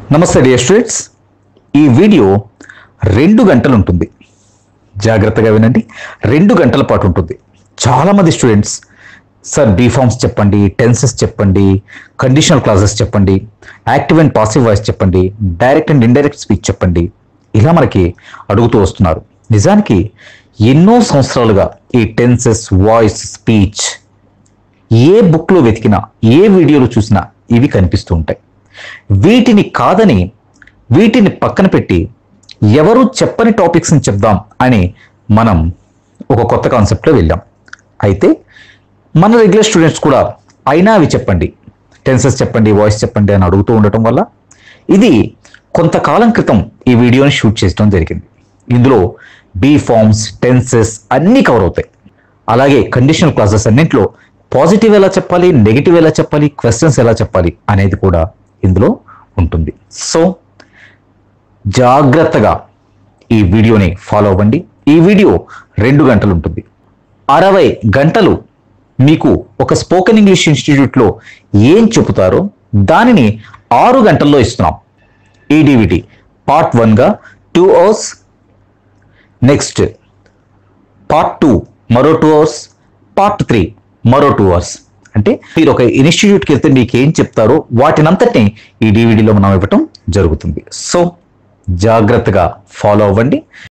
నమస్తే dear students ఈ video రెండు గంటలు ఉంటుంది జాగ్రత్తగా వినండి రెండు గంటల పాటు ఉంటుంది చాలామంది స్టూడెంట్స్ సార్ బీఫామ్స్ చెప్పండి టెన్సెస్ చెప్పండి కండిషనల్ క్లాసెస్ చెప్పండి యాక్టివ్ అండ్ పాసివ్ వాయిస్ చెప్పండి డైరెక్ట్ అండ్ ఇండైరెక్ట్ స్పీచ్ చెప్పండి ఇలా మనకి అడుగుతూ వస్తున్నారు నిజానికి ఎన్నో సంవత్సరాలుగా ఈ టెన్సెస్ వాయిస్ స్పీచ్ ఏ బుక్లో వెతికినా ఏ వీడియోలో చూసినా ఇవి కనిపిస్తూ ఉంటాయి వీటిని కాదని వీటిని పక్కన పెట్టి ఎవరు చెప్పని టాపిక్స్ని చెప్దాం అని మనం ఒక కొత్త కాన్సెప్ట్లో వెళ్ళాం అయితే మన రెగ్యులర్ స్టూడెంట్స్ కూడా అయినా అవి చెప్పండి టెన్సెస్ చెప్పండి వాయిస్ చెప్పండి అని అడుగుతూ ఉండటం వల్ల ఇది కొంతకాలం క్రితం ఈ వీడియోని షూట్ చేయడం జరిగింది ఇందులో బీ ఫార్మ్స్ టెన్సెస్ అన్నీ కవర్ అవుతాయి అలాగే కండిషనల్ క్లాసెస్ అన్నింటిలో పాజిటివ్ ఎలా చెప్పాలి నెగిటివ్ ఎలా చెప్పాలి క్వశ్చన్స్ ఎలా చెప్పాలి అనేది కూడా ఇందులో ఉంటుంది సో జాగ్రత్తగా ఈ వీడియోని ఫాలో అవ్వండి ఈ వీడియో రెండు గంటలు ఉంటుంది అరవై గంటలు మీకు ఒక స్పోకెన్ ఇంగ్లీష్ ఇన్స్టిట్యూట్లో ఏం చెబుతారో దానిని ఆరు గంటల్లో ఇస్తున్నాం ఈ డివిడి పార్ట్ వన్గా two hours next part two మరో టూ అవర్స్ పార్ట్ త్రీ మరో టూ అవర్స్ అంటే మీరు ఒక ఇన్స్టిట్యూట్కి వెళ్తే మీకు ఏం చెప్తారో వాటినంతటిని ఈ డివిడీలో మనం ఇవ్వటం జరుగుతుంది సో జాగ్రత్తగా ఫాలో అవ్వండి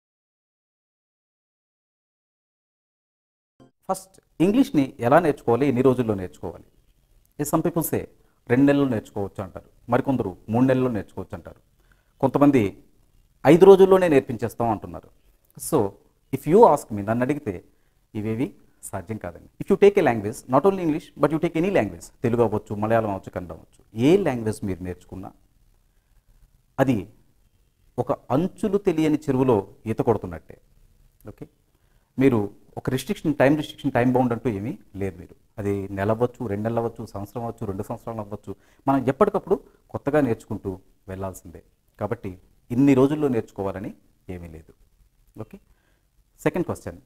ఫస్ట్ ఇంగ్లీష్ని ఎలా నేర్చుకోవాలి ఎన్ని రోజుల్లో నేర్చుకోవాలి ఈ సమ్ పీపుల్ సే రెండు నెలల్లో నేర్చుకోవచ్చు అంటారు మరికొందరు మూడు నెలల్లో నేర్చుకోవచ్చు అంటారు కొంతమంది ఐదు రోజుల్లోనే నేర్పించేస్తాం అంటున్నారు so if you ask me నన్ను అడిగితే ఇవేవి సాధ్యం కాదండి if you take a language not only English but you take any language Telugu అవ్వచ్చు మలయాళం అవ్వచ్చు కన్నడ అవ్వచ్చు ఏ లాంగ్వేజ్ మీరు నేర్చుకున్నా అది ఒక అంచులు తెలియని చెరువులో ఈత కొడుతున్నట్టే ఓకే మీరు ఒక restriction time restriction time bound అంటూ ఏమీ లేదు మీరు అది నెల అవ్వచ్చు రెండు నెలలు అవ్వచ్చు సంవత్సరం అవ్వచ్చు రెండు సంవత్సరాలు అవ్వచ్చు మనం ఎప్పటికప్పుడు కొత్తగా నేర్చుకుంటూ వెళ్ళాల్సిందే కాబట్టి ఇన్ని రోజుల్లో నేర్చుకోవాలని ఏమీ లేదు ఓకే సెకండ్ క్వశ్చన్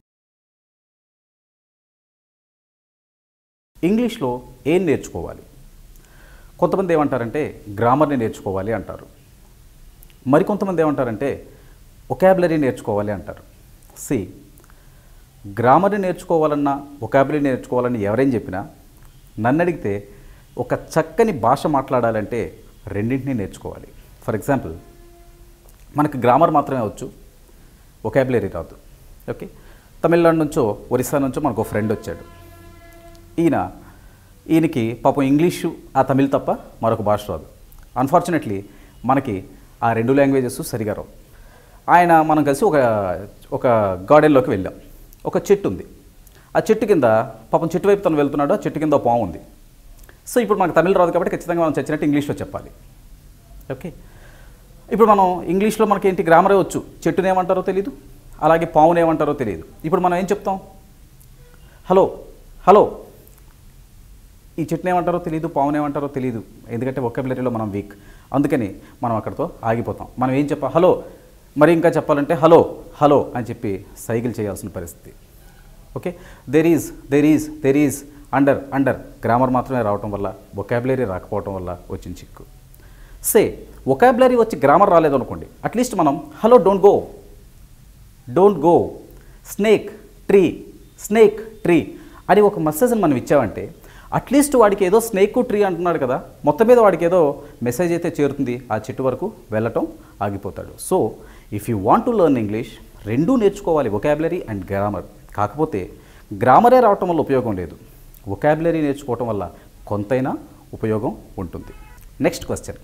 ఇంగ్లీష్లో ఏం నేర్చుకోవాలి కొంతమంది ఏమంటారంటే గ్రామర్ని నేర్చుకోవాలి అంటారు మరికొంతమంది ఏమంటారంటే ఒకాబులరీ నేర్చుకోవాలి అంటారు సి గ్రామర్ని నేర్చుకోవాలన్నా ఒకాబులరీ నేర్చుకోవాలని ఎవరేం చెప్పినా నన్ను అడిగితే ఒక చక్కని భాష మాట్లాడాలంటే రెండింటినీ నేర్చుకోవాలి ఫర్ ఎగ్జాంపుల్ మనకు గ్రామర్ మాత్రమే వచ్చు ఒకాబులరీ రాదు ఓకే తమిళనాడు నుంచో ఒరిస్సా నుంచో మనకు ఒక ఫ్రెండ్ వచ్చాడు ఈయన ఈయనకి పాపం ఇంగ్లీషు ఆ తమిళ్ తప్ప మరొక భాష రాదు అన్ఫార్చునేట్లీ మనకి ఆ రెండు లాంగ్వేజెస్ సరిగా రావు ఆయన మనం కలిసి ఒక ఒక గార్డెన్లోకి వెళ్ళాం ఒక చెట్టు ఉంది ఆ చెట్టు కింద పాపం చెట్టు వైపు తను వెళ్తున్నాడు ఆ చెట్టు కింద ఒక పాము ఉంది సో ఇప్పుడు మనకు తమిళ రాదు కాబట్టి ఖచ్చితంగా మనం చచ్చినట్టు ఇంగ్లీష్లో చెప్పాలి ఓకే ఇప్పుడు మనం ఇంగ్లీష్లో మనకి ఏంటి గ్రామరే వచ్చు చెట్టుని ఏమంటారో తెలియదు అలాగే పావుని ఏమంటారో తెలియదు ఇప్పుడు మనం ఏం చెప్తాం హలో హలో ఈ చెట్టుని ఏమంటారో తెలియదు పావుని ఏమంటారో తెలియదు ఎందుకంటే ఒక్కబిలరీలో మనం వీక్ అందుకని మనం అక్కడితో ఆగిపోతాం మనం ఏం చెప్పా హలో మరి ఇంకా చెప్పాలంటే హలో హలో అని చెప్పి సైకిల్ చేయాల్సిన పరిస్థితి okay there is there is there is under under grammar మాత్రమే రావటం వల్ల ఒకాబులరీ రాకపోవటం వల్ల వచ్చిన చిక్కు సే ఒకాబులరీ వచ్చి గ్రామర్ రాలేదు అనుకోండి అట్లీస్ట్ మనం hello don't go don't go snake tree snake tree అని ఒక మెసేజ్ని మనం ఇచ్చామంటే అట్లీస్ట్ వాడికి ఏదో స్నేక్ ట్రీ అంటున్నాడు కదా మొత్తం మీద వాడికి ఏదో మెసేజ్ అయితే చేరుతుంది ఆ చెట్టు వరకు వెళ్ళటం ఆగిపోతాడు so if you want to learn English రెండూ నేర్చుకోవాలి ఒకాబులరీ అండ్ గ్రామర్ కాకపోతే గ్రామరే రావటం వల్ల ఉపయోగం లేదు ఒకాబులరీ నేర్చుకోవటం వల్ల కొంతైనా ఉపయోగం ఉంటుంది నెక్స్ట్ క్వశ్చన్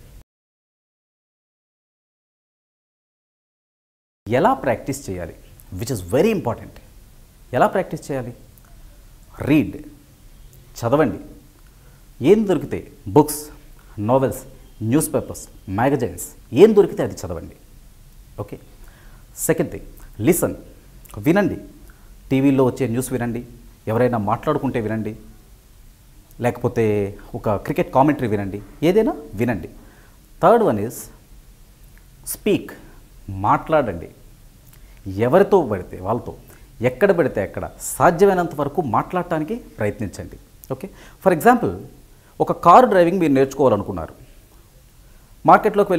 ఎలా ప్రాక్టీస్ చేయాలి విచ్ ఇస్ వెరీ ఇంపార్టెంట్ ఎలా ప్రాక్టీస్ చేయాలి రీడ్ చదవండి ఏం దొరికితే books novels newspapers magazines ఏం దొరికితే అది చదవండి ఓకే సెకండ్ థింగ్ లిసన్ వినండి టీవీలో వచ్చే న్యూస్ వినండి ఎవరైనా మాట్లాడుకుంటే వినండి లేకపోతే ఒక క్రికెట్ కామెంటరీ వినండి ఏదైనా వినండి థర్డ్ వన్ ఈజ్ స్పీక్ మాట్లాడండి ఎవరితో పడితే వాళ్ళతో ఎక్కడ పడితే ఎక్కడ సాధ్యమైనంత వరకు మాట్లాడటానికి ప్రయత్నించండి ఓకే ఫర్ ఎగ్జాంపుల్ ఒక కారు డ్రైవింగ్ మీరు నేర్చుకోవాలనుకున్నారు మార్కెట్లోకి వెళ్ళి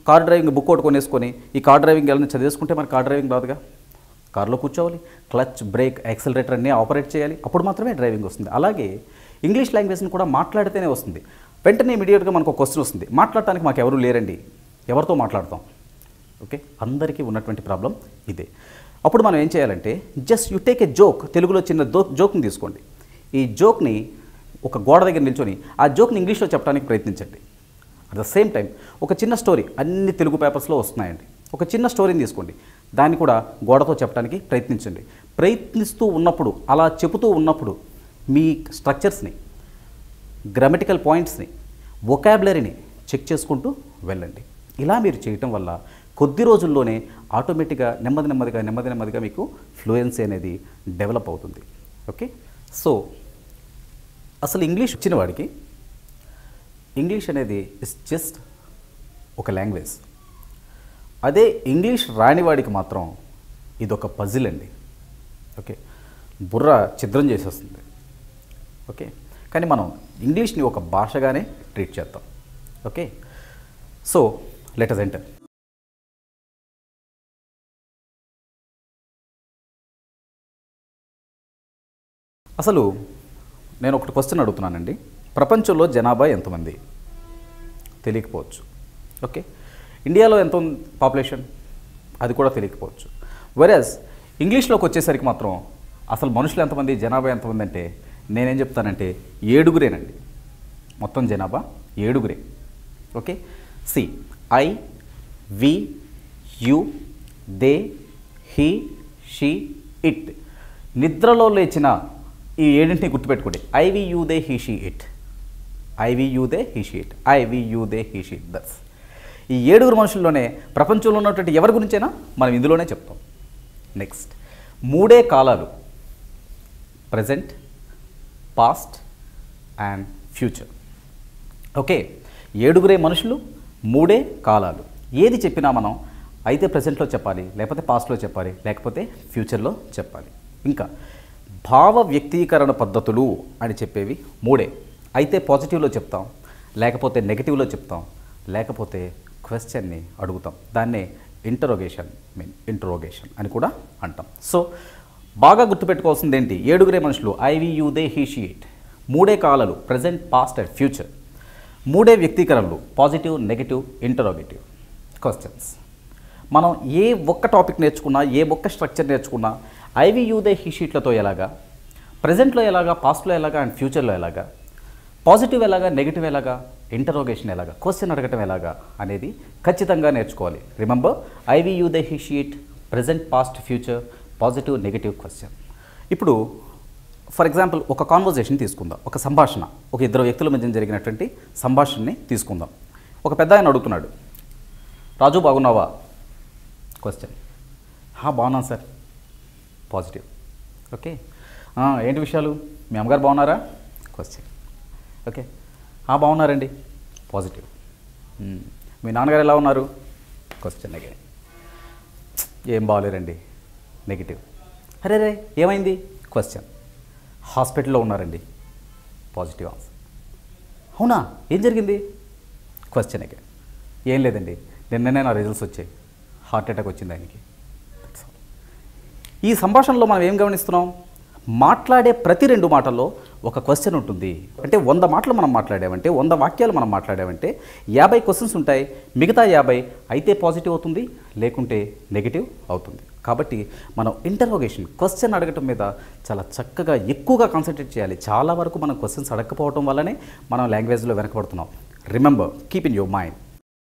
కార్ డ్రైవింగ్ బుక్ ఒకటి కొనేసుకొని ఈ కార్ డ్రైవింగ్ వెళ్ళని చదివేసుకుంటే మరి కార్ డ్రైవింగ్ రాదుగా కార్లో కూర్చోవాలి క్లచ్ బ్రేక్ యాక్సిలరేటర్ అన్నీ ఆపరేట్ చేయాలి అప్పుడు మాత్రమే డ్రైవింగ్ వస్తుంది అలాగే ఇంగ్లీష్ లాంగ్వేజ్ని కూడా మాట్లాడితేనే వస్తుంది వెంటనే ఇమీడియట్గా మనకు ఒక క్వశ్చన్ వస్తుంది మాట్లాడటానికి మాకు ఎవరు లేరండి ఎవరితో మాట్లాడతాం ఓకే అందరికీ ఉన్నటువంటి ప్రాబ్లం ఇదే అప్పుడు మనం ఏం చేయాలంటే just you take a joke తెలుగులో చిన్న దో జోక్ని తీసుకోండి ఈ జోక్ని ఒక గోడ దగ్గర నిల్చొని ఆ జోక్ని ఇంగ్లీష్లో చెప్పడానికి ప్రయత్నించండి అట్ ద సేమ్ టైం ఒక చిన్న స్టోరీ అన్ని తెలుగు పేపర్స్లో వస్తున్నాయండి ఒక చిన్న స్టోరీని తీసుకోండి దాన్ని కూడా గోడతో చెప్పడానికి ప్రయత్నించండి ప్రయత్నిస్తూ ఉన్నప్పుడు అలా చెబుతూ ఉన్నప్పుడు మీ స్ట్రక్చర్స్ని గ్రామటికల్ పాయింట్స్ని వొకాబులరీని చెక్ చేసుకుంటూ వెళ్ళండి ఇలా మీరు చేయటం వల్ల కొద్ది రోజుల్లోనే ఆటోమేటిక్గా నెమ్మది నెమ్మదిగా నెమ్మది నెమ్మదిగా మీకు ఫ్లూయెన్సీ అనేది డెవలప్ అవుతుంది ఓకే సో అసలు ఇంగ్లీష్ వచ్చిన వాడికి ఇంగ్లీష్ అనేది ఇస్ జస్ట్ ఒక లాంగ్వేజ్ అదే ఇంగ్లీష్ రాని వాడికి మాత్రం ఇదొక పజిల్ అండి ఓకే బుర్ర ఛిద్రం చేసేస్తుంది ఓకే కానీ మనం ఇంగ్లీష్ని ఒక భాషగానే ట్రీట్ చేద్దాం okay so let us enter అసలు నేను ఒకటి క్వశ్చన్ అడుగుతున్నానండి ప్రపంచంలో జనాభా ఎంతమంది తెలియకపోవచ్చు ఓకే ఇండియాలో ఎంత ఉంది పాపులేషన్ అది కూడా తెలియకపోవచ్చు వెరస్ ఇంగ్లీష్లోకి వచ్చేసరికి మాత్రం అసలు మనుషులు ఎంతమంది జనాభా ఎంతమంది అంటే నేనేం చెప్తానంటే ఏడుగురేనండి మొత్తం జనాభా ఏడుగురే okay see I we you they he she it నిద్రలో లేచిన ఈ ఏడింటిని గుర్తుపెట్టుకోండి I we you they he she it I we you they he she it I we you they he she that's ఈ ఏడుగురు మనుషుల్లోనే ప్రపంచంలో ఉన్నటువంటి ఎవరి గురించైనా మనం ఇందులోనే చెప్తాం నెక్స్ట్ మూడే కాలాలు present past and future okay ఏడుగురే మనుషులు మూడే కాలాలు ఏది చెప్పినా మనం అయితే ప్రజెంట్లో చెప్పాలి లేకపోతే పాస్ట్లో చెప్పాలి లేకపోతే ఫ్యూచర్లో చెప్పాలి ఇంకా భావ వ్యక్తీకరణ పద్ధతులు అని చెప్పేవి మూడే అయితే పాజిటివ్లో చెప్తాం లేకపోతే నెగిటివ్లో చెప్తాం లేకపోతే క్వశ్చన్ని అడుగుతాం దాన్నే ఇంటరోగేషన్ మీన్ ఇంటరోగేషన్ అని కూడా అంటాం సో బాగా గుర్తుపెట్టుకోవాల్సింది ఏంటి ఏడుగురే మనుషులు I we you they he she it మూడే కాలాలు ప్రజెంట్ పాస్ట్ అండ్ ఫ్యూచర్ మూడే వ్యక్తీకరణలు పాజిటివ్ నెగిటివ్ ఇంటరోగేటివ్ క్వశ్చన్స్ మనం ఏ ఒక్క టాపిక్ నేర్చుకున్నా ఏ ఒక్క స్ట్రక్చర్ నేర్చుకున్నా ఐవి యూ దే హీ షీట్లతో ఎలాగా ప్రజెంట్లో ఎలాగా పాస్ట్లో ఎలాగా అండ్ ఫ్యూచర్లో ఎలాగా పాజిటివ్ ఎలాగా నెగిటివ్ ఎలాగా ఇంటరోగేషన్ ఎలాగా క్వశ్చన్ అడగటం ఎలాగా అనేది ఖచ్చితంగా నేర్చుకోవాలి remember I we you they he she it present past future positive negative question ఇప్పుడు ఫర్ ఎగ్జాంపుల్ ఒక కాన్వర్జేషన్ తీసుకుందాం ఒక సంభాషణ ఒక ఇద్దరు వ్యక్తుల మధ్య జరిగినటువంటి సంభాషణని తీసుకుందాం ఒక పెద్ద ఆయన అడుగుతున్నాడు రాజు బాగున్నావా క్వశ్చన్ హా బాగున్నాను సార్ పాజిటివ్ ఓకే ఆ, ఏంటి విషయాలు మీ అమ్మగారు బాగున్నారా క్వశ్చన్ ఓకే ఆ బాగున్నారండి పాజిటివ్ మ్మ్. మీ నాన్నగారు ఎలా ఉన్నారు క్వశ్చన్ అగైన్ ఏం బాగలేరండి నెగిటివ్ అరే రే ఏమైంది క్వశ్చన్ హాస్పిటల్లో ఉన్నారండి పాజిటివ్ ఆన్సర్ అవునా ఏం జరిగింది క్వశ్చన్ అగైన్ ఏం లేదండి నిన్ననే నా రిజల్ట్స్ వచ్చాయి హార్ట్ అటాక్ వచ్చింది ఆయనకి That's all. ఈ సంభాషణలో మనం ఏం గమనిస్తున్నాం మాట్లాడే ప్రతి రెండు మాటల్లో ఒక క్వశ్చన్ ఉంటుంది అంటే వంద మాటలు మనం మాట్లాడామంటే వంద వాక్యాలు మనం మాట్లాడామంటే యాభై క్వశ్చన్స్ ఉంటాయి మిగతా యాభై అయితే పాజిటివ్ అవుతుంది లేకుంటే నెగిటివ్ అవుతుంది కాబట్టి మనం ఇంటర్రోగేషన్ క్వశ్చన్ అడగటం మీద చాలా చక్కగా ఎక్కువగా కాన్సన్ట్రేట్ చేయాలి చాలా వరకు మనం క్వశ్చన్స్ అడగకపోవడం వల్లనే మనం లాంగ్వేజ్లో వెనకబడుతున్నాం remember keep in your mind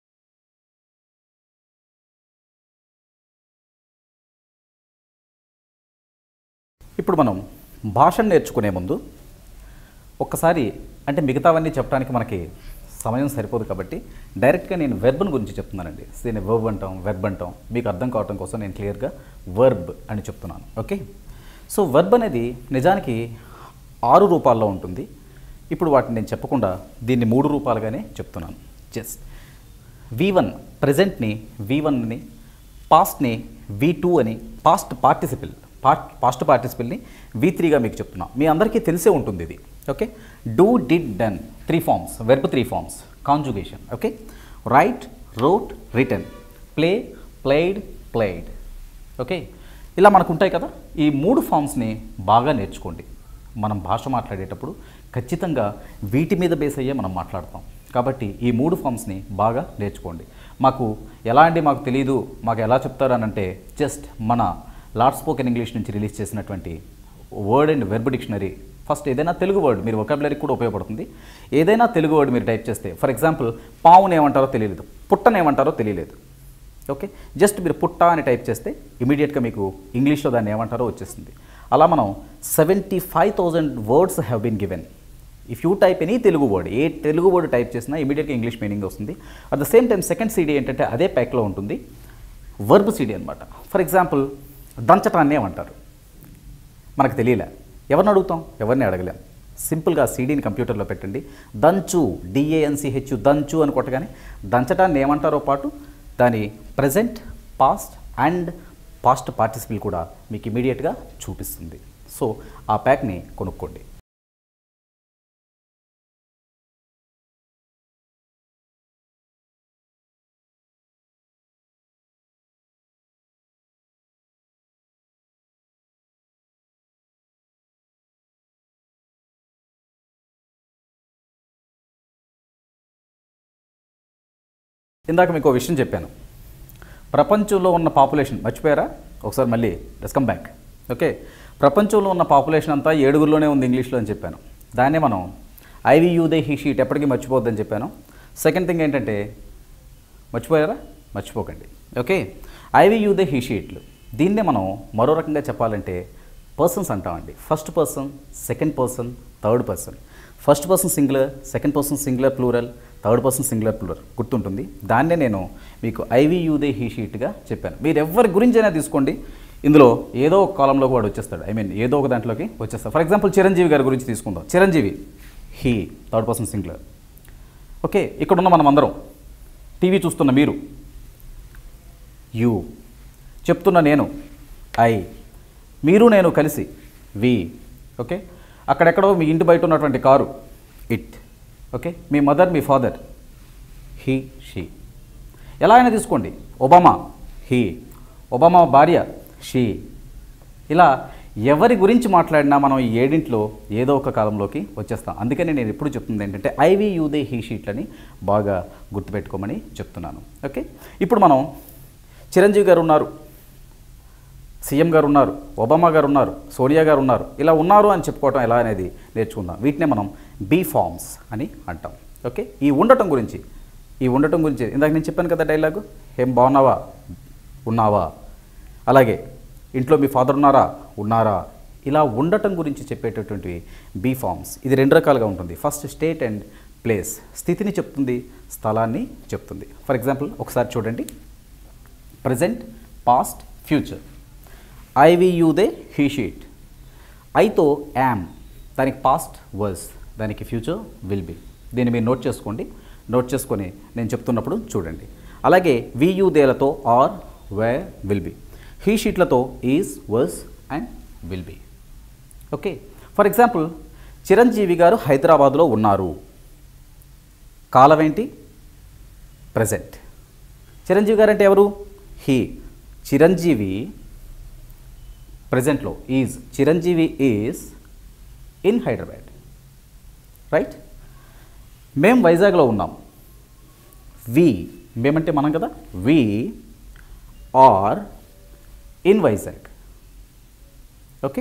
ఇప్పుడు మనం భాషను నేర్చుకునే ముందు ఒక్కసారి అంటే మిగతావన్నీ చెప్పడానికి మనకి సమయం సరిపోదు కాబట్టి డైరెక్ట్గా నేను వెర్బ్ని గురించి చెప్తున్నానండి దీన్ని వర్బ్ అంటాం వెర్బ్ అంటాం మీకు అర్థం కావడం కోసం నేను క్లియర్గా వర్బ్ అని చెప్తున్నాను ఓకే సో వర్బ్ అనేది నిజానికి ఆరు రూపాల్లో ఉంటుంది ఇప్పుడు వాటిని నేను చెప్పకుండా దీన్ని మూడు రూపాలుగానే చెప్తున్నాను జస్ట్ వి వన్ ప్రజెంట్ని వి వన్ని పాస్ట్ని వి టూ అని పాస్ట్ పార్టిసిపిల్ పాస్ట్ పాస్ట్ పార్టిసిపిల్ని వి త్రీగా మీకు చెప్తున్నా మీ అందరికీ తెలిసే ఉంటుంది ఇది okay do did done three forms verb three forms conjugation okay write wrote written play played played okay ఇలా మనకు ఉంటాయి కదా ఈ మూడు ఫామ్స్ని బాగా నేర్చుకోండి మనం భాష మాట్లాడేటప్పుడు ఖచ్చితంగా వీటి మీద బేస్ అయ్యే మనం మాట్లాడతాం కాబట్టి ఈ మూడు ఫామ్స్ని బాగా నేర్చుకోండి మాకు ఎలా అండి మాకు తెలియదు మాకు ఎలా చెప్తారు అని అంటే జస్ట్ మన లార్డ్ స్పోకెన్ ఇంగ్లీష్ నుంచి రిలీజ్ చేసినటువంటి word and verb dictionary first ఏదైనా తెలుగు వర్డ్ మీరు వొకాబులరీకి కూడా ఉపయోగపడుతుంది ఏదైనా తెలుగు వర్డ్ మీరు టైప్ చేస్తే ఫర్ ఎగ్జాంపుల్ పావును ఏమంటారో తెలియలేదు పుట్టను ఏమంటారో తెలియలేదు ఓకే జస్ట్ మీరు పుట్ట అని టైప్ చేస్తే ఇమీడియట్గా మీకు ఇంగ్లీష్లో దాన్ని ఏమంటారో వచ్చేస్తుంది అలా మనం seventy five thousand words have been given if you type any Telugu word a Telugu word type చేసినా ఇమీడియట్గా ఇంగ్లీష్ మీనింగ్ వస్తుంది at the same time second CD ఏంటంటే అదే ప్యాక్లో ఉంటుంది వర్బ్ సీడీ అనమాట ఫర్ ఎగ్జాంపుల్ దంచటాన్ని ఏమంటారు మనకు తెలియలే ఎవరిని అడుగుతాం ఎవరిని అడగలేం సింపుల్గా సీడీని కంప్యూటర్లో పెట్టండి దంచు డిఏఎన్సిహెచ్ దంచు అని కొట్టగానే దంచటాన్ని ఏమంటారో పాటు దాని present past and past participle కూడా మీకు ఇమీడియట్గా చూపిస్తుంది సో ఆ ప్యాక్ని కొనుక్కోండి ఇందాక మీకు ఒక విషయం చెప్పాను ప్రపంచంలో ఉన్న పాపులేషన్ మర్చిపోయారా ఒకసారి మళ్ళీ కమ్ బ్యాక్ ఓకే ప్రపంచంలో ఉన్న పాపులేషన్ అంతా ఏడుగురిలోనే ఉంది ఇంగ్లీష్లో అని చెప్పాను దాన్నే మనం I we you they he she it ఎప్పటికీ మర్చిపోవద్దని చెప్పాను సెకండ్ థింగ్ ఏంటంటే మర్చిపోయారా మర్చిపోకండి okay I we you they he షీట్లు దీన్నే మనం మరో రకంగా చెప్పాలంటే పర్సన్స్ అంటామండి first person second person third person first person singular second person singular plural third person singular plural గుర్తుంటుంది దాన్నే నేను మీకు ఐవి యూదే హీ షీట్గా చెప్పాను మీరు ఎవరి గురించైనా తీసుకోండి ఇందులో ఏదో ఒక కాలంలోకి వాడు వచ్చేస్తాడు ఐ మీన్ ఏదో ఒక దాంట్లోకి వచ్చేస్తాడు ఫర్ ఎగ్జాంపుల్ చిరంజీవి గారి గురించి తీసుకుందాం Chiranjeevi he third person singular okay ఇక్కడున్న మనం అందరం టీవీ చూస్తున్న మీరు యు చెప్తున్న నేను ఐ మీరు నేను కలిసి వి ఓకే అక్కడెక్కడో మీ ఇంటి బయట ఉన్నటువంటి కారు ఇట్ ఓకే మీ మదర్ మీ ఫాదర్ హీ షీ ఎలా అయినా తీసుకోండి ఒబామా హీ ఒబామా భార్య షీ ఇలా ఎవరి గురించి మాట్లాడినా మనం ఈ ఏడింట్లో ఏదో ఒక కాలంలోకి వచ్చేస్తాం అందుకని నేను ఎప్పుడు చెప్తుంది ఏంటంటే ఐవి యూదే హీ షీట్లని బాగా గుర్తుపెట్టుకోమని చెప్తున్నాను ఓకే ఇప్పుడు మనం చిరంజీవి గారు ఉన్నారు సీఎం గారు ఉన్నారు ఒబామా గారు ఉన్నారు సోనియా గారు ఉన్నారు ఇలా ఉన్నారు అని చెప్పుకోవటం ఎలా అనేది నేర్చుకుందాం వీటినే మనం బీ ఫార్మ్స్ అని అంటాం ఓకే ఈ ఉండటం గురించి ఈ ఉండటం గురించి ఇందాక నేను చెప్పాను కదా డైలాగు ఏం బాగున్నావా ఉన్నావా అలాగే ఇంట్లో మీ ఫాదర్ ఉన్నారా ఉన్నారా ఇలా ఉండటం గురించి చెప్పేటటువంటివి బీ ఫార్మ్స్ ఇది రెండు రకాలుగా ఉంటుంది ఫస్ట్ స్టేట్ అండ్ ప్లేస్ స్థితిని చెప్తుంది స్థలాన్ని చెప్తుంది ఫర్ ఎగ్జాంపుల్ ఒకసారి చూడండి present past future I we you they he she it ఐతో యామ్ దానికి పాస్ట్ వర్స్ దానికి ఫ్యూచర్ విల్ బి దీన్ని మీరు నోట్ చేసుకోండి నోట్ చేసుకొని నేను చెప్తున్నప్పుడు చూడండి అలాగే వి యూ దేలతో are were will be he షీట్లతో is was and will be okay for example Chiranjeevi garu హైదరాబాద్లో ఉన్నారు కాలం ఏంటి ప్రజెంట్ చిరంజీవి గారు అంటే ఎవరు హీ చిరంజీవి ప్రజెంట్లో is Chiranjeevi is in Hyderabad right మేము వైజాగ్లో ఉన్నాం వి మేమంటే మనం కదా we are in Vizag okay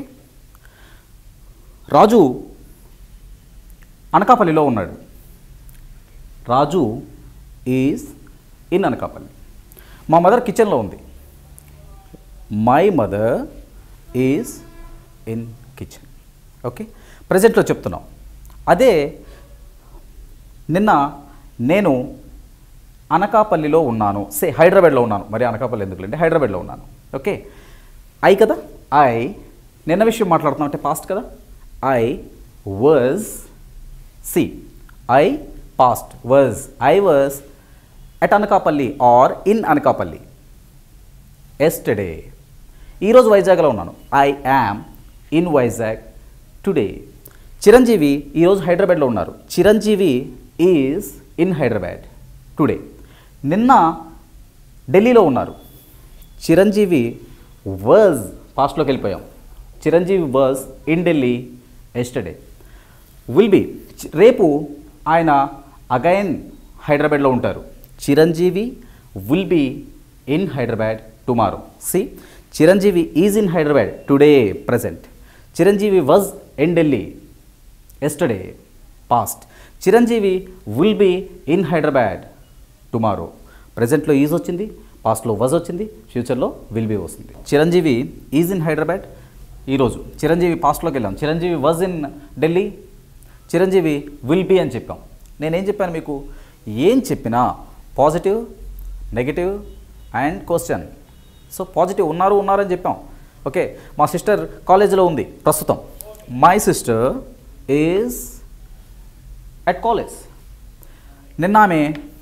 Raju అనకాపల్లిలో ఉన్నాడు రాజు ఈజ్ ఇన్ అనకాపల్లి మా మదర్ కిచెన్లో ఉంది my mother is in kitchen okay ప్రజెంట్లో చెప్తున్నాం అదే నిన్న నేను అనకాపల్లిలో ఉన్నాను సే హైదరాబాద్లో ఉన్నాను మరి అనకాపల్లి ఎందుకులేండి హైదరాబాద్లో ఉన్నాను ఓకే ఐ కదా ఐ నిన్న విషయం మాట్లాడుతున్నాం అంటే పాస్ట్ కదా I was see I past was I was at Anakapalli or in Anakapalli yesterday ఈరోజు వైజాగ్లో ఉన్నాను I am in Vizag today Chiranjeevi ఈరోజు హైదరాబాద్లో ఉన్నారు Chiranjeevi is in Hyderabad today నిన్న ఢిల్లీలో ఉన్నారు చిరంజీవి వర్జ్ పాస్ట్లోకి వెళ్ళిపోయాం Chiranjeevi was in Delhi yesterday will be రేపు ఆయన అగైన్ హైదరాబాద్లో ఉంటారు Chiranjeevi will be in Hyderabad tomorrow see Chiranjeevi is in Hyderabad today present Chiranjeevi was in Delhi yesterday past Chiranjeevi will be in Hyderabad tomorrow ప్రజెంట్లో ఈజ్ వచ్చింది పాస్ట్లో వజ్ వచ్చింది ఫ్యూచర్లో విల్ బి వస్తుంది చిరంజీవి ఈజ్ ఇన్ హైదరాబాద్ ఈరోజు చిరంజీవి పాస్ట్లోకి వెళ్ళాం Chiranjeevi was in Delhi Chiranjeevi will be అని చెప్పాం నేనేం చెప్పాను మీకు ఏం చెప్పినా positive negative and question so positive ఉన్నారు ఉన్నారని చెప్పాం ఓకే మా సిస్టర్ కాలేజీలో ఉంది ప్రస్తుతం my sister is at college నిన్న ఆమె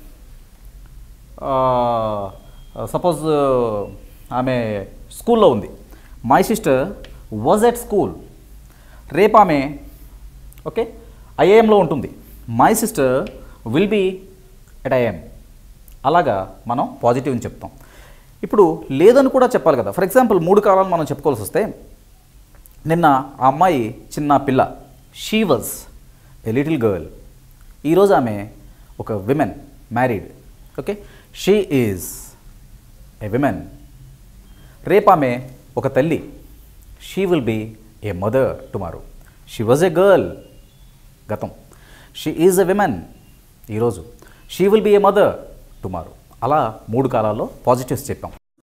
సపోజ్ ఆమె స్కూల్లో ఉంది my sister was at school రేపు ఆమె ఓకే ఐఏఎంలో ఉంటుంది my sister will be at IIM అలాగా మనం పాజిటివ్ అని చెప్తాం ఇప్పుడు లేదని కూడా చెప్పాలి కదా ఫర్ ఎగ్జాంపుల్ మూడు కాలాలు మనం చెప్పుకోవాల్సి వస్తే నిన్న ఆ అమ్మాయి చిన్న పిల్ల she was a little girl ఈరోజు ఆమె ఒక women married okay she is a women రేపు ఆమె ఒక తల్లి she will be a mother tomorrow she was a girl గతం షీ ఈజ్ ఎ విమెన్ ఈరోజు she will be a mother tomorrow అలా మూడు కాలాల్లో పాజిటివ్స్ చెప్పాం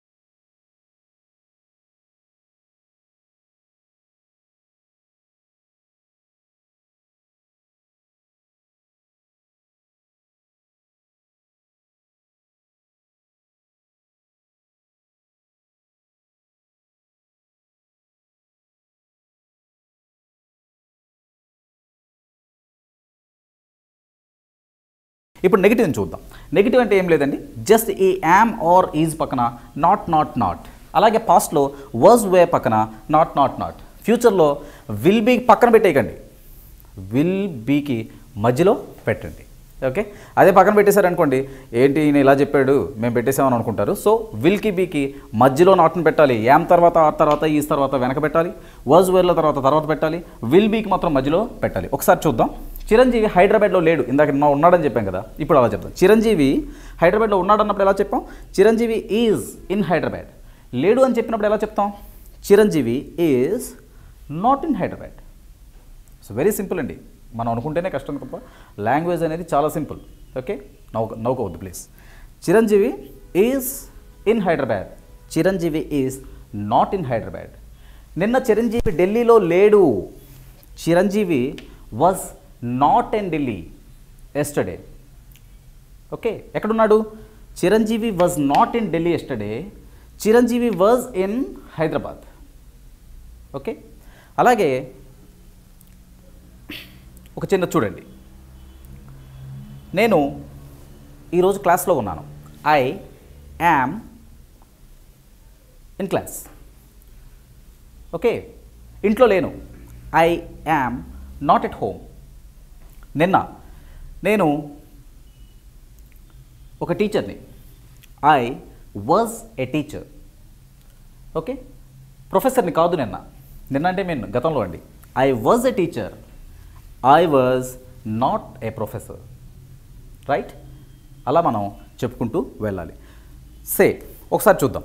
ఇప్పుడు నెగిటివ్ని చూద్దాం నెగిటివ్ అంటే ఏం లేదండి జస్ట్ ఈ యామ్ ఆర్ ఈజ్ పక్కన నాట్ నాట్ నాట్ అలాగే పాస్ట్లో వర్స్ వే పక్కన నాట్ నాట్ నాట్ ఫ్యూచర్లో విల్ బీ పక్కన పెట్టేయకండి విల్ బీకి మధ్యలో పెట్టండి ఓకే అదే పక్కన పెట్టేశారనుకోండి ఏంటి ఈయన ఇలా చెప్పాడు మేము పెట్టేసామని అనుకుంటారు సో విల్కి బీకి మధ్యలో నాట్ని పెట్టాలి యామ్ తర్వాత ఆర్ తర్వాత ఈజ్ తర్వాత వెనక పెట్టాలి వర్జ్ వేర్ల తర్వాత తర్వాత పెట్టాలి విల్ బీకి మాత్రం మధ్యలో పెట్టాలి ఒకసారి చూద్దాం చిరంజీవి హైదరాబాద్లో లేడు ఇందాక నా ఉన్నాడని చెప్పాం కదా ఇప్పుడు అలా చెప్తాం చిరంజీవి హైదరాబాద్లో ఉన్నాడన్నప్పుడు ఎలా చెప్పాం చిరంజీవి ఈజ్ ఇన్ హైదరాబాద్ లేడు అని చెప్పినప్పుడు ఎలా చెప్తాం Chiranjeevi is not in Hyderabad so very simple అండి మనం అనుకుంటేనే కష్టం తప్ప లాంగ్వేజ్ అనేది చాలా సింపుల్ ఓకే నౌక నౌకవద్దు please Chiranjeevi is in Hyderabad Chiranjeevi is not in Hyderabad నిన్న చిరంజీవి ఢిల్లీలో లేడు Chiranjeevi was not in Delhi yesterday okay ఎక్కడున్నాడు Chiranjeevi was not in Delhi yesterday Chiranjeevi was in Hyderabad okay అలాగే ఒక చిన్న చూడండి నేను ఈరోజు క్లాస్లో ఉన్నాను I am in class okay ఇంట్లో లేను I am not at home నిన్న నేను ఒక టీచర్ని I was a teacher okay ప్రొఫెసర్ని కాదు నిన్న నిన్న అంటే నేను గతంలో అండి I was a teacher I was not a professor right అలా మనం చెప్పుకుంటూ వెళ్ళాలి సే ఒకసారి చూద్దాం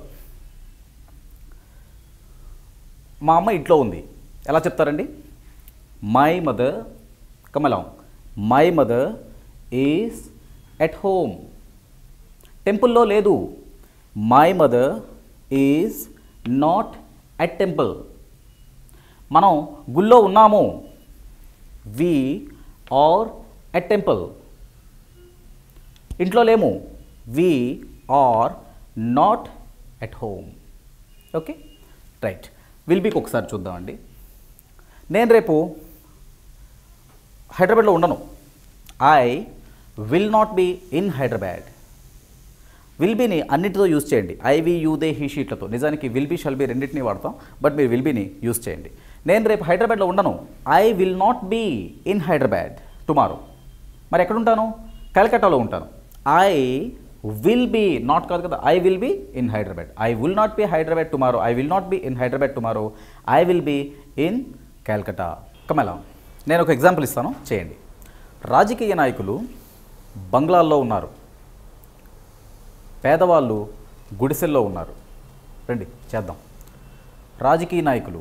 మా అమ్మ ఇంట్లో ఉంది ఎలా చెప్తారండి మై మదర్ కమలాం my mother is at home టెంపుల్లో లేదు my mother is not at temple మనం గుళ్ళో ఉన్నాము వి ఆర్ ఎట్ టెంపుల్ ఇంట్లో లేము we are not at home okay right will బీకి ఒకసారి చూద్దామండి నేను రేపు హైదరాబాద్లో ఉండను I will not be in Hyderabad will బీని అన్నిటితో యూజ్ చేయండి ఐవి యూదే హీ షీట్లతో నిజానికి విల్ బీ షల్ బీ రెండింటిని వాడతాం బట్ మీరు విల్ బీని యూజ్ చేయండి నేను రేపు హైదరాబాద్లో ఉండను I will not be in Hyderabad tomorrow మరి ఎక్కడ ఉంటాను కలకట్టాలో ఉంటాను ఐ విల్ బీ నాట్ కాదు కదా I will be in Hyderabad I will not be Hyderabad tomorrow I will not be in Hyderabad tomorrow I will be in Calcutta Kamala నేను ఒక ఎగ్జాంపుల్ ఇస్తాను చేయండి రాజకీయ నాయకులు బంగ్లాల్లో ఉన్నారు పేదవాళ్ళు గుడిసెల్లో ఉన్నారు రండి చేద్దాం రాజకీయ నాయకులు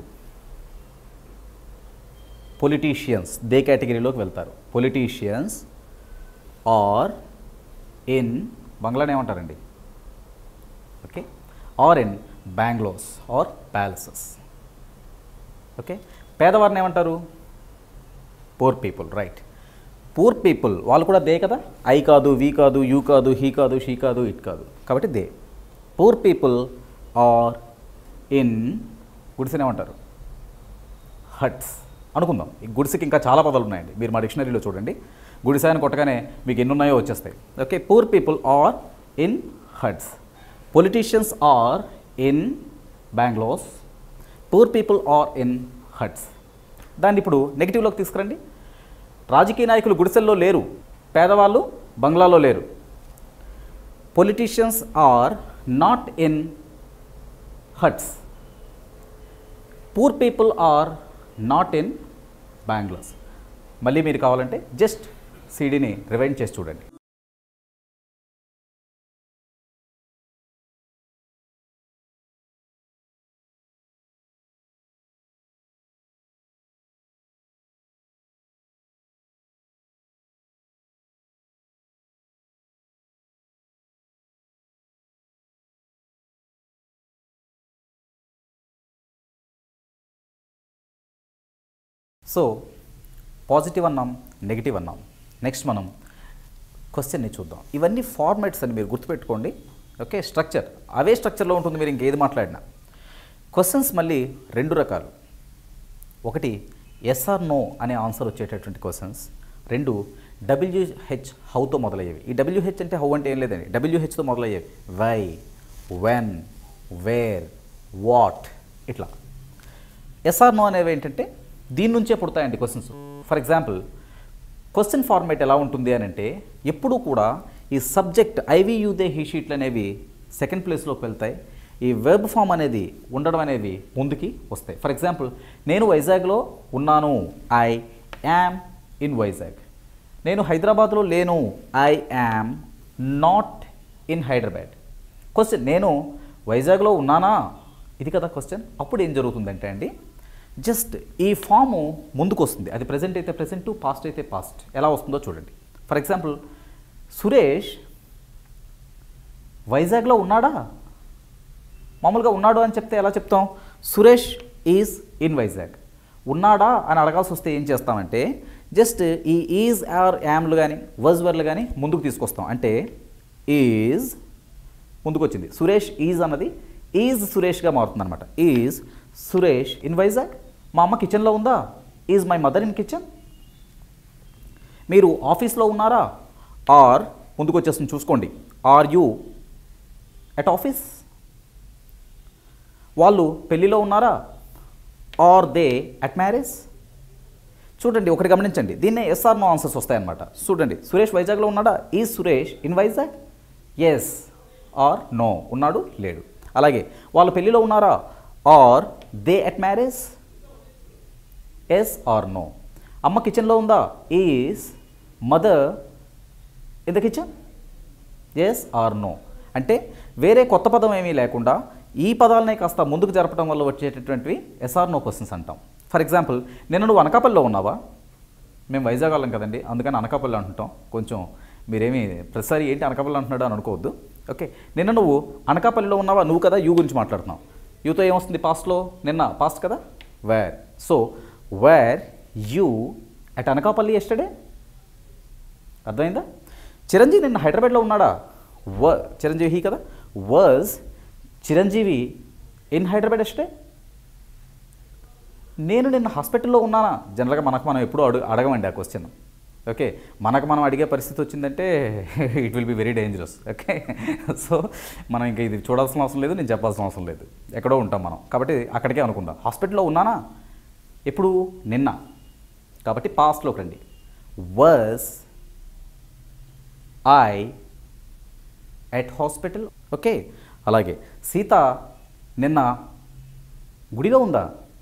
పొలిటీషియన్స్ దే కేటగిరీలోకి వెళ్తారు పొలిటీషియన్స్ ఆర్ ఇన్ బంగ్లాని ఏమంటారండి okay are in bungalows or palaces okay పేదవారిని ఏమంటారు poor people right poor people వాళ్ళు కూడా దే కదా ఐ కాదు వి కాదు యూ కాదు హీ కాదు షీ కాదు ఇట్ కాదు కాబట్టి they poor people are in గుడిసెని ఏమంటారు హట్స్ అనుకుందాం ఈ గుడిసెకి ఇంకా చాలా పదాలు ఉన్నాయండి మీరు మా డిక్షనరీలో చూడండి గుడిసె అని కొట్టగానే మీకు ఎన్ని ఉన్నాయో వచ్చేస్తాయి okay poor people are in huts politicians are in bungalows poor people are in huts దాన్ని ఇప్పుడు నెగిటివ్లోకి తీసుకురండి రాజకీయ నాయకులు గుడిసెల్లో లేరు పేదవాళ్ళు బంగ్లాలో లేరు politicians are not in huts poor people are not in bungalows మళ్ళీ మీరు కావాలంటే జస్ట్ సీడీని రివైండ్ చేసి చూడండి సో పాజిటివ్ అన్నాం నెగిటివ్ అన్నాం నెక్స్ట్ మనం క్వశ్చన్ని చూద్దాం ఇవన్నీ ఫార్మాట్స్ అని మీరు గుర్తుపెట్టుకోండి ఓకే స్ట్రక్చర్ అవే స్ట్రక్చర్లో ఉంటుంది మీరు ఇంకేది మాట్లాడినా క్వశ్చన్స్ మళ్ళీ రెండు రకాలు ఒకటి ఎస్ఆర్ నో అనే ఆన్సర్ వచ్చేటటువంటి క్వశ్చన్స్ రెండు డబ్ల్యూహెచ్ హౌతో మొదలయ్యేవి ఈ డబ్ల్యూహెచ్ అంటే హౌ అంటే ఏం లేదండి డబ్ల్యూహెచ్తో మొదలయ్యేవి వై వెన్ వేర్ వాట్ ఇట్లా ఎస్ఆర్ నో అనేవి ఏంటంటే దీని నుంచే పుడతాయండి questions for example question format ఎలా ఉంటుంది అని అంటే ఎప్పుడూ కూడా ఈ సబ్జెక్ట్ ఐవీయూదే హీ షీట్లు అనేవి సెకండ్ ప్లేస్లోకి వెళ్తాయి ఈ వెబ్ ఫామ్ అనేది ఉండడం అనేవి ముందుకి వస్తాయి ఫర్ ఎగ్జాంపుల్ నేను వైజాగ్లో ఉన్నాను ఐ యామ్ ఇన్ వైజాగ్ నేను హైదరాబాద్లో లేను I am not in Hyderabad question నేను వైజాగ్లో ఉన్నానా ఇది కదా క్వశ్చన్ అప్పుడు ఏం జరుగుతుందంటే అండి జస్ట్ ఈ ఫాము ముందుకు వస్తుంది అది ప్రజెంట్ అయితే ప్రజెంట్ పాస్ట్ అయితే పాస్ట్ ఎలా వస్తుందో చూడండి ఫర్ ఎగ్జాంపుల్ సురేష్ వైజాగ్లో ఉన్నాడా మామూలుగా ఉన్నాడు అని చెప్తే ఎలా చెప్తాం సురేష్ ఈజ్ ఇన్ వైజాగ్ ఉన్నాడా అని అడగాల్సి వస్తే ఏం చేస్తామంటే జస్ట్ ఈ ఈజ్ ఆర్ యామ్లు కానీ వజ్ వర్లు కానీ ముందుకు తీసుకొస్తాం అంటే ఈజ్ ముందుకు వచ్చింది సురేష్ ఈజ్ అన్నది ఈజ్ సురేష్గా మారుతుంది అనమాట ఈజ్ సురేష్ ఇన్ వైజాగ్ మా అమ్మ కిచెన్లో ఉందా is my mother in kitchen మీరు ఆఫీస్లో ఉన్నారా ఆర్ ముందుకు వచ్చేస్తుంది చూసుకోండి ఆర్ యూ ఎట్ ఆఫీస్ వాళ్ళు పెళ్ళిలో ఉన్నారా ఆర్ దే అట్ మ్యారేజ్ చూడండి ఒకటి గమనించండి దీన్నే ఎస్ఆర్ నో ఆన్సర్స్ వస్తాయన్నమాట చూడండి సురేష్ వైజాగ్లో ఉన్నాడా is Suresh in Vizag yes or no ఉన్నాడు లేడు అలాగే వాళ్ళు పెళ్ళిలో ఉన్నారా are they at marriage yes or no అమ్మ కిచెన్లో ఉందా is mother in the kitchen yes or no అంటే వేరే కొత్త పదం ఏమీ లేకుండా ఈ పదాలనే కాస్త ముందుకు జరపడం వల్ల వచ్చేటటువంటివి ఎస్ఆర్ నో క్వశ్చన్స్ అంటాం ఫర్ ఎగ్జాంపుల్ నిన్న నువ్వు అనకాపల్లిలో ఉన్నావా మేము వైజాగ్ వాళ్ళం కదండి అందుకని అనకాపల్లి అంటుంటాం కొంచెం మీరేమి ప్రతిసారి ఏంటి అనకాపల్లి అంటున్నాడు అని అనుకోవద్దు ఓకే నిన్న నువ్వు అనకాపల్లిలో ఉన్నావా నువ్వు కదా యూ గురించి మాట్లాడుతున్నావు యూతో ఏమొస్తుంది పాస్ట్లో నిన్న పాస్ట్ కదా were so were you at Anakapalli yesterday అర్థమైందా చిరంజీవి నిన్న హైదరాబాద్లో ఉన్నాడా వ చిరంజీవి హీ కదా was Chiranjeevi in Hyderabad yesterday నేను నిన్న హాస్పిటల్లో ఉన్నానా జనరల్గా మనకు మనం ఎప్పుడూ అడుగు అడగమండి ఆ క్వశ్చన్ ఓకే మనకు మనం అడిగే పరిస్థితి వచ్చిందంటే it will be very dangerous okay so మనం ఇంకా ఇది చూడాల్సిన అవసరం లేదు నేను చెప్పాల్సిన అవసరం లేదు ఎక్కడో ఉంటాం మనం కాబట్టి అక్కడికే అనుకుందాం హాస్పిటల్లో ఉన్నానా ఎప్పుడు నిన్న కాబట్టి పాస్ట్లోకి రండి was I at hospital okay అలాగే సీత నిన్న గుడిలో ఉందా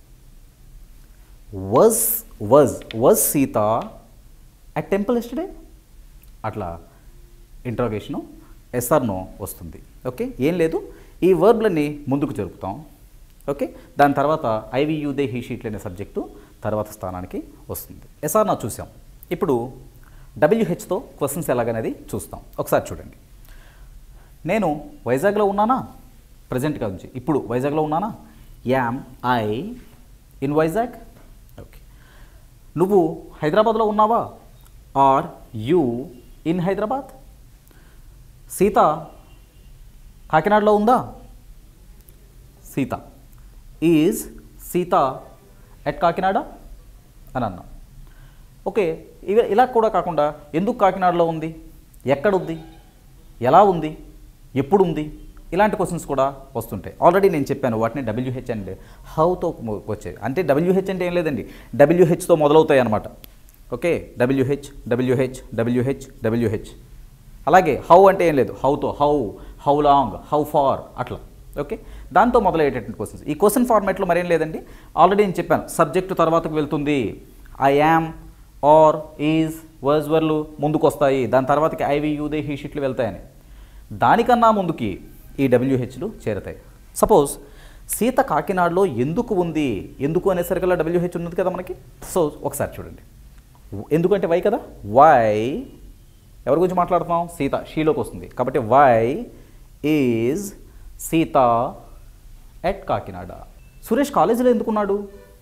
was was was Sita at temple yesterday అట్లా ఇంట్రాగేషను ఎస్ఆర్నో వస్తుంది ఓకే ఏం లేదు ఈ వర్బ్లని ముందుకు జరుపుతాం ఓకే దాని తర్వాత ఐవియు దే హీ షీట్లు అనే సబ్జెక్టు తర్వాత స్థానానికి వస్తుంది ఎస్ఆర్ నా చూసాం ఇప్పుడు డబ్ల్యూహెచ్తో క్వశ్చన్స్ ఎలాగనేది చూస్తాం ఒకసారి చూడండి నేను వైజాగ్లో ఉన్నానా ప్రజెంట్గా నుంచి ఇప్పుడు వైజాగ్లో ఉన్నానా am I in Vizag okay నువ్వు హైదరాబాద్లో ఉన్నావా are you in Hyderabad Sita కాకినాడలో ఉందా సీత ఈజ్ సీత ఎట్ కాకినాడ అని అన్నాం ఓకే ఇక ఇలా కూడా కాకుండా ఎందుకు కాకినాడలో ఉంది ఎక్కడుంది ఎలా ఉంది ఎప్పుడు ఉంది ఇలాంటి క్వశ్చన్స్ కూడా వస్తుంటాయి ఆల్రెడీ నేను చెప్పాను వాటిని డబ్ల్యూహెచ్ అండ్ హౌతో వచ్చాయి అంటే డబ్ల్యూహెచ్ అంటే ఏం లేదండి డబ్ల్యూహెచ్తో మొదలవుతాయి అనమాట okay WH WH WH WH అలాగే హౌ అంటే ఏం లేదు హౌతో how how long how far అట్లా ఓకే దాంతో మొదలయ్యేటటువంటి క్వశ్చన్స్ ఈ క్వశ్చన్ ఫార్మాట్లో మరేం లేదండి ఆల్రెడీ నేను చెప్పాను సబ్జెక్టు తర్వాతకు వెళ్తుంది I am are is was were ముందుకు వస్తాయి దాని తర్వాతకి ఐవి యూదే హీ షీట్లు వెళ్తాయని దానికన్నా ముందుకి ఈ డబ్ల్యూహెచ్లు చేరతాయి సపోజ్ సీత కాకినాడలో ఎందుకు ఉంది ఎందుకు అనేసరికల్లా డబ్ల్యూహెచ్ ఉన్నది కదా మనకి సో ఒకసారి చూడండి ఎందుకంటే వై కదా వై ఎవరి గురించి మాట్లాడుతున్నాం సీత షీలోకి వస్తుంది కాబట్టి why is Sita at Kakinada Suresh కాలేజీలో ఎందుకున్నాడు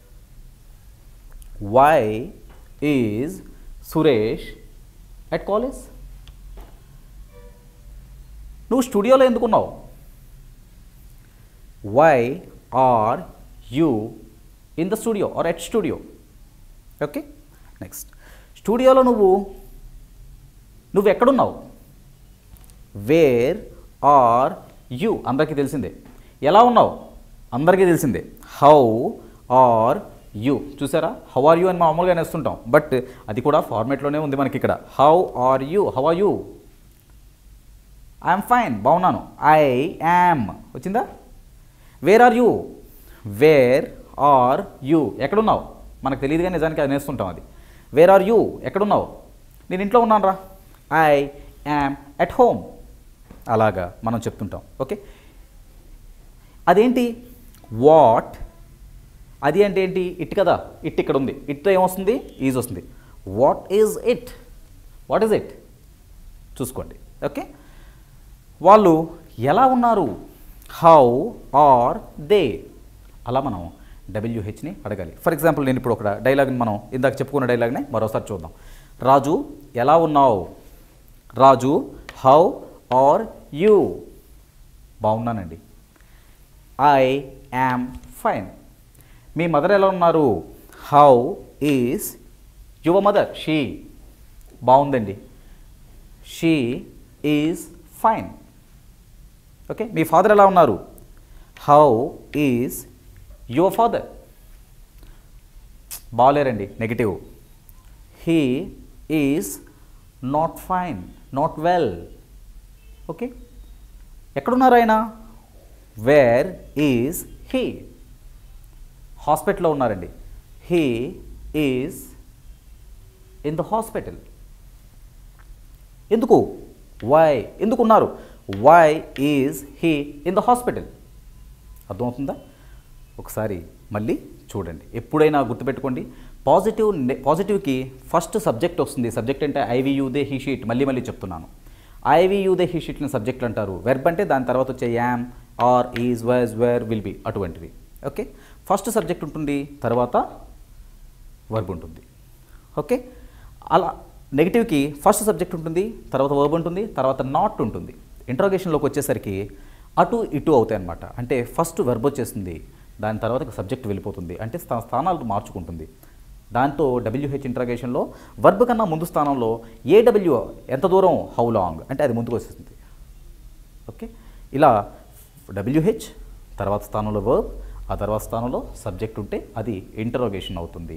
why is Suresh at college నువ్వు స్టూడియోలో ఎందుకున్నావు why are you in the studio are at studio okay next స్టూడియోలో నువ్వు నువ్వు ఎక్కడున్నావు వేర్ ఆర్ యూ అందరికీ తెలిసిందే ఎలా ఉన్నావు అందరికీ తెలిసిందే హౌ ఆర్ యూ చూసారా హౌ ఆర్ యూ అని మామూలుగా నేస్తుంటాం బట్ అది కూడా ఫార్మేట్లోనే ఉంది మనకి ఇక్కడ how are you how are you I'm fine బాగున్నాను ఐ యామ్ వచ్చిందా where are you where are you ఎక్కడున్నావు మనకు తెలియదు కానీ నిజానికి అది నేస్తుంటాం అది వేర్ ఆర్ యూ ఎక్కడున్నావు నేను ఇంట్లో ఉన్నాను రా ఐ యామ్ ఎట్ హోమ్ అలాగా మనం చెప్తుంటాం ఓకే అదేంటి వాట్ అది అంటే ఏంటి ఇట్ కదా ఇట్ ఇక్కడ ఉంది ఇట్తో ఏమొస్తుంది ఈజ్ వస్తుంది what is it what is it చూసుకోండి ఓకే వాళ్ళు ఎలా ఉన్నారు హౌ ఆర్ దే అలా మనం డబ్ల్యూహెచ్ని అడగాలి ఫర్ ఎగ్జాంపుల్ నేను ఇప్పుడు ఒక డైలాగ్ని మనం ఇందాక చెప్పుకున్న డైలాగ్ని మరోసారి చూద్దాం రాజు ఎలా ఉన్నావు రాజు హౌ ఆర్ యూ బాగున్నానండి ఐ యామ్ ఫైన్ మీ మదర్ ఎలా ఉన్నారు how is your mother she బాగుందండి షీ ఈజ్ ఫైన్ ఓకే మీ ఫాదర్ ఎలా ఉన్నారు హౌ ఈజ్ యువర్ ఫాదర్ బాగాలేరండి negative he is not fine not well okay ఎక్కడున్నారు ఆయన వేర్ ఈజ్ హీ హాస్పిటల్లో ఉన్నారండి he is in the hospital ఎందుకు వై ఎందుకు ఉన్నారు why is he in the hospital అర్థమవుతుందా ఒకసారి మళ్ళీ చూడండి ఎప్పుడైనా గుర్తుపెట్టుకోండి పాజిటివ్ నె- పాజిటివ్కి ఫస్ట్ సబ్జెక్ట్ వస్తుంది సబ్జెక్ట్ అంటే ఐవియూదే హీ షీట్ మళ్ళీ మళ్ళీ చెప్తున్నాను ఐవియూదే హీ షీట్ని సబ్జెక్ట్ అంటారు వెర్బ్ అంటే దాని తర్వాత వచ్చే am are is was were will be అటువంటివి ఓకే ఫస్ట్ సబ్జెక్ట్ ఉంటుంది తర్వాత వర్బ్ ఉంటుంది ఓకే అలా నెగిటివ్కి ఫస్ట్ సబ్జెక్ట్ ఉంటుంది తర్వాత వర్బ్ ఉంటుంది తర్వాత నాట్ ఉంటుంది ఇంట్రోగేషన్లోకి వచ్చేసరికి అటు ఇటు అవుతాయి అన్నమాట అంటే ఫస్ట్ వెర్బ్ వచ్చేస్తుంది దాని తర్వాత సబ్జెక్ట్ వెళ్ళిపోతుంది అంటే స్థా- స్థానాలు మార్చుకుంటుంది దాంతో డబ్ల్యూహెచ్ ఇంట్రాగేషన్లో వర్బ్ కన్నా ముందు స్థానంలో ఏడబ్ల్యూ ఎంత దూరం హౌ లాంగ్ అంటే అది ముందుకు వచ్చేస్తుంది ఓకే ఇలా డబ్ల్యూహెచ్ తర్వాత స్థానంలో వర్బ్ ఆ తర్వాత స్థానంలో సబ్జెక్ట్ ఉంటే అది ఇంటరోగేషన్ అవుతుంది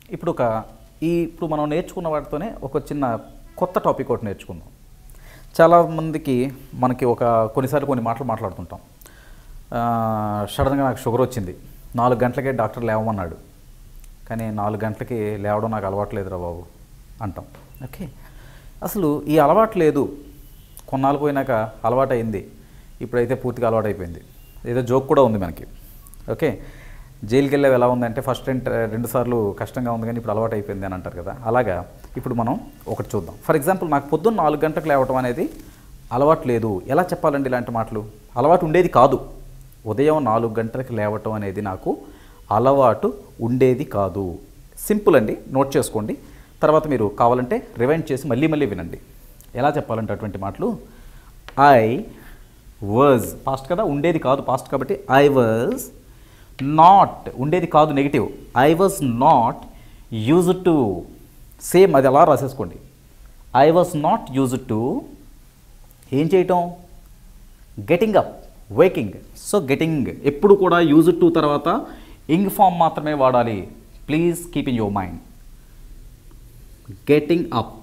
ఇప్పుడు ఒక ఈ ఇప్పుడు మనం నేర్చుకున్న వాటితోనే ఒక చిన్న కొత్త టాపిక్ ఒకటి నేర్చుకుందాం చాలామందికి మనకి ఒక కొన్నిసార్లు కొన్ని మాటలు మాట్లాడుతుంటాం ఆ, సడన్గా నాకు షుగర్ వచ్చింది నాలుగు గంటలకే డాక్టర్ లేవమన్నాడు కానీ నాలుగు గంటలకి లేవడం నాకు అలవాటు లేదురా బాబు అంటాం ఓకే అసలు ఈ అలవాటు లేదు కొన్నాళ్ళు పోయినాక అలవాటు అయింది ఇప్పుడైతే పూర్తిగా అలవాటు అయిపోయింది ఏదో జోక్ కూడా ఉంది మనకి ఓకే జైలుకి వెళ్ళేవి ఎలా ఉందంటే ఫస్ట్ రెండు రెండు సార్లు కష్టంగా ఉంది కానీ ఇప్పుడు అలవాటు అయిపోయింది అని అంటారు కదా అలాగా ఇప్పుడు మనం ఒకటి చూద్దాం ఫర్ ఎగ్జాంపుల్ నాకు పొద్దున్న నాలుగు గంటలకు లేవటం అనేది అలవాటు లేదు ఎలా చెప్పాలండి ఇలాంటి మాటలు అలవాటు ఉండేది కాదు ఉదయం నాలుగు గంటలకు లేవటం అనేది నాకు అలవాటు ఉండేది కాదు సింపుల్ అండి నోట్ చేసుకోండి తర్వాత మీరు కావాలంటే రివైండ్ చేసి మళ్ళీ మళ్ళీ వినండి ఎలా చెప్పాలంటే అటువంటి మాటలు ఐ వాజ్ పాస్ట్ కదా ఉండేది కాదు పాస్ట్ కాబట్టి ఐ వాజ్ నాట్ ఉండేది కాదు negative I was not use to same అది అలా రాసేసుకోండి I was not use to ఏం చేయటం getting up waking so getting ఎప్పుడు కూడా యూజ్ టు తర్వాత ఇంగ్ ఫామ్ మాత్రమే వాడాలి please keep in your mind getting up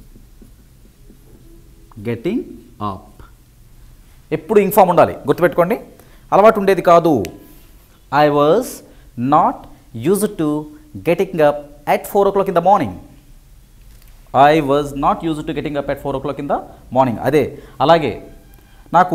getting up ఎప్పుడు ఇంగ్ ఫామ్ ఉండాలి గుర్తుపెట్టుకోండి అలవాటు ఉండేది కాదు I was not use to getting up at four o'clock in the morning I was not use to getting up at four o'clock in the morning అదే అలాగే నాకు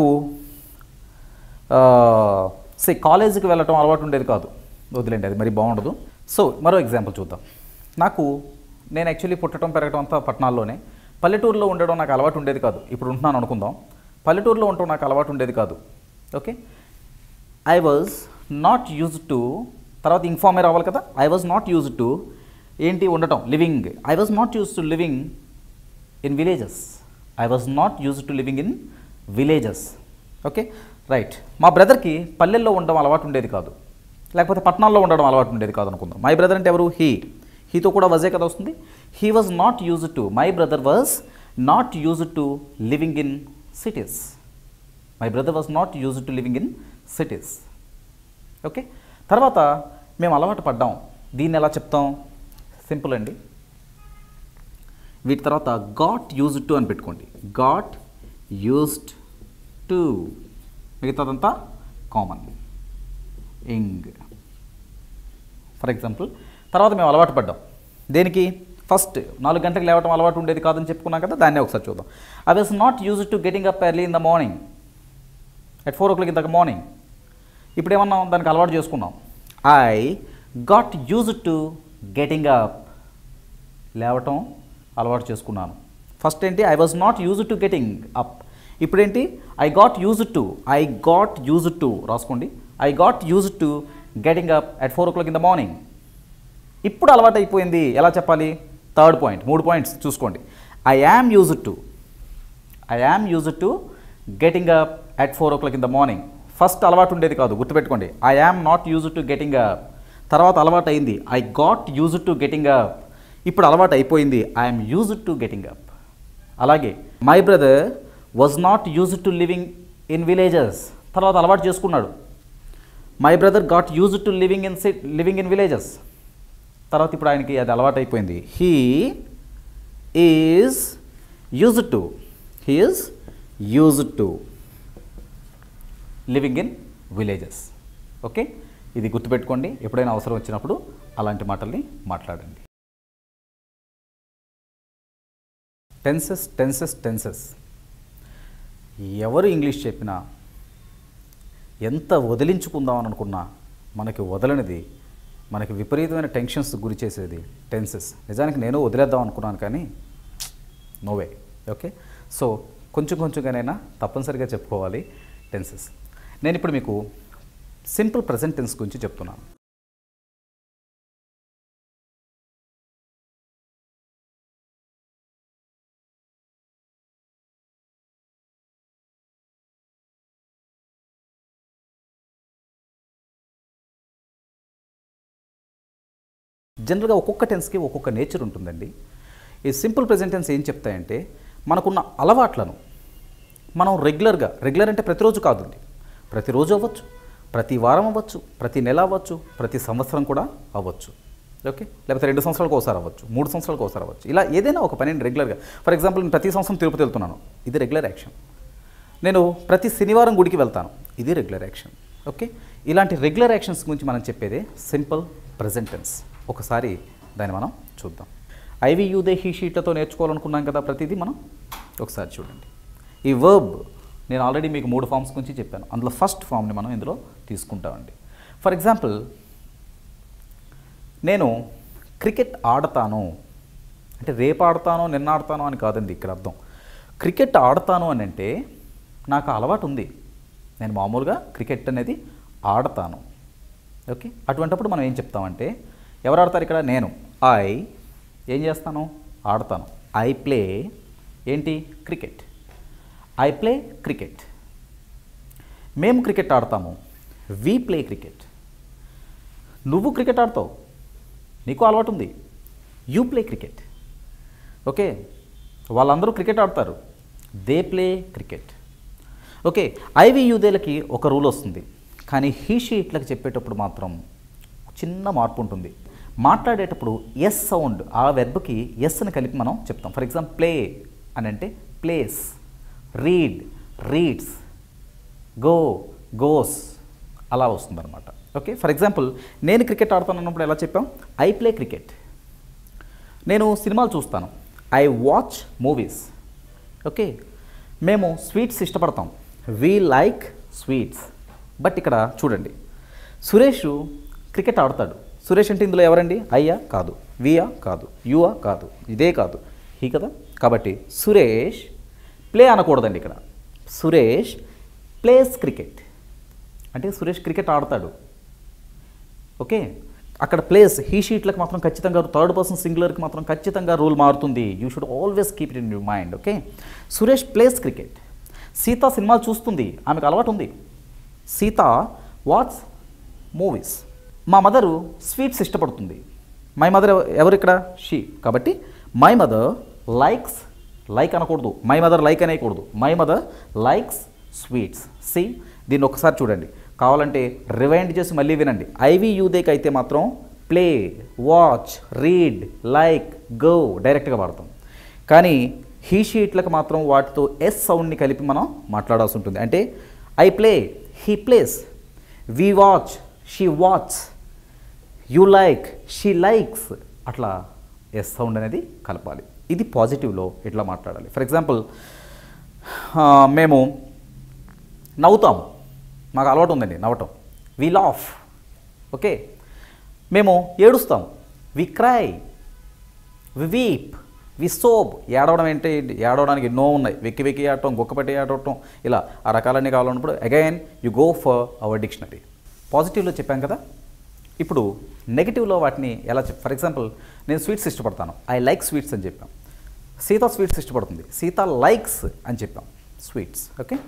సే కాలేజీకి వెళ్ళటం అలవాటు ఉండేది కాదు వదిలేండి అది మరి బాగుండదు సో మరో ఎగ్జాంపుల్ చూద్దాం నాకు నేను యాక్చువల్లీ పుట్టడం పెరగడం అంతా పట్టణాల్లోనే పల్లెటూరులో ఉండడం నాకు అలవాటు ఉండేది కాదు ఇప్పుడు ఉంటున్నాను అనుకుందాం పల్లెటూరులో ఉండటం నాకు అలవాటు ఉండేది కాదు okay I was not use to తర్వాత ఇన్ఫార్మే రావాలి కదా I was not use to ఏంటి ఉండటం living I was not use to living in villages I was not use to living in villages okay right మా బ్రదర్కి పల్లెల్లో ఉండడం అలవాటు ఉండేది కాదు లేకపోతే పట్టణాల్లో ఉండడం అలవాటు ఉండేది కాదు అనుకుందాం మై బ్రదర్ అంటే ఎవరు హీ హీతో కూడా వజే కదా వస్తుంది he was not use to my brother was not use to living in cities my brother was not use to living in cities okay తర్వాత మేము అలవాటు పడ్డాం దీన్ని ఎలా చెప్తాం సింపుల్ అండి వీటి తర్వాత గాట్ యూజ్డ్ టు అని పెట్టుకోండి గాట్ యూజ్డ్ టు మిగతాదంతా కామన్ ఇంగ్ ఫర్ ఎగ్జాంపుల్ తర్వాత మేము అలవాటు పడ్డాం దేనికి ఫస్ట్ నాలుగు గంటలకు లేవటం అలవాటు ఉండేది కాదని చెప్పుకున్నాం కదా దాన్నే ఒకసారి చూద్దాం I was not use to getting up early in the morning at four o'clock in the morning ఇప్పుడు ఏమన్నాం దానికి అలవాటు చేసుకున్నాం I got use to getting up లేవటం అలవాటు చేసుకున్నాను ఫస్ట్ ఏంటి I was not use to getting up ఇప్పుడేంటి I got use to I got use to రాసుకోండి I got use to getting up at four o'clock in the morning ఇప్పుడు అలవాటు అయిపోయింది ఎలా చెప్పాలి థర్డ్ పాయింట్ మూడు points చూసుకోండి I am use to I am use to getting up at four o'clock in the morning first అలవాటు ఉండేది కాదు గుర్తుపెట్టుకోండి I am not use to getting up తర్వాత అలవాటు అయింది I got use to getting up ఇప్పుడు అలవాటు అయిపోయింది I'm use to getting up అలాగే my brother was not use to living in villages తర్వాత అలవాటు చేసుకున్నాడు my brother got use to living in sit living in villages తర్వాత ఇప్పుడు ఆయనకి అది అలవాటు అయిపోయింది he is use to he is use to living in villages okay ఇది గుర్తుపెట్టుకోండి ఎప్పుడైనా అవసరం వచ్చినప్పుడు అలాంటి మాటల్ని మాట్లాడండి టెన్సెస్ టెన్సెస్ టెన్సెస్ ఎవరు ఇంగ్లీష్ చెప్పినా ఎంత వదిలించుకుందామని అనుకున్నా మనకి వదలనిది మనకి విపరీతమైన టెన్షన్స్ గురి చేసేది టెన్సెస్ నిజానికి నేను వదిలేద్దాం అనుకున్నాను కానీ నోవే ఓకే సో కొంచెం కొంచెంగానైనా తప్పనిసరిగా చెప్పుకోవాలి టెన్సెస్ నేను ఇప్పుడు మీకు సింపుల్ ప్రజెంట్ టెన్స్ గురించి చెప్తున్నాను జనరల్గా ఒక్కొక్క టెన్స్కి ఒక్కొక్క నేచర్ ఉంటుందండి ఈ సింపుల్ ప్రెజెంట్ టెన్స్ ఏం చెప్తాయంటే మనకున్న అలవాట్లను మనం రెగ్యులర్గా రెగ్యులర్ అంటే ప్రతిరోజు కాదండి ప్రతిరోజు అవ్వచ్చు ప్రతి వారం అవ్వచ్చు ప్రతి నెల అవ్వచ్చు ప్రతి సంవత్సరం కూడా అవ్వచ్చు ఓకే లేకపోతే రెండు సంవత్సరాలకు ఒకసారి అవ్వచ్చు మూడు సంవత్సరాలకు ఒకసారి అవ్వచ్చు ఇలా ఏదైనా ఒక పనిని రెగ్యులర్గా ఫర్ ఎగ్జాంపుల్ నేను ప్రతి సంవత్సరం తిరుపతి వెళ్తున్నాను ఇది రెగ్యులర్ యాక్షన్ నేను ప్రతి శనివారం గుడికి వెళ్తాను ఇది రెగ్యులర్ యాక్షన్ ఓకే ఇలాంటి రెగ్యులర్ యాక్షన్స్ గురించి మనం చెప్పేదే సింపుల్ ప్రజెంట్ టెన్స్ ఒకసారి దాన్ని మనం చూద్దాం ఐవి యూదే హీ షీట్లతో నేర్చుకోవాలనుకున్నాం కదా ప్రతిదీ మనం ఒకసారి చూడండి ఈ వర్బ్ నేను ఆల్రెడీ మీకు మూడు ఫామ్స్ గురించి చెప్పాను అందులో ఫస్ట్ ఫామ్ని మనం ఇందులో తీసుకుంటామండి ఫర్ ఎగ్జాంపుల్ నేను క్రికెట్ ఆడతాను అంటే రేపు ఆడతాను నిన్న ఆడతాను అని కాదండి ఇక్కడ అర్థం క్రికెట్ ఆడతాను అని అంటే నాకు అలవాటు ఉంది నేను మామూలుగా క్రికెట్ అనేది ఆడతాను ఓకే అటువంటప్పుడు మనం ఏం చెప్తామంటే ఎవరు ఆడతారు ఇక్కడ నేను ఐ ఏం చేస్తాను ఆడతాను ఐ ప్లే ఏంటి క్రికెట్ ఐ ప్లే క్రికెట్ మేము క్రికెట్ ఆడతాము వి ప్లే క్రికెట్ నువ్వు క్రికెట్ ఆడతావు నీకు అలవాటు ఉంది యూ ప్లే క్రికెట్ ఓకే వాళ్ళందరూ క్రికెట్ ఆడతారు they play cricket okay I we యూదేలకి ఒక రూల్ వస్తుంది కానీ హీ షీట్లకు చెప్పేటప్పుడు మాత్రం చిన్న మార్పు ఉంటుంది మాట్లాడేటప్పుడు ఎస్ సౌండ్ ఆ వెర్బ్కి ఎస్ని కలిపి మనం చెప్తాం ఫర్ ఎగ్జాంపుల్ ప్లే అని అంటే plays read reads go goes అలా వస్తుందన్నమాట ఓకే ఫర్ ఎగ్జాంపుల్ నేను క్రికెట్ ఆడుతాను అన్నప్పుడు ఎలా చెప్పాం ఐ ప్లే క్రికెట్ నేను సినిమాలు చూస్తాను ఐ వాచ్ మూవీస్ ఓకే మేము స్వీట్స్ ఇష్టపడతాం వీ లైక్ స్వీట్స్ బట్ ఇక్కడ చూడండి సురేష్ క్రికెట్ ఆడతాడు సురేష్ అంటే ఇందులో ఎవరండి అయ్యా కాదు వియా కాదు యువా కాదు ఇదే కాదు హీ కదా కాబట్టి సురేష్ ప్లే అనకూడదండి ఇక్కడ సురేష్ ప్లేస్ క్రికెట్ అంటే సురేష్ క్రికెట్ ఆడతాడు ఓకే అక్కడ ప్లేస్ హీ షీట్లకు మాత్రం ఖచ్చితంగా థర్డ్ పర్సన్ సింగులర్కి మాత్రం ఖచ్చితంగా రూల్ మారుతుంది you should always keep it in your mind okay Suresh plays cricket Sita సినిమాలు చూస్తుంది ఆమెకు అలవాటు ఉంది సీత వాట్స్ మూవీస్ మా మదరు స్వీట్స్ ఇష్టపడుతుంది మై మదర్ ఎవరు ఇక్కడ షీ కాబట్టి మై మదర్ లైక్స్ లైక్ అనకూడదు మై మదర్ లైక్ అనేయకూడదు my mother likes sweets see దీన్ని ఒకసారి చూడండి కావాలంటే రివైండ్ చేసి మళ్ళీ వినండి ఐవి యూదేకి అయితే మాత్రం play watch read like go డైరెక్ట్గా వాడతాం కానీ హీ షీట్లకు మాత్రం వాటితో ఎస్ సౌండ్ని కలిపి మనం మాట్లాడాల్సి ఉంటుంది అంటే I play he plays we watch she watch you like she likes అట్లా ఎస్ సౌండ్ అనేది కలపాలి ఇది పాజిటివ్లో ఇట్లా మాట్లాడాలి ఫర్ ఎగ్జాంపుల్ మేము నవ్వుతాం మాకు అలవాటు ఉందండి నవ్వటం వి లాఫ్ ఓకే మేము ఏడుస్తాం వి క్రై వి వీప్ వి సోబ్ ఏడవడం ఏంటి ఏడవడానికి ఎన్నో ఉన్నాయి వెక్కి వెక్కి ఆడటం గుక్కపెట్టి ఆడటం ఇలా ఆ రకాలన్నీ కావాలన్నప్పుడు again you go for our dictionary పాజిటివ్లో చెప్పాం కదా ఇప్పుడు నెగిటివ్లో వాటిని ఎలా చెప్ ఫర్ ఎగ్జాంపుల్ నేను స్వీట్స్ ఇష్టపడతాను ఐ లైక్ స్వీట్స్ అని చెప్పాం సీత స్వీట్స్ ఇష్టపడుతుంది సీత లైక్స్ అని చెప్పాం స్వీట్స్ ఓకే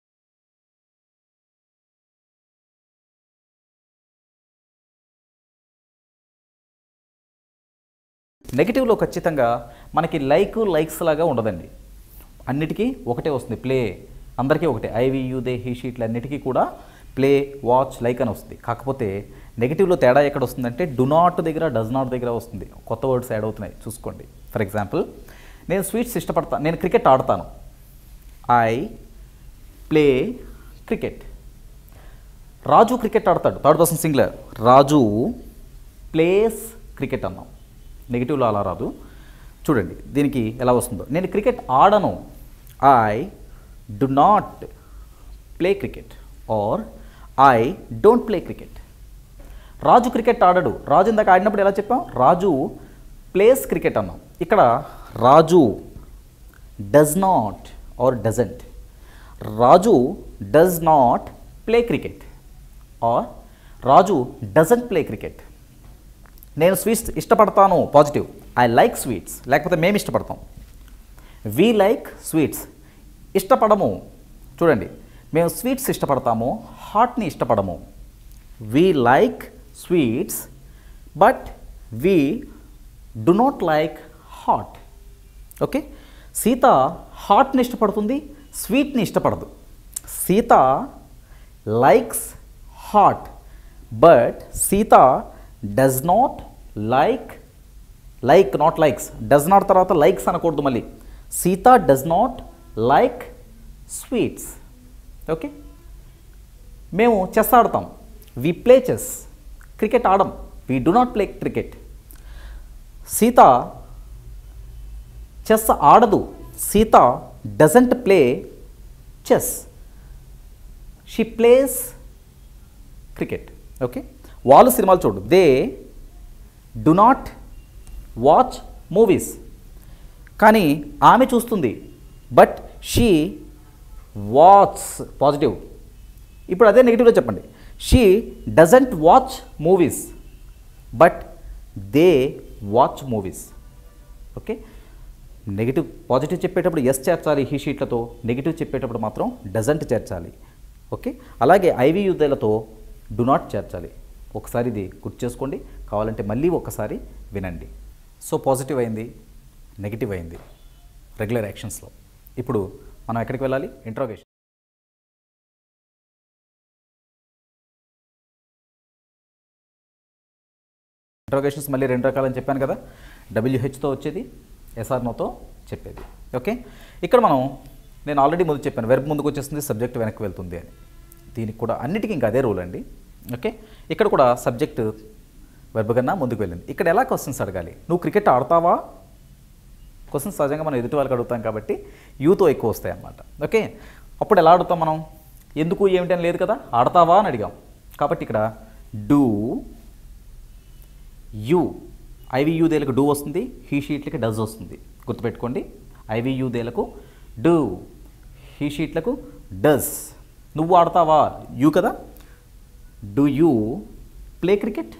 నెగిటివ్లో ఖచ్చితంగా మనకి లైక్ లైక్స్ లాగా ఉండదండి అన్నిటికీ ఒకటే వస్తుంది ప్లే అందరికీ ఒకటే ఐవి యూదే హీ షీట్లు అన్నిటికీ కూడా ప్లే వాచ్ లైక్ అని వస్తుంది కాకపోతే నెగిటివ్లో తేడా ఎక్కడ వస్తుందంటే డు నాట్ దగ్గర డజ్ నాట్ దగ్గర వస్తుంది కొత్త వర్డ్స్ యాడ్ అవుతున్నాయి చూసుకోండి ఫర్ ఎగ్జాంపుల్ నేను స్వీట్స్ ఇష్టపడతాను నేను క్రికెట్ ఆడతాను I play cricket Raju cricket ఆడతాడు third person singular Raju plays cricket అన్నాం నెగిటివ్లో అలా రాదు చూడండి దీనికి ఎలా వస్తుందో నేను క్రికెట్ ఆడను I do not play cricket or I don't play cricket Raju cricket ఆడడు రాజు ఇందాక ఆడినప్పుడు ఎలా చెప్పాం రాజు ప్లేస్ క్రికెట్ అన్నాం ఇక్కడ Raju does not or doesn't Raju does not play cricket or Raju doesn't play cricket నేను స్వీట్స్ ఇష్టపడతాను పాజిటివ్ ఐ లైక్ స్వీట్స్ లేకపోతే మేము ఇష్టపడతాం వి లైక్ స్వీట్స్ ఇష్టపడము చూడండి మేము స్వీట్స్ ఇష్టపడతాము హాట్ని ఇష్టపడము we like sweets but we do not like hot okay Sita హాట్ని ఇష్టపడుతుంది స్వీట్ని ఇష్టపడదు Sita likes hot but Sita does not like like not likes does not తర్వాత లైక్స్ అనకూడదు మళ్ళీ Sita does not like sweets okay మేము చెస్ ఆడతాం వి ప్లే చెస్ క్రికెట్ ఆడం we do not play cricket Sita chess ఆడదు Sita doesn't play chess she plays cricket okay వాళ్ళు సినిమాలు చూడు they do not watch movies కానీ ఆమె చూస్తుంది బట్ షీ వాచ్ పాజిటివ్ ఇప్పుడు అదే నెగిటివ్లో చెప్పండి she doesn't watch movies but they watch movies okay negative positive చెప్పేటప్పుడు ఎస్ చేర్చాలి హీ షీట్లతో నెగిటివ్ చెప్పేటప్పుడు మాత్రం డజంట్ చేర్చాలి ఓకే అలాగే ఐవి యుద్ధలతో డు నాట్ చేర్చాలి ఒకసారి ఇది గుర్తు చేసుకోండి కావాలంటే మళ్ళీ ఒకసారి వినండి సో పాజిటివ్ అయింది నెగిటివ్ అయింది రెగ్యులర్ యాక్షన్స్లో ఇప్పుడు మనం ఎక్కడికి వెళ్ళాలి ఇంట్రోగేషన్ ఇంట్రోగేషన్స్ మళ్ళీ రెండు రకాలని చెప్పాను కదా డబ్ల్యూహెచ్తో వచ్చేది ఎస్ఆర్నోతో చెప్పేది ఓకే ఇక్కడ మనం నేను ఆల్రెడీ ముందు చెప్పాను వెర్బ్ ముందుకు వచ్చేస్తుంది సబ్జెక్ట్ వెనక్కి వెళ్తుంది అని దీనికి కూడా అన్నిటికీ ఇంకా అదే రూల్ అండి ఓకే ఇక్కడ కూడా సబ్జెక్ట్ వెర్బ్ కన్నా ముందుకు వెళ్ళింది ఇక్కడ ఎలా క్వశ్చన్స్ అడగాలి నువ్వు క్రికెట్ ఆడతావా క్వశ్చన్స్ సహజంగా మనం ఎదుటి వాళ్ళకి అడుగుతాం కాబట్టి యూతో ఎక్కువ వస్తాయి అన్నమాట ఓకే అప్పుడు ఎలా అడుగుతాం మనం ఎందుకు ఏమిటని లేదు కదా ఆడతావా అని అడిగాం కాబట్టి ఇక్కడ డూ యు ఐవియు దేలకు డూ వస్తుంది హీ షీట్లకి డజ్ వస్తుంది గుర్తుపెట్టుకోండి ఐవియు దేలకు డూ హీ షీట్లకు డస్ నువ్వు ఆడతావా యూ కదా do you play cricket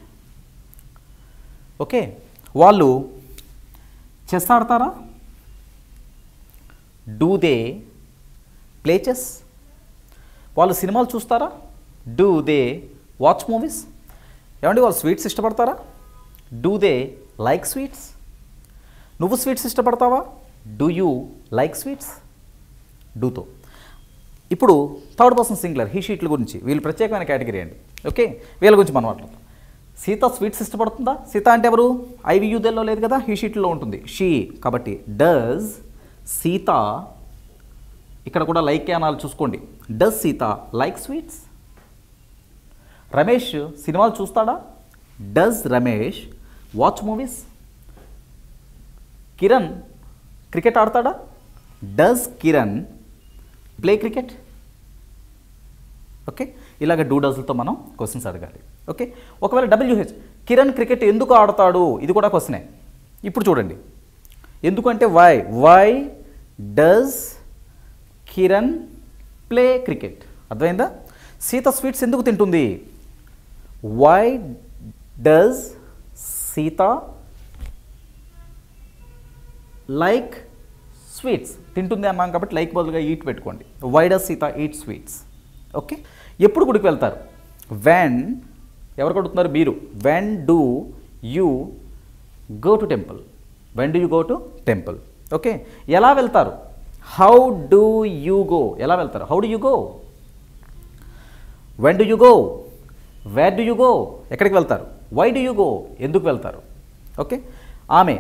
okay వాళ్ళు చెస్ ఆడతారా డూ దే ప్లే చెస్ వాళ్ళు సినిమాలు చూస్తారా డూ దే వాచ్ మూవీస్ ఏమండి వాళ్ళు స్వీట్స్ ఇష్టపడతారా డూ దే లైక్ స్వీట్స్ నువ్వు స్వీట్స్ ఇష్టపడతావా డూ యూ లైక్ స్వీట్స్ డూతో ఇప్పుడు థర్డ్ పర్సన్ సింగులర్ హీ షీట్ల గురించి వీళ్ళు ప్రత్యేకమైన కేటగిరీ అండి ఓకే వీళ్ళ గురించి మనం మాట్లాడతాం సీత స్వీట్స్ ఇష్టపడుతుందా సీత అంటే ఎవరు ఐవియుదల్లో లేదు కదా హీ షీట్లో ఉంటుంది షీ కాబట్టి డస్ సీత ఇక్కడ కూడా లైక్ అనాలి చూసుకోండి does Sita like sweets Ramesh సినిమాలు చూస్తాడా does Ramesh watch movies Kiran cricket ఆడతాడా does Kiran play cricket okay ఇలాగ డూ డస్లతో మనం క్వశ్చన్స్ అడగాలి ఓకే ఒకవేళ డబ్ల్యూహెచ్ కిరణ్ క్రికెట్ ఎందుకు ఆడతాడు ఇది కూడా క్వశ్చనే ఇప్పుడు చూడండి ఎందుకంటే why why does Kiran play cricket అర్థమైందా సీత స్వీట్స్ ఎందుకు తింటుంది why does Sita like sweets తింటుంది అన్నాం కాబట్టి లైక్ బదులుగా ఈట్ పెట్టుకోండి why does Sita eat sweets okay ఎప్పుడు గుడికి వెళ్తారు వెన్ ఎవరు కొడుతున్నారు మీరు when do you go to temple when do you go to temple okay ఎలా వెళ్తారు హౌ డూ యూ గో ఎలా వెళ్తారు how do you go when do you go wear do you go ఎక్కడికి వెళ్తారు వై డు యూ గో ఎందుకు వెళ్తారు okay ఆమె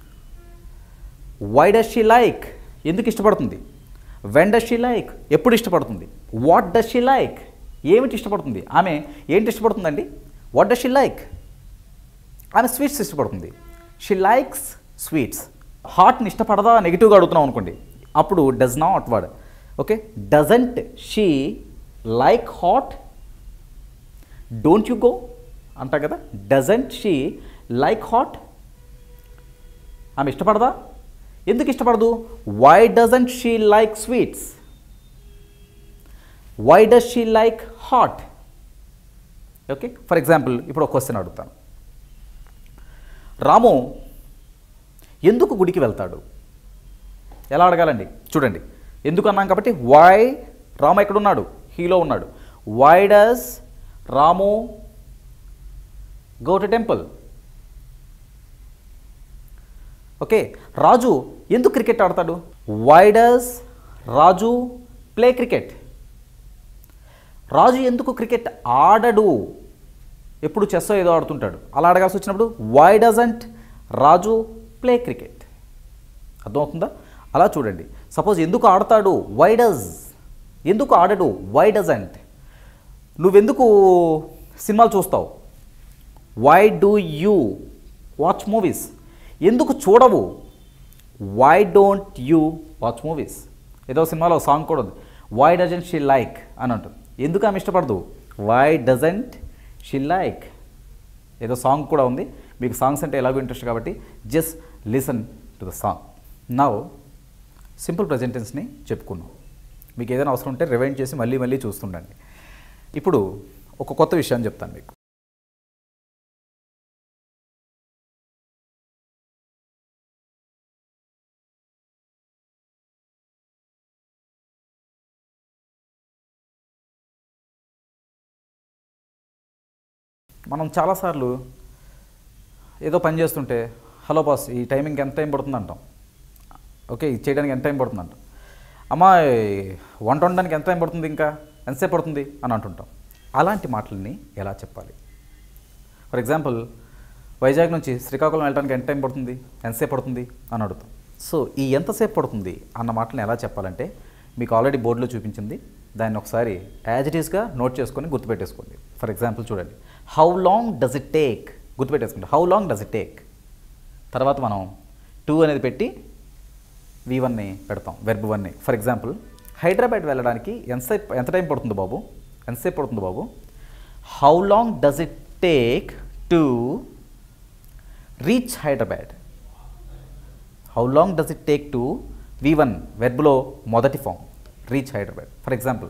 why does she like ఎందుకు ఇష్టపడుతుంది వెన్ డస్ షీ లైక్ ఎప్పుడు ఇష్టపడుతుంది వాట్ డస్ షీ లైక్ ఏమిటి ఇష్టపడుతుంది ఆమె ఏంటి ఇష్టపడుతుందండి వాట్ డస్ షీ లైక్ ఆమె స్వీట్స్ ఇష్టపడుతుంది షీ లైక్స్ స్వీట్స్ హాట్ని ఇష్టపడదా నెగిటివ్గా అడుగుతున్నాం అనుకోండి అప్పుడు does not word okay doesn't she like hot don't you go అంటా కదా డజంట్ షీ లైక్ హాట్ ఆమె ఇష్టపడదా ఎందుకు ఇష్టపడదు why doesn't she like sweets why does she like hot okay for example ఇప్పుడు ఒక క్వశ్చన్ అడుగుతాను రాము ఎందుకు గుడికి వెళ్తాడు ఎలా అడగాలండి చూడండి ఎందుకు అన్నాం కాబట్టి వై రాము ఎక్కడ ఉన్నాడు హీలో ఉన్నాడు why does Ramu go to temple okay Raju ఎందుకు క్రికెట్ ఆడతాడు why does Raju play cricket Raju ఎందుకు క్రికెట్ ఆడడు ఎప్పుడు చెస్ ఏదో ఆడుతుంటాడు అలా అడగాల్సి వచ్చినప్పుడు why doesn't Raju play cricket అర్థమవుతుందా అలా చూడండి సపోజ్ ఎందుకు ఆడతాడు వై డజ్ ఎందుకు ఆడడు వై డజంట్ నువ్వెందుకు సినిమాలు చూస్తావు why do you watch movies ఎందుకు చూడవు why don't you watch movies ఏదో సినిమాలో సాంగ్ కూడా ఉంది వై డజంట్ షీ లైక్ అని అంటుంది ఎందుకు ఆమె ఇష్టపడదు వై డజంట్ షీ లైక్ ఏదో సాంగ్ కూడా ఉంది మీకు సాంగ్స్ అంటే ఎలాగో ఇంట్రెస్ట్ కాబట్టి just listen to the song now simple ప్రజెంటెన్స్ని చెప్పుకున్నాం మీకు ఏదైనా అవసరం ఉంటే రివైండ్ చేసి మళ్ళీ మళ్ళీ చూస్తుండండి ఇప్పుడు ఒక కొత్త విషయం చెప్తాను మీకు మనం చాలాసార్లు ఏదో పని చేస్తుంటే హలో బాస్ ఈ టైమింగ్ ఎంత టైం పడుతుంది అంటాం ఓకే ఇది చేయడానికి ఎంత టైం పడుతుంది అంటాం అమ్మా ఈ వంట వండడానికి ఎంత టైం పడుతుంది ఇంకా ఎంతసేపు పడుతుంది అని అంటుంటాం అలాంటి మాటలని ఎలా చెప్పాలి ఫర్ ఎగ్జాంపుల్ వైజాగ్ నుంచి శ్రీకాకుళం వెళ్ళడానికి ఎంత టైం పడుతుంది ఎంతసేపు పడుతుంది అని అడుగుతాం సో ఈ ఎంతసేపు పడుతుంది అన్న మాటలను ఎలా చెప్పాలంటే మీకు ఆల్రెడీ బోర్డులో చూపించింది దాన్ని ఒకసారి యాజ్ ఇట్ ఈస్గా నోట్ చేసుకొని గుర్తుపెట్టేసుకోండి ఫర్ ఎగ్జాంపుల్ చూడండి how long does it take గుర్తుపెట్టేసుకోండి how long does it take తర్వాత మనం టూ అనేది పెట్టి వి వన్ని పెడతాం వెర్బ్ వన్ని ఫర్ ఎగ్జాంపుల్ హైదరాబాద్ వెళ్ళడానికి ఎంతసేపు ఎంత టైం పడుతుంది బాబు ఎంతసేపు పడుతుంది బాబు how long does it take to reach Hyderabad how long does it take to V one వెర్బ్లో మొదటి form reach Hyderabad for example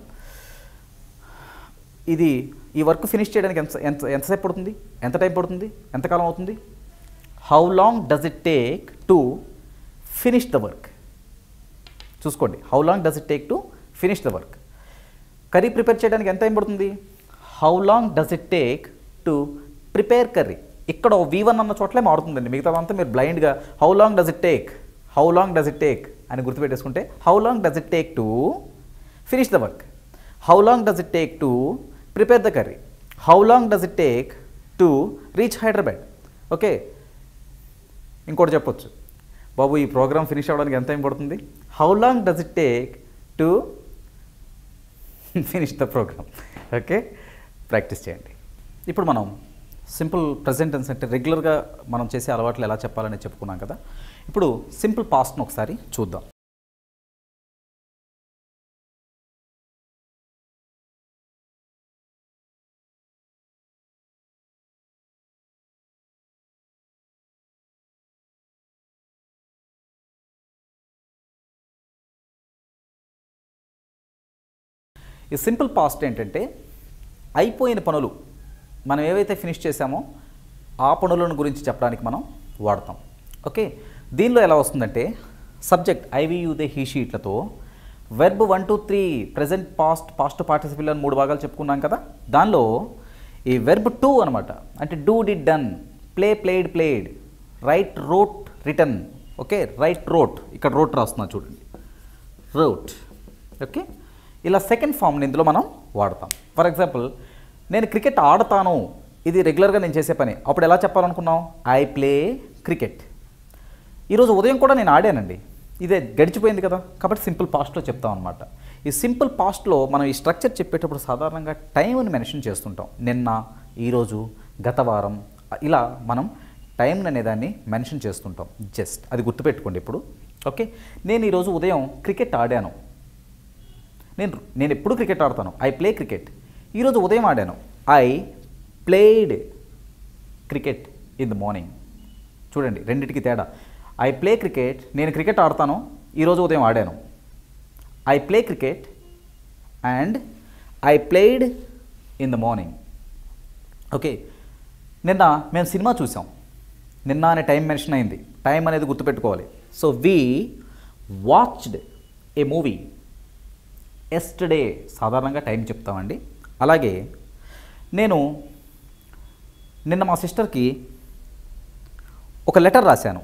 ఇది ఈ వర్క్ ఫినిష్ చేయడానికి ఎంత ఎంత ఎంతసేపు పడుతుంది ఎంత టైం పడుతుంది ఎంతకాలం అవుతుంది how long does it take to finish the work చూసుకోండి how long does it take to finish the work curry prepare చేయడానికి ఎంత టైం పడుతుంది how long does it take to prepare curry ఇక్కడ వి వన్ అన్న చోట్లే మారుతుందండి మిగతాదంతా మీరు బ్లైండ్గా how long does it take how long does it take అని గుర్తుపెట్టేసుకుంటే how long does it take to finish the work how long does it take to prepare the curry how long does it take to reach Hyderabad okay ఇంకోటి చెప్పొచ్చు బాబు ఈ programme finish అవ్వడానికి ఎంత time పడుతుంది how long does it take to finish the programme okay practice చేయండి ఇప్పుడు మనం simple present tense అంటే రెగ్యులర్గా మనం చేసే అలవాట్లు ఎలా చెప్పాలని చెప్పుకున్నాం కదా ఇప్పుడు సింపుల్ పాస్ట్ను ఒకసారి చూద్దాం ఈ సింపుల్ పాస్ట్ ఏంటంటే అయిపోయిన పనులు మనం ఏవైతే ఫినిష్ చేసామో ఆ పనులను గురించి చెప్పడానికి మనం వాడతాం ఓకే దీనిలో ఎలా వస్తుందంటే సబ్జెక్ట్ ఐవియు దే హీ షీట్లతో verb one two three present past past participle అని మూడు భాగాలు చెప్పుకున్నాం కదా దానిలో ఈ వెర్బ్ టూ అనమాట అంటే do did done play played played write wrote return okay write wrote ఇక్కడ రోట్ రాస్తున్నా చూడండి రోట్ ఓకే ఇలా సెకండ్ ఫామ్ని ఇందులో మనం వాడతాం ఫర్ ఎగ్జాంపుల్ నేను క్రికెట్ ఆడతాను ఇది రెగ్యులర్గా నేను చేసే పని అప్పుడు ఎలా చెప్పాలనుకున్నాం ఐ ప్లే క్రికెట్ ఈరోజు ఉదయం కూడా నేను ఆడానండి ఇదే గడిచిపోయింది కదా కాబట్టి సింపుల్ పాస్ట్లో చెప్తాం అనమాట ఈ సింపుల్ పాస్ట్లో మనం ఈ స్ట్రక్చర్ చెప్పేటప్పుడు సాధారణంగా టైంని మెన్షన్ చేస్తుంటాం నిన్న ఈరోజు గత వారం ఇలా మనం టైం అనేదాన్ని మెన్షన్ చేస్తుంటాం జస్ట్ అది గుర్తుపెట్టుకోండి ఇప్పుడు ఓకే నేను ఈరోజు ఉదయం క్రికెట్ ఆడాను నేను నేను ఎప్పుడు క్రికెట్ ఆడతాను ఐ ప్లే క్రికెట్ ఈరోజు ఉదయం ఆడాను I played cricket in the morning చూడండి రెండింటికి తేడా ఐ ప్లే క్రికెట్ నేను క్రికెట్ ఆడతాను ఈరోజు ఉదయం ఆడాను I play cricket and I played in the morning okay నిన్న మేము సినిమా చూసాం నిన్న అనే టైం మెన్షన్ అయింది టైం అనేది గుర్తుపెట్టుకోవాలి so we watched a movie yesterday సాధారణంగా టైం చెప్తామండి అలాగే నేను నిన్న మా సిస్టర్కి ఒక లెటర్ రాశాను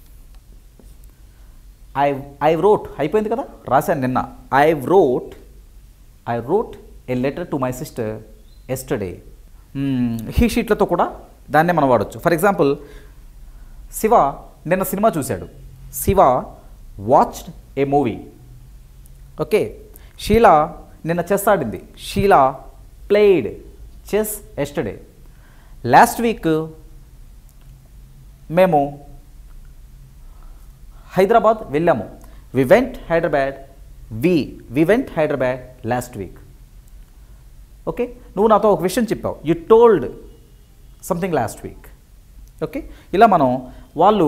ఐ ఐ రోట్ అయిపోయింది కదా రాశాను నిన్న I wrote I wrote a letter to my sister yesterday he షీట్లతో కూడా దాన్నే మనం వాడచ్చు ఫర్ ఎగ్జాంపుల్ శివ నిన్న సినిమా చూశాడు Shiva watched a movie okay Sheela నిన్న చెస్ ఆడింది Sheela played chess yesterday last week మేము హైదరాబాద్ వెళ్ళాము we went Hyderabad we we went Hyderabad last week okay నువ్వు నాతో ఒక విషయం చెప్పావు you told something last week okay ఇలా మనం వాళ్ళు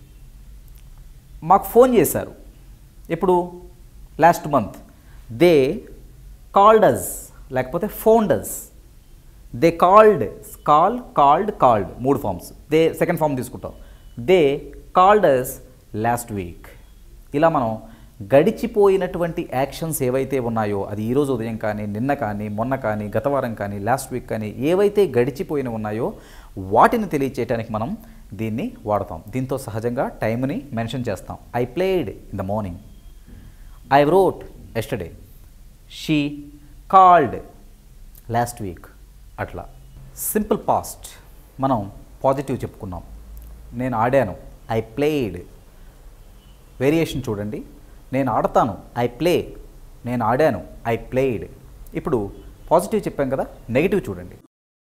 మాకు ఫోన్ చేశారు ఎప్పుడు last month they called us లేకపోతే phoned us they called call called called మూడు ఫామ్స్ దే సెకండ్ ఫామ్ తీసుకుంటాం they called us last week ఇలా మనం గడిచిపోయినటువంటి యాక్షన్స్ ఏవైతే ఉన్నాయో అది ఈరోజు ఉదయం కానీ నిన్న కానీ మొన్న కానీ గత వారం కానీ లాస్ట్ వీక్ కానీ ఏవైతే గడిచిపోయిన ఉన్నాయో వాటిని తెలియచేయడానికి మనం దీన్ని వాడతాం దీంతో సహజంగా టైంని మెన్షన్ చేస్తాం I played in the morning I wrote yesterday she called last week అట్లా సింపుల్ పాస్ట్ మనం పాజిటివ్ చెప్పుకున్నాం నేను ఆడాను ఐ ప్లేడ్ వేరియేషన్ చూడండి నేను ఆడతాను ఐ ప్లే నేను ఆడాను ఐ ప్లేడ్ ఇప్పుడు పాజిటివ్ చెప్పాం కదా నెగిటివ్ చూడండి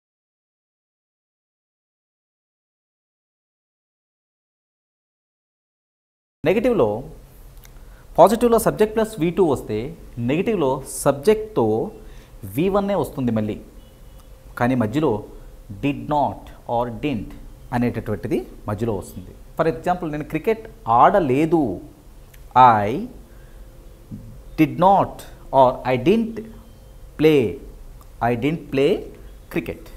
నెగిటివ్లో పాజిటివ్లో సబ్జెక్ట్ ప్లస్ వి టూ వస్తే నెగిటివ్లో సబ్జెక్ట్తో వి వన్నే వస్తుంది మళ్ళీ కానీ మధ్యలో డిడ్ నాట్ ఆర్ డింట్ అనేటటువంటిది మధ్యలో వస్తుంది ఫర్ ఎగ్జాంపుల్ నేను క్రికెట్ ఆడలేదు I did not or I didn't play I didn't play cricket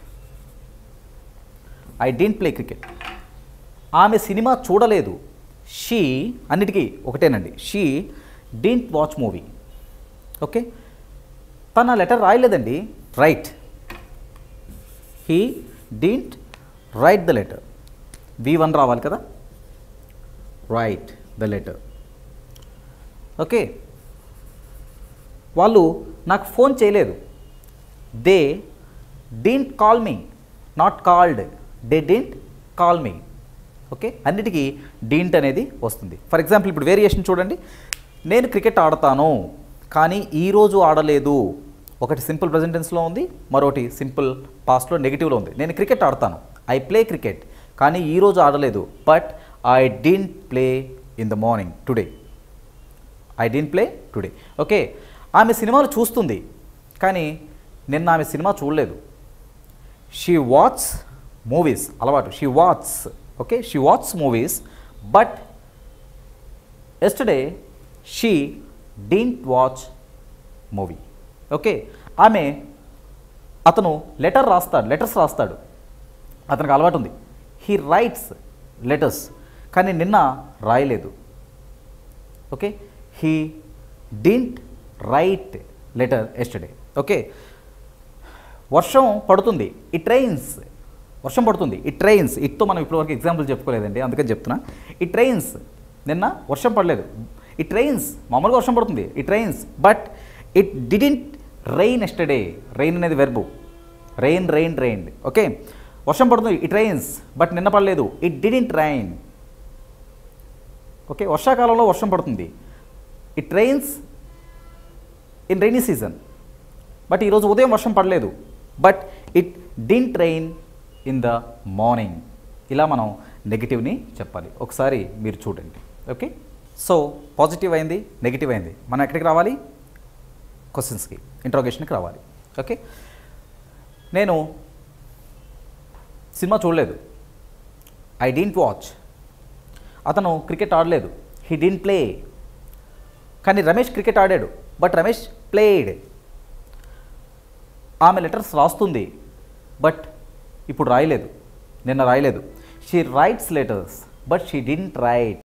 I didn't play cricket ఆమె సినిమా చూడలేదు షీ అన్నిటికీ ఒకటేనండి she didn't watch movie okay తన లెటర్ రాయలేదండి write he didn't write the letter V one రావాలి కదా right the letter okay వాళ్ళు నాకు ఫోన్ చేయలేదు they didn't call me not called they didn't call me okay అన్నిటికీ డింట్ అనేది వస్తుంది ఫర్ ఎగ్జాంపుల్ ఇప్పుడు వేరియేషన్ చూడండి నేను క్రికెట్ ఆడతాను కానీ ఈరోజు ఆడలేదు ఒకటి సింపుల్ ప్రజెంటెన్స్లో ఉంది మరొకటి సింపుల్ పాస్ట్లో నెగిటివ్లో ఉంది నేను క్రికెట్ ఆడతాను ఐ ప్లే క్రికెట్ కానీ ఈరోజు ఆడలేదు but I didn't play in the morning today I didn't play today okay ఆమె సినిమాలు చూస్తుంది కానీ నిన్న ఆమె సినిమా చూడలేదు షీ వాచ్ మూవీస్ అలవాటు she watch okay she watch movies but yesterday she didn't watch movie okay ఆమె అతను లెటర్ రాస్తాడు లెటర్స్ రాస్తాడు అతనికి అలవాటు ఉంది హీ రైట్స్ లెటర్స్ కానీ నిన్న రాయలేదు okay he didn't write letter yesterday okay వర్షం పడుతుంది ఇట్ ట్రైన్స్ వర్షం పడుతుంది ఇట్ ట్రైన్స్ ఇట్తో మనం ఇప్పటివరకు ఎగ్జాంపుల్ చెప్పుకోలేదండి అందుకని చెప్తున్నా ఇట్ ట్రైన్స్ నిన్న వర్షం పడలేదు ఇట్ ట్రైన్స్ మామూలుగా వర్షం పడుతుంది it rains but it didn't rain yesterday rain అనేది verb rain rain rain okay వర్షం పడుతుంది ఇట్ రైన్స్ బట్ నిన్న పడలేదు ఇట్ డిడింట్ రైన్ ఓకే వర్షాకాలంలో వర్షం పడుతుంది it rains in rainy season but ఈరోజు ఉదయం వర్షం పడలేదు but it didn't rain in the morning ఇలా మనం నెగిటివ్ని చెప్పాలి ఒకసారి మీరు చూడండి ఓకే సో పాజిటివ్ అయింది నెగిటివ్ అయింది మనం ఎక్కడికి రావాలి క్వశ్చన్స్కి ఇంట్రోగేషన్కి రావాలి ఓకే నేను సినిమా చూడలేదు ఐ డింట్ వాచ్ అతను క్రికెట్ ఆడలేదు హీ డింట్ ప్లే కానీ రమేష్ క్రికెట్ ఆడాడు బట్ రమేష్ ప్లేడ్ ఆమె లెటర్స్ రాస్తుంది బట్ ఇప్పుడు రాయలేదు నిన్న రాయలేదు she writes letters but she didn't write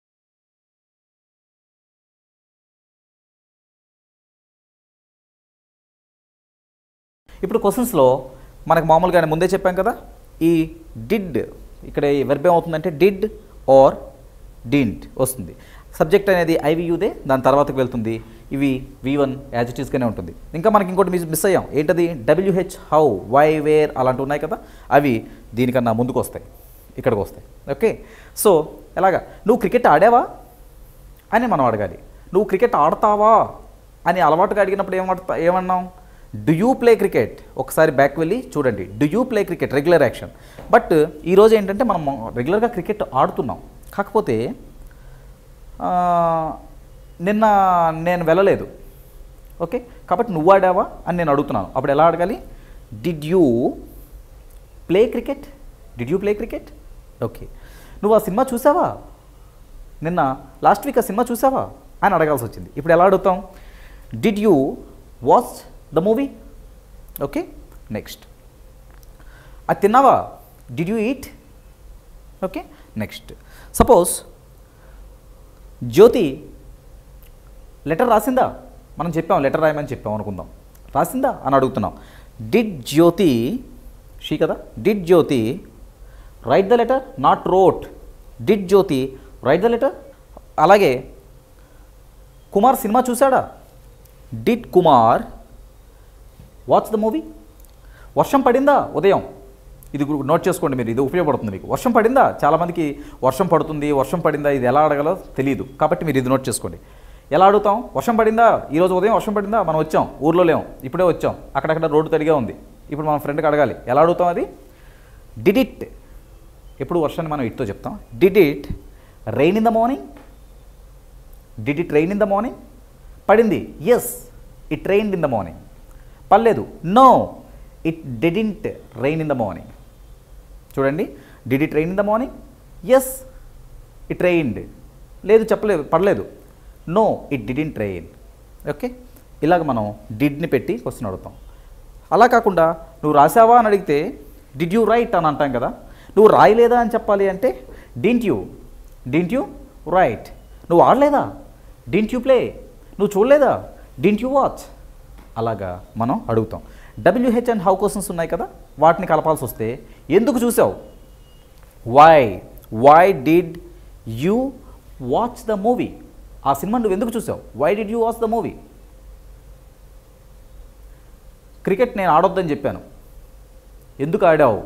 ఇప్పుడు క్వశ్చన్స్లో మనకు మామూలుగానే ముందే చెప్పాం కదా ఈ డిడ్ ఇక్కడ ఈ వెర్బ్ ఏమవుతుందంటే డిడ్ ఆర్ డింట్ వస్తుంది సబ్జెక్ట్ అనేది ఐవియుదే దాని తర్వాతకి వెళ్తుంది ఇవి వి వన్ యాజ్ ఇట్ ఈస్గానే ఉంటుంది ఇంకా మనకి ఇంకోటి మిస్ మిస్ అయ్యాం ఏంటది డబ్ల్యూహెచ్ హౌ వై వేర్ అలాంటివి ఉన్నాయి కదా అవి దీనికన్నా ముందుకు వస్తాయి ఇక్కడికి వస్తాయి ఓకే సో ఎలాగా నువ్వు క్రికెట్ ఆడావా అని మనం అడగాలి నువ్వు క్రికెట్ ఆడతావా అని అలవాటుగా అడిగినప్పుడు ఏమడతా ఏమన్నాం డు యూ ప్లే క్రికెట్ ఒకసారి బ్యాక్ వెళ్ళి చూడండి do you play cricket regular action but ఈరోజు ఏంటంటే మనం రెగ్యులర్గా క్రికెట్ ఆడుతున్నాం కాకపోతే ఆ, నిన్న నేను వెళ్ళలేదు ఓకే కాబట్టి నువ్వు ఆడావా అని నేను అడుగుతున్నాను అప్పుడు ఎలా అడగాలి did you play cricket did you play cricket okay నువ్వు ఆ సినిమా చూసావా నిన్న లాస్ట్ వీక్ ఆ సినిమా చూసావా అని అడగాల్సి వచ్చింది ఇప్పుడు ఎలా అడుగుతాం did you watch the movie okay next అది తిన్నావా did you eat okay next suppose Jyoti letter రాసిందా మనం చెప్పాం లెటర్ రాయమని చెప్పాం అనుకుందాం రాసిందా అని అడుగుతున్నాం డిడ్ జ్యోతి షీ కదా did Jyoti write the letter not wrote did Jyoti write the letter అలాగే కుమార్ సినిమా చూశాడా did Kumar watch the movie వర్షం పడిందా ఉదయం ఇది గు- నోట్ చేసుకోండి మీరు ఇది ఉపయోగపడుతుంది మీకు వర్షం పడిందా చాలామందికి వర్షం పడుతుంది వర్షం పడిందా ఇది ఎలా అడగాలో తెలియదు కాబట్టి మీరు ఇది నోట్ చేసుకోండి ఎలా అడుగుతాం వర్షం పడిందా ఈరోజు ఉదయం వర్షం పడిందా మనం వచ్చాం ఊర్లో లేం ఇప్పుడే వచ్చాం అక్కడక్కడ రోడ్డు తడిగా ఉంది ఇప్పుడు మన ఫ్రెండ్కి అడగాలి ఎలా అడుగుతాం అది డిడ్ ఇట్ ఎప్పుడు వర్షాన్ని మనం ఇట్తో చెప్తాం did it rain in the morning did it rain in the morning పడింది yes it rain in the morning పర్లేదు no it didn't rain in the morning చూడండి did it rain in the morning yes it rained లేదు చెప్పలేదు పడలేదు no it didn't rain okay ఇలాగ మనం డిడ్ని పెట్టి question అడుగుతాం అలా కాకుండా నువ్వు రాసావా అని అడిగితే డిడ్ యూ రైట్ అని అంటాం కదా నువ్వు రాయలేదా అని చెప్పాలి అంటే didn't you didn't you write నువ్వు ఆడలేదా డింట్ యూ ప్లే నువ్వు చూడలేదా డింట్ యూ వాచ్ అలాగా మనం అడుగుతాం డబ్ల్యూహెచ్ అండ్ హౌ క్వశ్చన్స్ ఉన్నాయి కదా వాటిని కలపాల్సి వస్తే ఎందుకు చూసావు why why did you watch the movie ఆ సినిమా నువ్వు ఎందుకు చూసావు why did you watch the movie cricket నేను ఆడొద్దని చెప్పాను ఎందుకు ఆడావు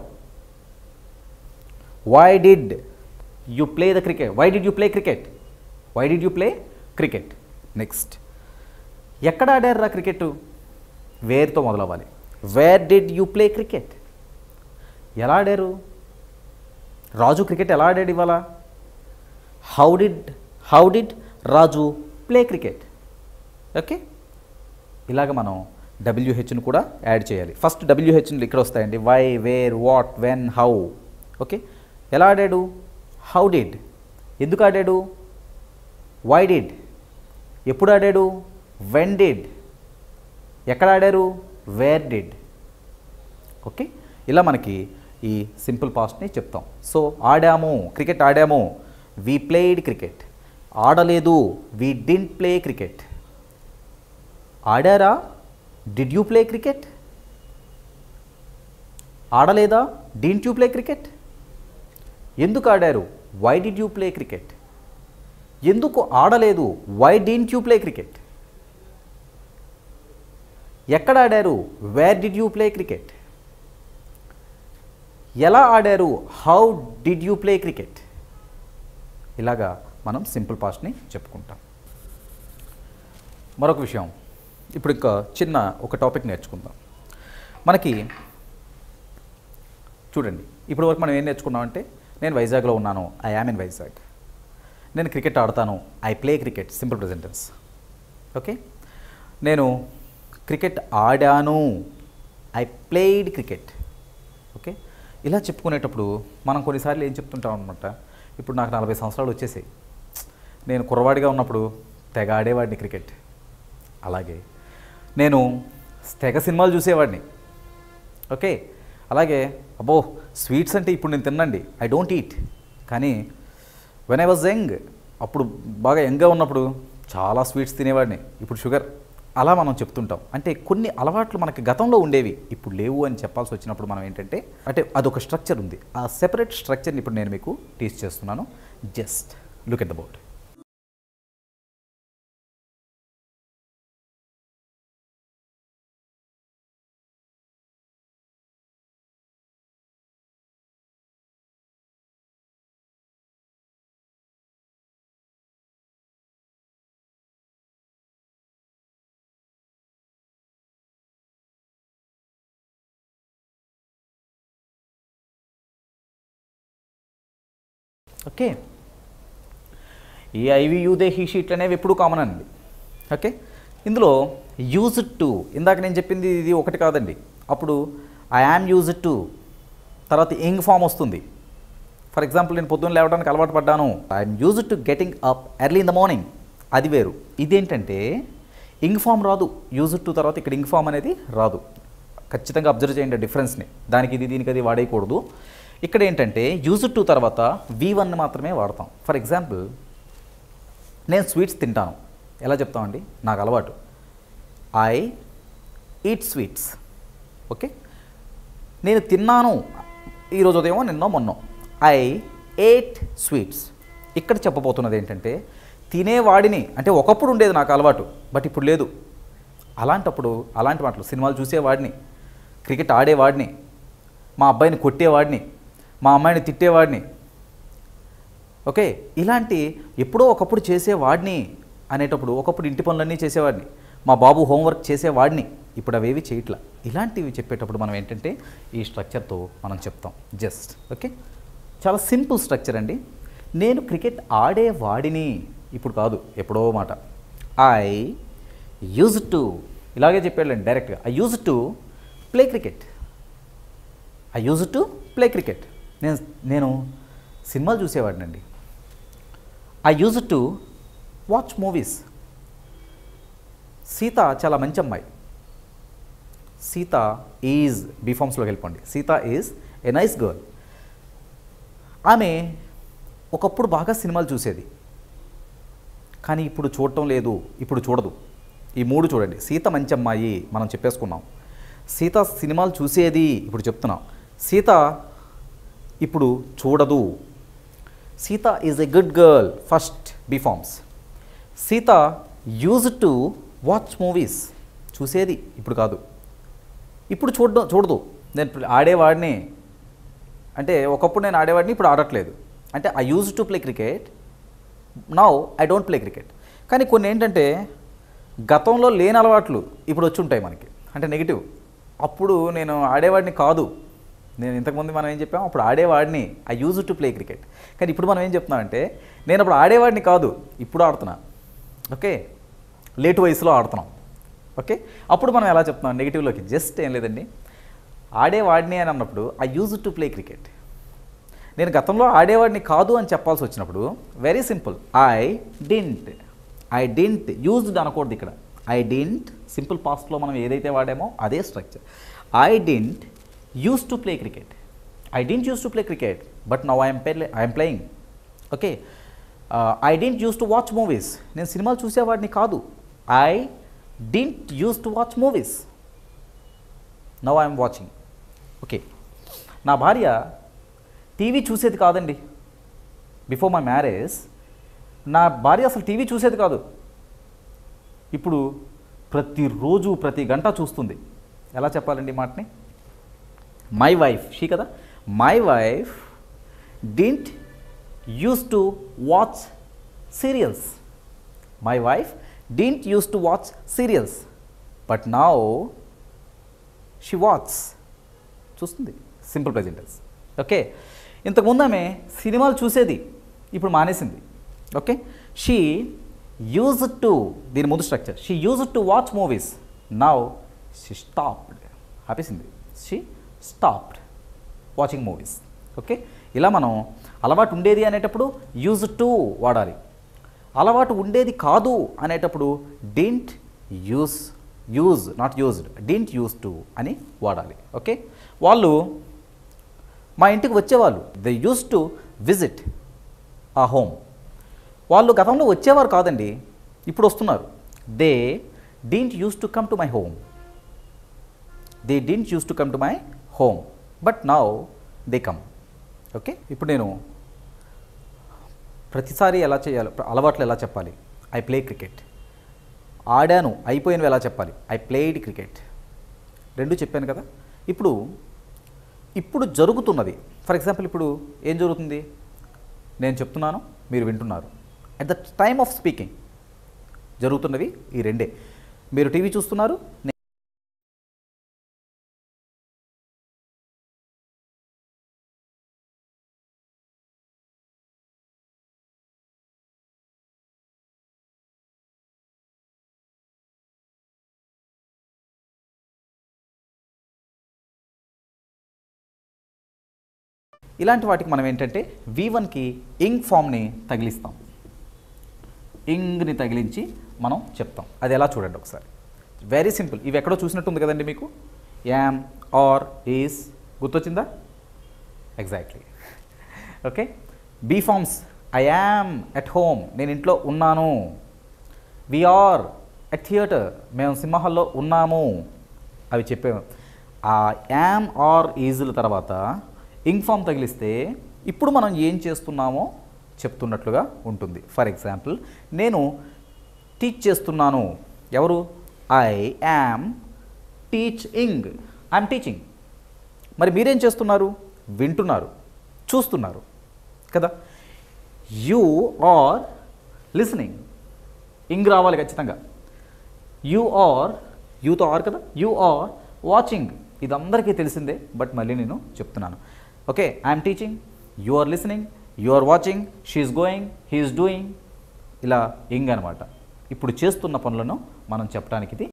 why did you play the cricket why did you play cricket why did you play cricket next ఎక్కడ ఆడారు రా క్రికెట్ వేర్తో మొదలవ్వాలి where did you play cricket ఎలా ఆడారు రాజు క్రికెట్ ఎలా ఆడాడు ఇవాళ how did how did Raju play cricket okay ఇలాగ మనం డబ్ల్యూహెచ్ను కూడా యాడ్ చేయాలి ఫస్ట్ డబ్ల్యూహెచ్లు ఇక్కడ వస్తాయండి why where what when how okay ఎలా ఆడాడు హౌ డిడ్ ఎందుకు ఆడాడు వై డిడ్ ఎప్పుడు ఆడాడు వెన్ డిడ్ ఎక్కడ ఆడారు వేర్ డిడ్ ఓకే ఇలా మనకి ఈ సింపుల్ పాస్ట్ని చెప్తాం సో ఆడాము క్రికెట్ ఆడాము వి ప్లేడ్ క్రికెట్ ఆడలేదు వి డింట్ ప్లే క్రికెట్ ఆడారా డిడ్ యూ ప్లే క్రికెట్ ఆడలేదా డింట్ యూ ప్లే క్రికెట్ ఎందుకు ఆడారు why did you play cricket ఎందుకు ఆడలేదు why didn't you play cricket ఎక్కడ ఆడారు where did you play cricket ఎలా ఆడారు how did you play cricket ఇలాగా మనం సింపుల్ పాస్ట్ని చెప్పుకుంటాం మరొక విషయం ఇప్పుడు ఇంకా చిన్న ఒక టాపిక్ నేర్చుకుందాం మనకి చూడండి ఇప్పుడు వరకు మనం ఏం నేర్చుకున్నామంటే నేను వైజాగ్లో ఉన్నాను ఐ యామ్ ఇన్ వైజాగ్ నేను క్రికెట్ ఆడతాను I play cricket simple present tense okay నేను క్రికెట్ ఆడాను ఐ ప్లేడ్ క్రికెట్ ఓకే ఇలా చెప్పుకునేటప్పుడు మనం కొన్నిసార్లు ఏం చెప్తుంటాం అనమాట ఇప్పుడు నాకు నలభై సంవత్సరాలు వచ్చేసాయి నేను కుర్రవాడిగా ఉన్నప్పుడు తెగ ఆడేవాడిని క్రికెట్ అలాగే నేను తెగ సినిమాలు చూసేవాడిని ఓకే అలాగే అబ్బో స్వీట్స్ అంటే ఇప్పుడు నేను తిన్నండి ఐ డోంట్ ఈట్ కానీ వెన్ ఐ వాజ్ యంగ్ అప్పుడు బాగా యంగ్గా ఉన్నప్పుడు చాలా స్వీట్స్ తినేవాడిని ఇప్పుడు షుగర్ అలా మనం చెప్తుంటాం అంటే కొన్ని అలవాట్లు మనకి గతంలో ఉండేవి ఇప్పుడు లేవు అని చెప్పాల్సి వచ్చినప్పుడు మనం ఏంటంటే అంటే అదొక స్ట్రక్చర్ ఉంది ఆ సెపరేట్ స్ట్రక్చర్ని ఇప్పుడు నేను మీకు టీచ్ చేస్తున్నాను just look at the board okay ఈ ఐవి యూదే హీ షీట్లు అనేవి ఎప్పుడు కామన్ అండి ఓకే ఇందులో యూజ్ టు ఇందాక నేను చెప్పింది ఇది ఒకటి కాదండి అప్పుడు ఐ యామ్ యూజ్ టు తర్వాత ఇంగ్ ఫామ్ వస్తుంది ఫర్ ఎగ్జాంపుల్ నేను పొద్దున్న లేవడానికి అలవాటు పడ్డాను I'm use to getting up early in the morning అది వేరు ఇదేంటంటే ఇంగ్ ఫామ్ రాదు యూజ్ టు తర్వాత ఇక్కడ ఇంగ్ ఫామ్ అనేది రాదు ఖచ్చితంగా అబ్జర్వ్ చేయండి డిఫరెన్స్ని దానికి ఇది దీనికి అది వాడేయకూడదు ఇక్కడ ఏంటంటే యూజ్ టు తర్వాత వి వన్ మాత్రమే వాడతాం ఫర్ ఎగ్జాంపుల్ నేను స్వీట్స్ తింటాను ఎలా చెప్తామండి నాకు అలవాటు ఐ ఈట్ స్వీట్స్ ఓకే నేను తిన్నాను ఈరోజు ఉదయం నిన్నో మొన్నో ఐ ఎయిట్ స్వీట్స్ ఇక్కడ చెప్పబోతున్నది ఏంటంటే తినేవాడిని అంటే ఒకప్పుడు ఉండేది నాకు అలవాటు బట్ ఇప్పుడు లేదు అలాంటప్పుడు అలాంటి మాటలు సినిమాలు చూసేవాడిని క్రికెట్ ఆడేవాడిని మా అబ్బాయిని కొట్టేవాడిని మా అమ్మాయిని తిట్టేవాడిని ఓకే ఇలాంటి ఎప్పుడో ఒకప్పుడు చేసేవాడిని అనేటప్పుడు ఒకప్పుడు ఇంటి పనులన్నీ చేసేవాడిని మా బాబు హోంవర్క్ చేసేవాడిని ఇప్పుడు అవేవి చేయట్లా ఇలాంటివి చెప్పేటప్పుడు మనం ఏంటంటే ఈ స్ట్రక్చర్తో మనం చెప్తాం జస్ట్ ఓకే చాలా సింపుల్ స్ట్రక్చర్ అండి నేను క్రికెట్ ఆడేవాడిని ఇప్పుడు కాదు ఎప్పుడో మాట ఐ యూజ్ టు ఇలాగే చెప్పాడండి డైరెక్ట్గా I used to play cricket I used to play cricket నేను నేను సినిమాలు చూసేవాడినండి I used to watch movies Sita చాలా మంచి అమ్మాయి సీత ఈజ్ బీఫామ్స్లోకి వెళ్ళిపోండి Sita is a nice girl ఆమె ఒకప్పుడు బాగా సినిమాలు చూసేది కానీ ఇప్పుడు చూడటం లేదు ఇప్పుడు చూడదు ఈ మూడు చూడండి సీత మంచి అమ్మాయి మనం చెప్పేసుకున్నాం సీత సినిమాలు చూసేది ఇప్పుడు చెప్తున్నాం సీత ఇప్పుడు చూడదు Sita is a good girl first B forms Sita used to watch movies చూసేది ఇప్పుడు కాదు ఇప్పుడు చూడడం చూడదు నేను ఇప్పుడు ఆడేవాడిని అంటే ఒకప్పుడు నేను ఆడేవాడిని ఇప్పుడు ఆడట్లేదు అంటే I used to play cricket now I don't play cricket కానీ కొన్ని ఏంటంటే గతంలో లేని అలవాట్లు ఇప్పుడు వచ్చి ఉంటాయి మనకి అంటే నెగిటివ్ అప్పుడు నేను ఆడేవాడిని కాదు నేను ఇంతకుముందు మనం ఏం చెప్పాం అప్పుడు ఆడేవాడిని I used to play cricket కానీ ఇప్పుడు మనం ఏం చెప్తున్నామంటే నేను అప్పుడు ఆడేవాడిని కాదు ఇప్పుడు ఆడుతున్నా ఓకే లేట్ వయసులో ఆడుతున్నాం ఓకే అప్పుడు మనం ఎలా చెప్తున్నాం నెగిటివ్లోకి జస్ట్ ఏం లేదండి ఆడేవాడిని అని అన్నప్పుడు I used to play cricket నేను గతంలో ఆడేవాడిని కాదు అని చెప్పాల్సి వచ్చినప్పుడు very simple I didn't I didn't used అనకూడదు ఇక్కడ ఐ డింట్ సింపుల్ పాస్ట్లో మనం ఏదైతే వాడామో అదే structure I didn't use to play cricket I didn't use to play cricket but now I'm play I'm playing okay I didn't use to watch movies నేను సినిమాలు చూసేవాడిని కాదు I didn't use to watch movies now I'm watching okay నా భార్య TV చూసేది కాదండి before my marriage నా భార్య అసలు టీవీ చూసేది కాదు ఇప్పుడు ప్రతిరోజు ప్రతి గంట చూస్తుంది ఎలా చెప్పాలండి ఈ మాటని మై వైఫ్ షీ కదా my wife didn't use to watch serials my wife didn't use to watch serials but now she watch చూస్తుంది సింపుల్ ప్రజెంటెన్స్ ఓకే ఇంతకుముందు ఆమె సినిమాలు చూసేది ఇప్పుడు మానేసింది ఓకే షీ యూజ్ టు దీని ముందు structure she used to watch movies now she stopped ఆపేసింది she stopped watching movies okay ఇలా మనం అలవాటు ఉండేది అనేటప్పుడు యూజ్ టు వాడాలి అలవాటు ఉండేది కాదు అనేటప్పుడు didn't use used not used didn't use to అని వాడాలి ఓకే వాళ్ళు మా ఇంటికి వచ్చేవాళ్ళు they used to visit a home వాళ్ళు గతంలో వచ్చేవారు కాదండి ఇప్పుడు వస్తున్నారు they didn't use to come to my home they didn't use to come to my home but now they come okay ఇప్పుడు నేను ప్రతిసారి ఎలా చేయాలి అలవాట్లు ఎలా చెప్పాలి ఐ ప్లే క్రికెట్ ఆడాను అయిపోయినవి ఎలా చెప్పాలి ఐ ప్లేడ్ క్రికెట్ రెండు చెప్పాను కదా ఇప్పుడు ఇప్పుడు జరుగుతున్నది ఫర్ ఎగ్జాంపుల్ ఇప్పుడు ఏం జరుగుతుంది నేను చెప్తున్నాను మీరు వింటున్నారు at the time of speaking జరుగుతున్నవి ఈ రెండే మీరు టీవీ చూస్తున్నారు ఇలాంటి వాటికి మనం ఏంటంటే వి వన్కి ఇంగ్ ఫామ్ని తగిలిస్తాం ఇంగ్ని తగిలించి మనం చెప్తాం అది ఎలా చూడండి ఒకసారి వెరీ సింపుల్ ఇవి ఎక్కడో చూసినట్టుంది కదండి మీకు యామ్ ఆర్ ఈస్ గుర్తొచ్చిందా exactly okay B forms I am at home నేను ఇంట్లో ఉన్నాను వి ఆర్ ఎట్ థియేటర్ మేము సినిమా హాల్లో ఉన్నాము అవి చెప్పాము ఆ యామ్ ఆర్ ఈజుల తర్వాత ఇంక్ ఫామ్ తగిలిస్తే ఇప్పుడు మనం ఏం చేస్తున్నామో చెప్తున్నట్లుగా ఉంటుంది ఫర్ ఎగ్జాంపుల్ నేను టీచ్ చేస్తున్నాను ఎవరు I am teach ing I'm teaching మరి మీరేం చేస్తున్నారు వింటున్నారు చూస్తున్నారు కదా యు ఆర్ లిసనింగ్ ఇంగ్ రావాలి ఖచ్చితంగా యు ఆర్ యూతో ఆర్ కదా యు ఆర్ వాచింగ్ ఇది అందరికీ తెలిసిందే బట్ మళ్ళీ నేను చెప్తున్నాను okay I'm teaching you are listening you are watching she's going he's doing ఇలా ఇంగ్ అనమాట ఇప్పుడు చేస్తున్న పనులను మనం చెప్పడానికి ఇది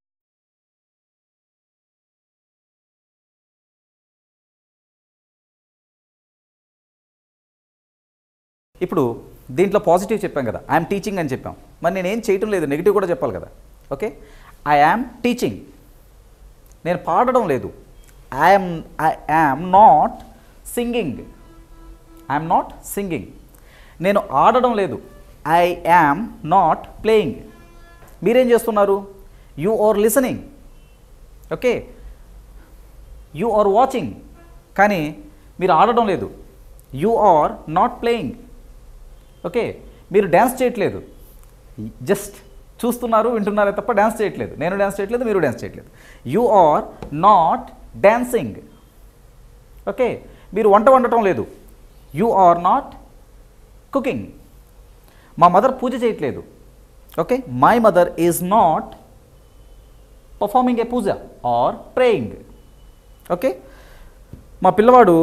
ఇప్పుడు దీంట్లో పాజిటివ్ చెప్పాం కదా ఐఎమ్ టీచింగ్ అని చెప్పాం మరి నేను ఏం చేయటం లేదు నెగిటివ్ కూడా చెప్పాలి కదా ఓకే ఐ యామ్ టీచింగ్ నేను పాడడం లేదు I'm I am not singing I'm not singing నేను ఆడడం లేదు ఐ యామ్ నాట్ ప్లేయింగ్ మీరేం చేస్తున్నారు you are listening okay you are watching కానీ మీరు ఆడడం లేదు you are not playing okay మీరు డ్యాన్స్ చేయట్లేదు జస్ట్ చూస్తున్నారు వింటున్నారే తప్ప డ్యాన్స్ చేయట్లేదు నేను డ్యాన్స్ చేయట్లేదు మీరు డ్యాన్స్ చేయట్లేదు you are not dancing okay మీరు వంట వండటం లేదు యు ఆర్ నాట్ కుకింగ్ మా మదర్ పూజ చేయట్లేదు okay my mother is not performing a puja or praying okay మా పిల్లవాడు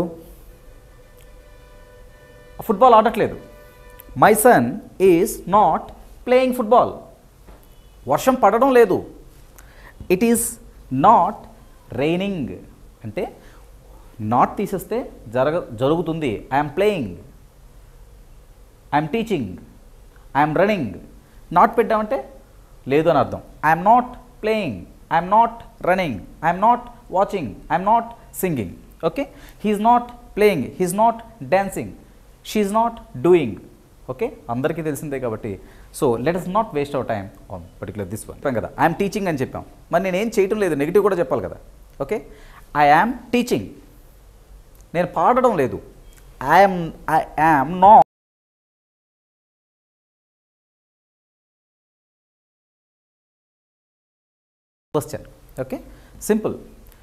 ఫుట్బాల్ ఆడట్లేదు my son is not playing football వర్షం పడడం లేదు ఇట్ ఈస్ నాట్ రైనింగ్ అంటే నాట్ తీసేస్తే జరగ జరుగుతుంది I'm playing I'm teaching I'm running not పెట్టామంటే లేదు అని అర్థం I'm not playing I'm not running I'm not watching I'm not singing okay he's not playing he's not dancing she's not doing okay అందరికీ తెలిసిందే కాబట్టి so let us not waste our time on particular this one చెప్పాం కదా I'm teaching అని చెప్పాం మరి నేను ఏం చేయటం లేదు నెగిటివ్ కూడా చెప్పాలి కదా ఓకే ఐ యామ్ టీచింగ్ నేను పాడడం లేదు I'm I am not question okay simple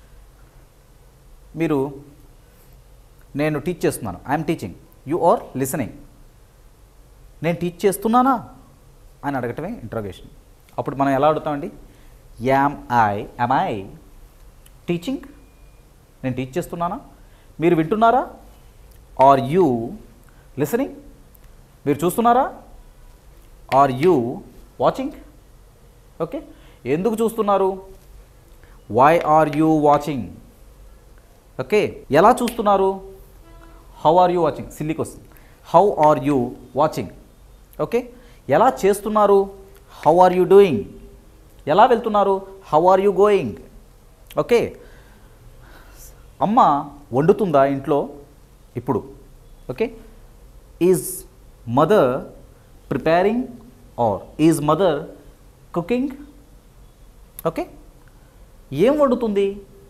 మీరు నేను టీచ్ చేస్తున్నాను I'm teaching you are listening నేను టీచ్ చేస్తున్నానా అని అడగటమే ఇంట్రోగేషన్ అప్పుడు మనం ఎలా అడుగుతామండి am I am I teaching నేను టీచ్ చేస్తున్నానా మీరు వింటున్నారా ఆర్ యూ లిసనింగ్ మీరు చూస్తున్నారా ఆర్ యూ వాచింగ్ ఓకే ఎందుకు చూస్తున్నారు why are you watching okay ఎలా చూస్తున్నారు హౌ ఆర్ యూ వాచింగ్ సిల్లీకి వస్తుంది how are you watching okay ఎలా చేస్తున్నారు హౌ ఆర్ యూ డూయింగ్ ఎలా వెళ్తున్నారు how are you going okay అమ్మ వండుతుందా ఇంట్లో ఇప్పుడు okay is mother preparing or is mother cooking okay ఏం వండుతుంది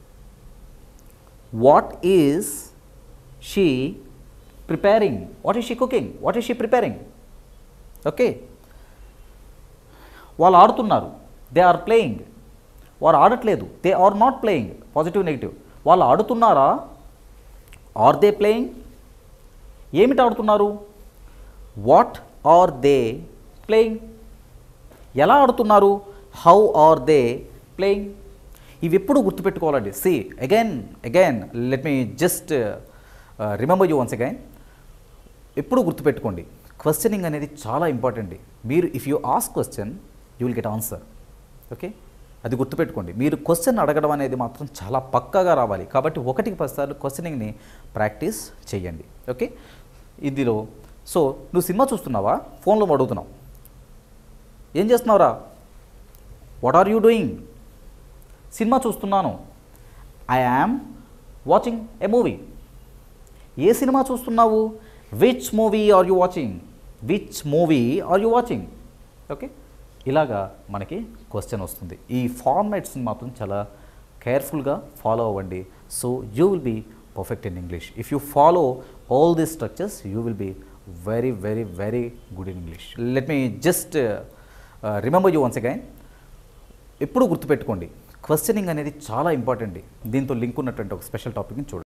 what is she preparing what is she cooking what is she preparing okay వాళ్ళు ఆడుతున్నారు దే ఆర్ ప్లేయింగ్ వారు ఆడట్లేదు they are not playing positive negative వాళ్ళు ఆడుతున్నారా are they playing ఏమిటి ఆడుతున్నారు what are they playing ఎలా ఆడుతున్నారు హౌ ఆర్ దే ప్లేయింగ్ ఇవి ఎప్పుడు గుర్తుపెట్టుకోవాలండి see again again let me just remember you once again ఎప్పుడు గుర్తుపెట్టుకోండి క్వశ్చనింగ్ అనేది చాలా ఇంపార్టెంట్ మీరు if you ask question you will get answer okay అది గుర్తుపెట్టుకోండి మీరు క్వశ్చన్ అడగడం అనేది మాత్రం చాలా పక్కాగా రావాలి కాబట్టి ఒకటికి పదిసార్లు క్వశ్చనింగ్ని ప్రాక్టీస్ చేయండి ఓకే ఇదిలో సో నువ్వు సినిమా చూస్తున్నావా ఫోన్లో అడుగుతున్నావు ఏం చేస్తున్నావురా what are you doing cinema చూస్తున్నాను I am watching a movie ఏ సినిమా చూస్తున్నావు which movie are you watching which movie are you watching okay ఇలాగా మనకి క్వశ్చన్ వస్తుంది ఈ ఫార్మాట్స్ని మాత్రం చాలా కేర్ఫుల్గా ఫాలో అవ్వండి so you will be perfect in English if you follow all these structures you will be very very very good in English let me just remember you once again ఎప్పుడు గుర్తుపెట్టుకోండి questioning అనేది చాలా important దీంతో link ఉన్నటువంటి ఒక special టాపిక్ని చూడండి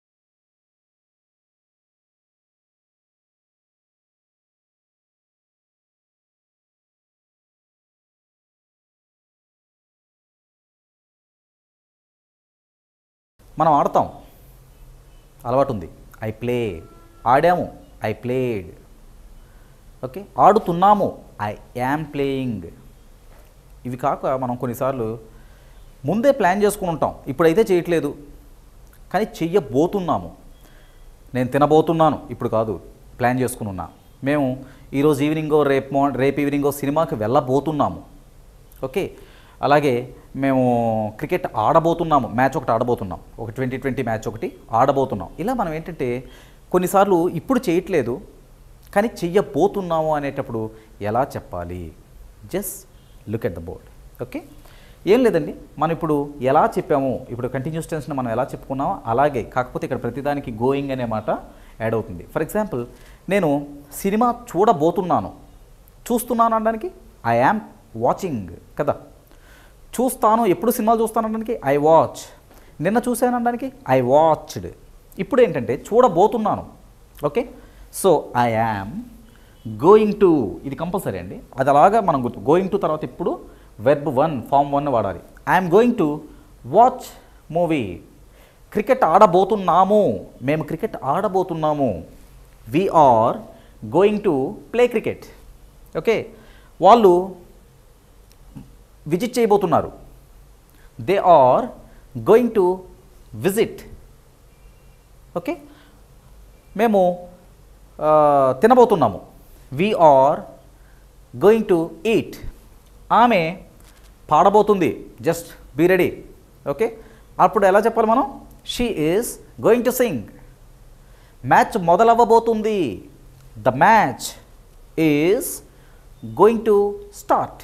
మనం ఆడతాం అలవాటు ఉంది ఐ ప్లే ఆడాము ఐ ప్లేడ్ ఓకే ఆడుతున్నాము ఐ యామ్ ప్లేయింగ్ ఇవి కాక మనం కొన్నిసార్లు ముందే ప్లాన్ చేసుకుని ఉంటాం ఇప్పుడైతే చేయట్లేదు కానీ చెయ్యబోతున్నాము నేను తినబోతున్నాను ఇప్పుడు కాదు ప్లాన్ చేసుకుని ఉన్నా మేము ఈరోజు ఈవినింగో రేపు మా రేపు ఈవినింగో సినిమాకి వెళ్ళబోతున్నాము ఓకే అలాగే మేము క్రికెట్ ఆడబోతున్నాము మ్యాచ్ ఒకటి ఆడబోతున్నాం ఒక ట్వంటీ ట్వంటీ మ్యాచ్ ఒకటి ఆడబోతున్నాం ఇలా మనం ఏంటంటే కొన్నిసార్లు ఇప్పుడు చేయట్లేదు కానీ చెయ్యబోతున్నాము అనేటప్పుడు ఎలా చెప్పాలి just look at the board okay ఏం లేదండి మనం ఇప్పుడు ఎలా చెప్పాము ఇప్పుడు కంటిన్యూస్ టెన్స్ని మనం ఎలా చెప్పుకున్నామో అలాగే కాకపోతే ఇక్కడ ప్రతిదానికి గోయింగ్ అనే మాట యాడ్ అవుతుంది ఫర్ ఎగ్జాంపుల్ నేను సినిమా చూడబోతున్నాను చూస్తున్నాను అనడానికి ఐ యామ్ వాచింగ్ కదా చూస్తాను ఎప్పుడు సినిమాలు చూస్తాను అనడానికి ఐ వాచ్ నిన్న చూశాను అనడానికి ఐ వాచ్డ్ ఇప్పుడు ఏంటంటే చూడబోతున్నాను okay so I am going to ఇది కంపల్సరీ అండి అది అలాగా మనం గుర్తు గోయింగ్ టు తర్వాత ఇప్పుడు వెర్బ్ వన్ ఫామ్ వన్ వాడాలి I'm going to watch movie cricket ఆడబోతున్నాము మేము క్రికెట్ ఆడబోతున్నాము we are going to play cricket okay వాళ్ళు విజిట్ చేయబోతున్నారు they are going to visit okay మేము ఆ, తినబోతున్నాము we are going to eat ఆమె పాడబోతుంది జస్ట్ బీ రెడీ ఓకే అప్పుడు ఎలా చెప్పాలి మనం she is going to sing match మొదలవ్వబోతుంది the match is going to start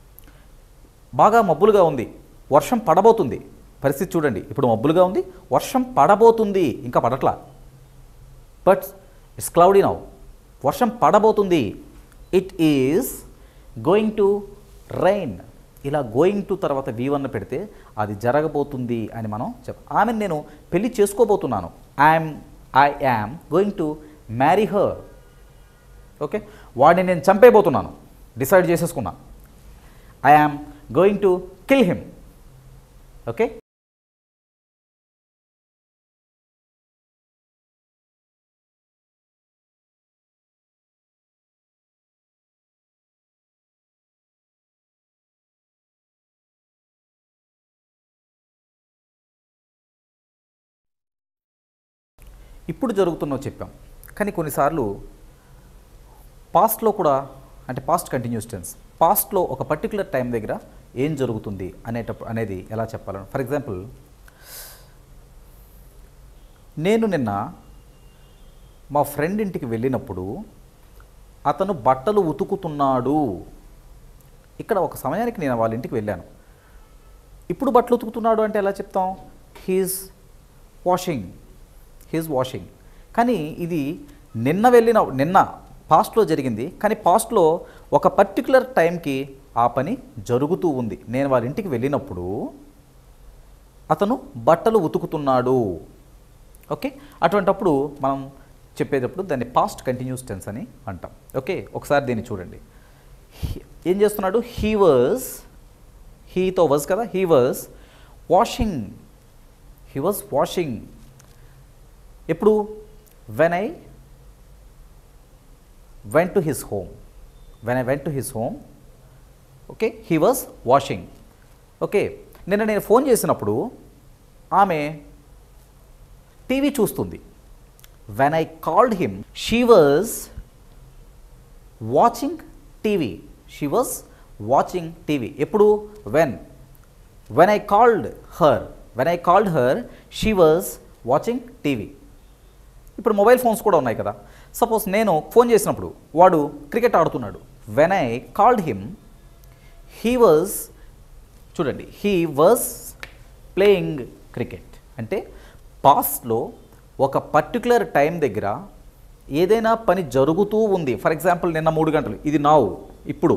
బాగా మబ్బులుగా ఉంది వర్షం పడబోతుంది పరిస్థితి చూడండి ఇప్పుడు మబ్బులుగా ఉంది వర్షం పడబోతుంది ఇంకా పడట్లా బట్ ఇట్స్ క్లౌడీ నౌ వర్షం పడబోతుంది it is going to rain ఇలా గోయింగ్ టు తర్వాత వి వన్ పెడితే అది జరగబోతుంది అని మనం చెప్ ఆమె నేను పెళ్లి చేసుకోబోతున్నాను I'm I am going to marry her okay వాడిని నేను చంపేయబోతున్నాను డిసైడ్ చేసేసుకున్నా I am going to kill him okay ఇప్పుడు జరుగుతున్నవి చెప్పాం కానీ కొన్నిసార్లు పాస్ట్లో కూడా అంటే పాస్ట్ కంటిన్యూస్ టెన్స్ పాస్ట్లో ఒక పర్టికులర్ టైం దగ్గర ఏం జరుగుతుంది అనేటప్పుడు అనేది ఎలా చెప్పాలని ఫర్ ఎగ్జాంపుల్ నేను నిన్న మా ఫ్రెండ్ ఇంటికి వెళ్ళినప్పుడు అతను బట్టలు ఉతుకుతున్నాడు ఇక్కడ ఒక సమయానికి నేను వాళ్ళ ఇంటికి వెళ్ళాను ఇప్పుడు బట్టలు ఉతుకుతున్నాడు అంటే ఎలా చెప్తాం హీస్ వాషింగ్ హీస్ వాషింగ్ కానీ ఇది నిన్న వెళ్ళిన నిన్న పాస్ట్లో జరిగింది కానీ పాస్ట్లో ఒక పర్టికులర్ టైంకి ఆ పని జరుగుతూ ఉంది నేను వాళ్ళ ఇంటికి వెళ్ళినప్పుడు అతను బట్టలు ఉతుకుతున్నాడు ఓకే అటువంటప్పుడు మనం చెప్పేటప్పుడు దాన్ని పాస్ట్ కంటిన్యూస్ టెన్స్ అని అంటాం ఓకే ఒకసారి దీన్ని చూడండి He- ఏం చేస్తున్నాడు హీ వాజ్ హీతో వాజ్ కదా he was washing he was washing ఎప్పుడు when I went to his home when I went to his home okay he was washing okay నిన్న నేను ఫోన్ చేసినప్పుడు ఆమె టీవీ చూస్తుంది when I called him she was watching TV she was watching TV ఎప్పుడు when when I called her when I called her she was watching TV ఇప్పుడు mobile phones కూడా ఉన్నాయి కదా సపోజ్ నేను ఫోన్ చేసినప్పుడు వాడు క్రికెట్ ఆడుతున్నాడు when I called him he was చూడండి హీ వాజ్ ప్లేయింగ్ క్రికెట్ అంటే పాస్ట్లో ఒక పర్టికులర్ టైం దగ్గర ఏదైనా పని జరుగుతూ ఉంది ఫర్ ఎగ్జాంపుల్ నిన్న మూడు గంటలు ఇది నావు ఇప్పుడు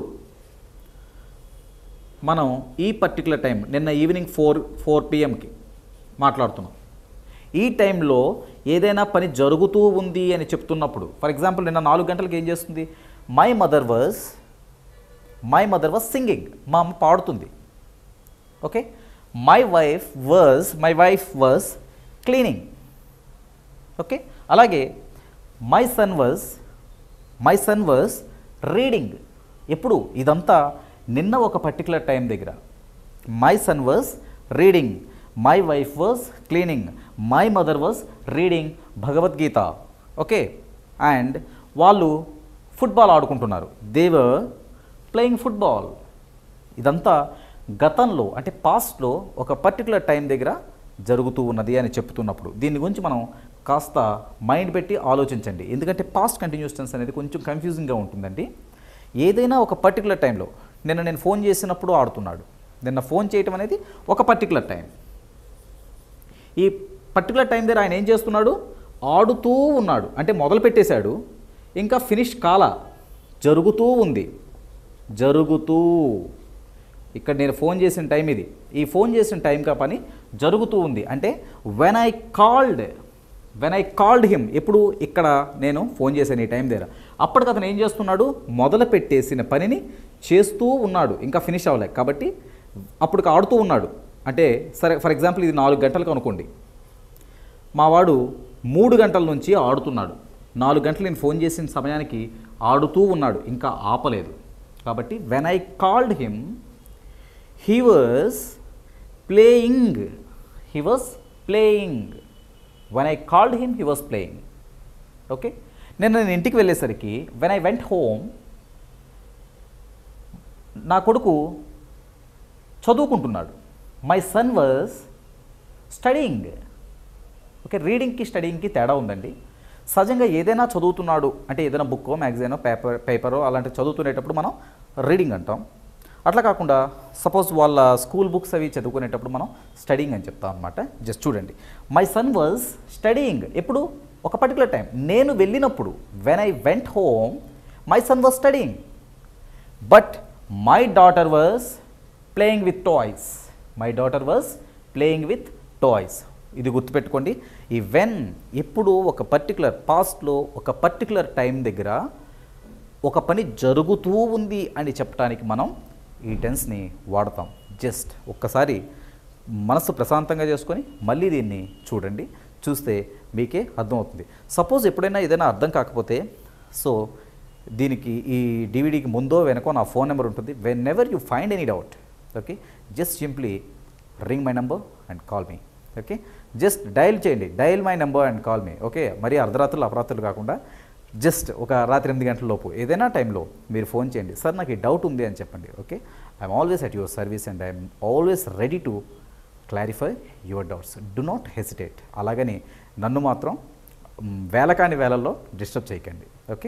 మనం ఈ పర్టికులర్ టైం నిన్న ఈవినింగ్ ఫోర్ ఫోర్ పిఎంకి మాట్లాడుతున్నాం ఈ టైంలో ఏదైనా పని జరుగుతూ ఉంది అని చెప్తున్నప్పుడు ఫర్ ఎగ్జాంపుల్ నిన్న నాలుగు గంటలకు ఏం చేస్తుంది my mother was my mother was singing మా అమ్మ పాడుతుంది okay my wife was my wife was cleaning okay అలాగే my son was my son was reading ఎప్పుడు ఇదంతా నిన్న ఒక పర్టికులర్ టైం దగ్గర my son was reading my wife was cleaning my mother was reading Bhagavad Gita okay and వాళ్ళు football ఆడుకుంటున్నారు they were playing football ఇదంతా గతంలో అంటే పాస్ట్లో ఒక పర్టికులర్ టైం దగ్గర జరుగుతూ ఉన్నది అని చెప్తున్నప్పుడు దీని గురించి మనం కాస్త మైండ్ పెట్టి ఆలోచించండి ఎందుకంటే పాస్ట్ కంటిన్యూస్ టెన్స్ అనేది కొంచెం కన్ఫ్యూజింగ్గా ఉంటుందండి ఏదైనా ఒక పర్టికులర్ టైంలో నిన్న నేను ఫోన్ చేసినప్పుడు ఆడుతున్నాడు నిన్న ఫోన్ చేయటం అనేది ఒక పర్టికులర్ టైం ఈ పర్టికులర్ టైం దగ్గర ఆయన ఏం చేస్తున్నాడు ఆడుతూ ఉన్నాడు అంటే మొదలు పెట్టేశాడు ఇంకా ఫినిష్ కాల జరుగుతూ ఉంది జరుగుతూ ఇక్కడ నేను ఫోన్ చేసిన టైం ఇది ఈ ఫోన్ చేసిన టైం కా పని జరుగుతూ ఉంది అంటే when I called when I called him ఎప్పుడు ఇక్కడ నేను ఫోన్ చేశాను ఈ టైం దగ్గర అప్పటికి అతను ఏం చేస్తున్నాడు మొదలు పెట్టేసిన పనిని చేస్తూ ఉన్నాడు ఇంకా ఫినిష్ అవ్వలే కాబట్టి అప్పుడు ఆడుతూ ఉన్నాడు అంటే సరే ఫర్ ఎగ్జాంపుల్ ఇది నాలుగు గంటలకు అనుకోండి మావాడు మూడు గంటల నుంచి ఆడుతున్నాడు నాలుగు గంటలు నేను ఫోన్ చేసిన సమయానికి ఆడుతూ ఉన్నాడు ఇంకా ఆపలేదు కాబట్టి when I called him he was playing he was playing when I called him he was playing okay నేను నేను ఇంటికి వెళ్ళేసరికి వెన్ ఐ వెంట్ హోమ్ నా కొడుకు చదువుకుంటున్నాడు my son was studying okay రీడింగ్కి స్టడీయింగ్కి తేడా ఉందండి సహజంగా ఏదైనా చదువుతున్నాడు అంటే ఏదైనా బుక్కో మ్యాగజైనో పేపర్ పేపరో అలాంటివి చదువుతునేటప్పుడు మనం రీడింగ్ అంటాం అట్లా కాకుండా సపోజ్ వాళ్ళ స్కూల్ బుక్స్ అవి చదువుకునేటప్పుడు మనం స్టడీయింగ్ అని చెప్తాం అనమాట జస్ట్ చూడండి మై సన్ వాజ్ స్టడీయింగ్ ఎప్పుడు ఒక పర్టికులర్ టైం నేను వెళ్ళినప్పుడు when I went home my son was studying but my daughter was playing with toys my daughter was playing with toys ఇది గుర్తుపెట్టుకోండి ఈ వెన్ ఎప్పుడు ఒక పర్టికులర్ పాస్ట్లో ఒక పర్టికులర్ టైం దగ్గర ఒక పని జరుగుతూ ఉంది అని చెప్పడానికి మనం ఈ టెన్స్ని వాడతాం జస్ట్ ఒక్కసారి మనసు ప్రశాంతంగా చేసుకొని మళ్ళీ దీన్ని చూడండి చూస్తే మీకే అర్థమవుతుంది సపోజ్ ఎప్పుడైనా ఏదైనా అర్థం కాకపోతే సో దీనికి ఈ డివిడీకి ముందో వెనకో నా ఫోన్ నెంబర్ ఉంటుంది whenever you find any doubt okay just simply ring my number and call me okay just dial చేయండి dial my number and call me okay మరి అర్ధరాత్రులు అపరాత్రులు కాకుండా జస్ట్ ఒక రాత్రి ఎనిమిది గంటల లోపు ఏదైనా టైంలో మీరు ఫోన్ చేయండి సార్ నాకు ఈ డౌట్ ఉంది అని చెప్పండి okay I'm always at your service and I'm always ready to clarify your doubts do not hesitate అలాగని నన్ను మాత్రం మ్, వేలకాని వేలల్లో డిస్టర్బ్ చేయకండి ఓకే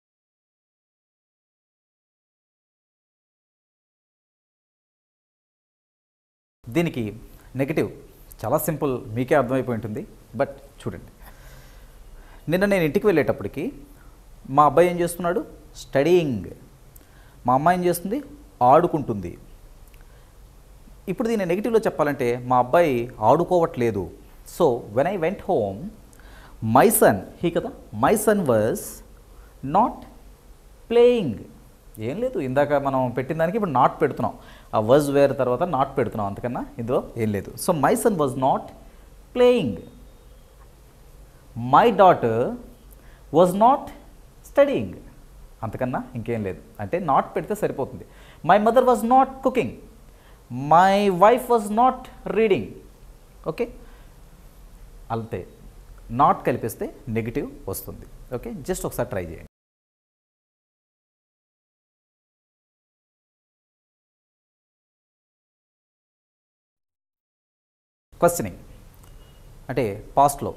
దీనికి నెగటివ్ చాలా సింపుల్ మీకే అర్థమైపోయి ఉంటుంది బట్ చూడండి నిన్న నేను ఇంటికి వెళ్ళేటప్పటికి మా అబ్బాయి ఏం చేస్తున్నాడు స్టడీయింగ్ మా అమ్మాయి ఏం చేస్తుంది ఆడుకుంటుంది ఇప్పుడు దీన్ని నెగిటివ్లో చెప్పాలంటే మా అబ్బాయి ఆడుకోవట్లేదు so when I went home my son he కదా my son was not playing ఏం లేదు ఇందాక మనం పెట్టిన దానికి ఇప్పుడు నాట్ పెడుతున్నాం ఆ వజ్ వేర్ తర్వాత నాట్ పెడుతున్నాం అంతకన్నా ఇందులో ఏం లేదు so my son was not playing my daughter was not studying అంతకన్నా ఇంకేం లేదు అంటే నాట్ పెడితే సరిపోతుంది my mother was not cooking my wife was not reading okay అంతే నాట్ కలిపిస్తే నెగిటివ్ వస్తుంది ఓకే జస్ట్ ఒకసారి ట్రై చేయండి క్వశ్చనింగ్ అంటే పాస్ట్లో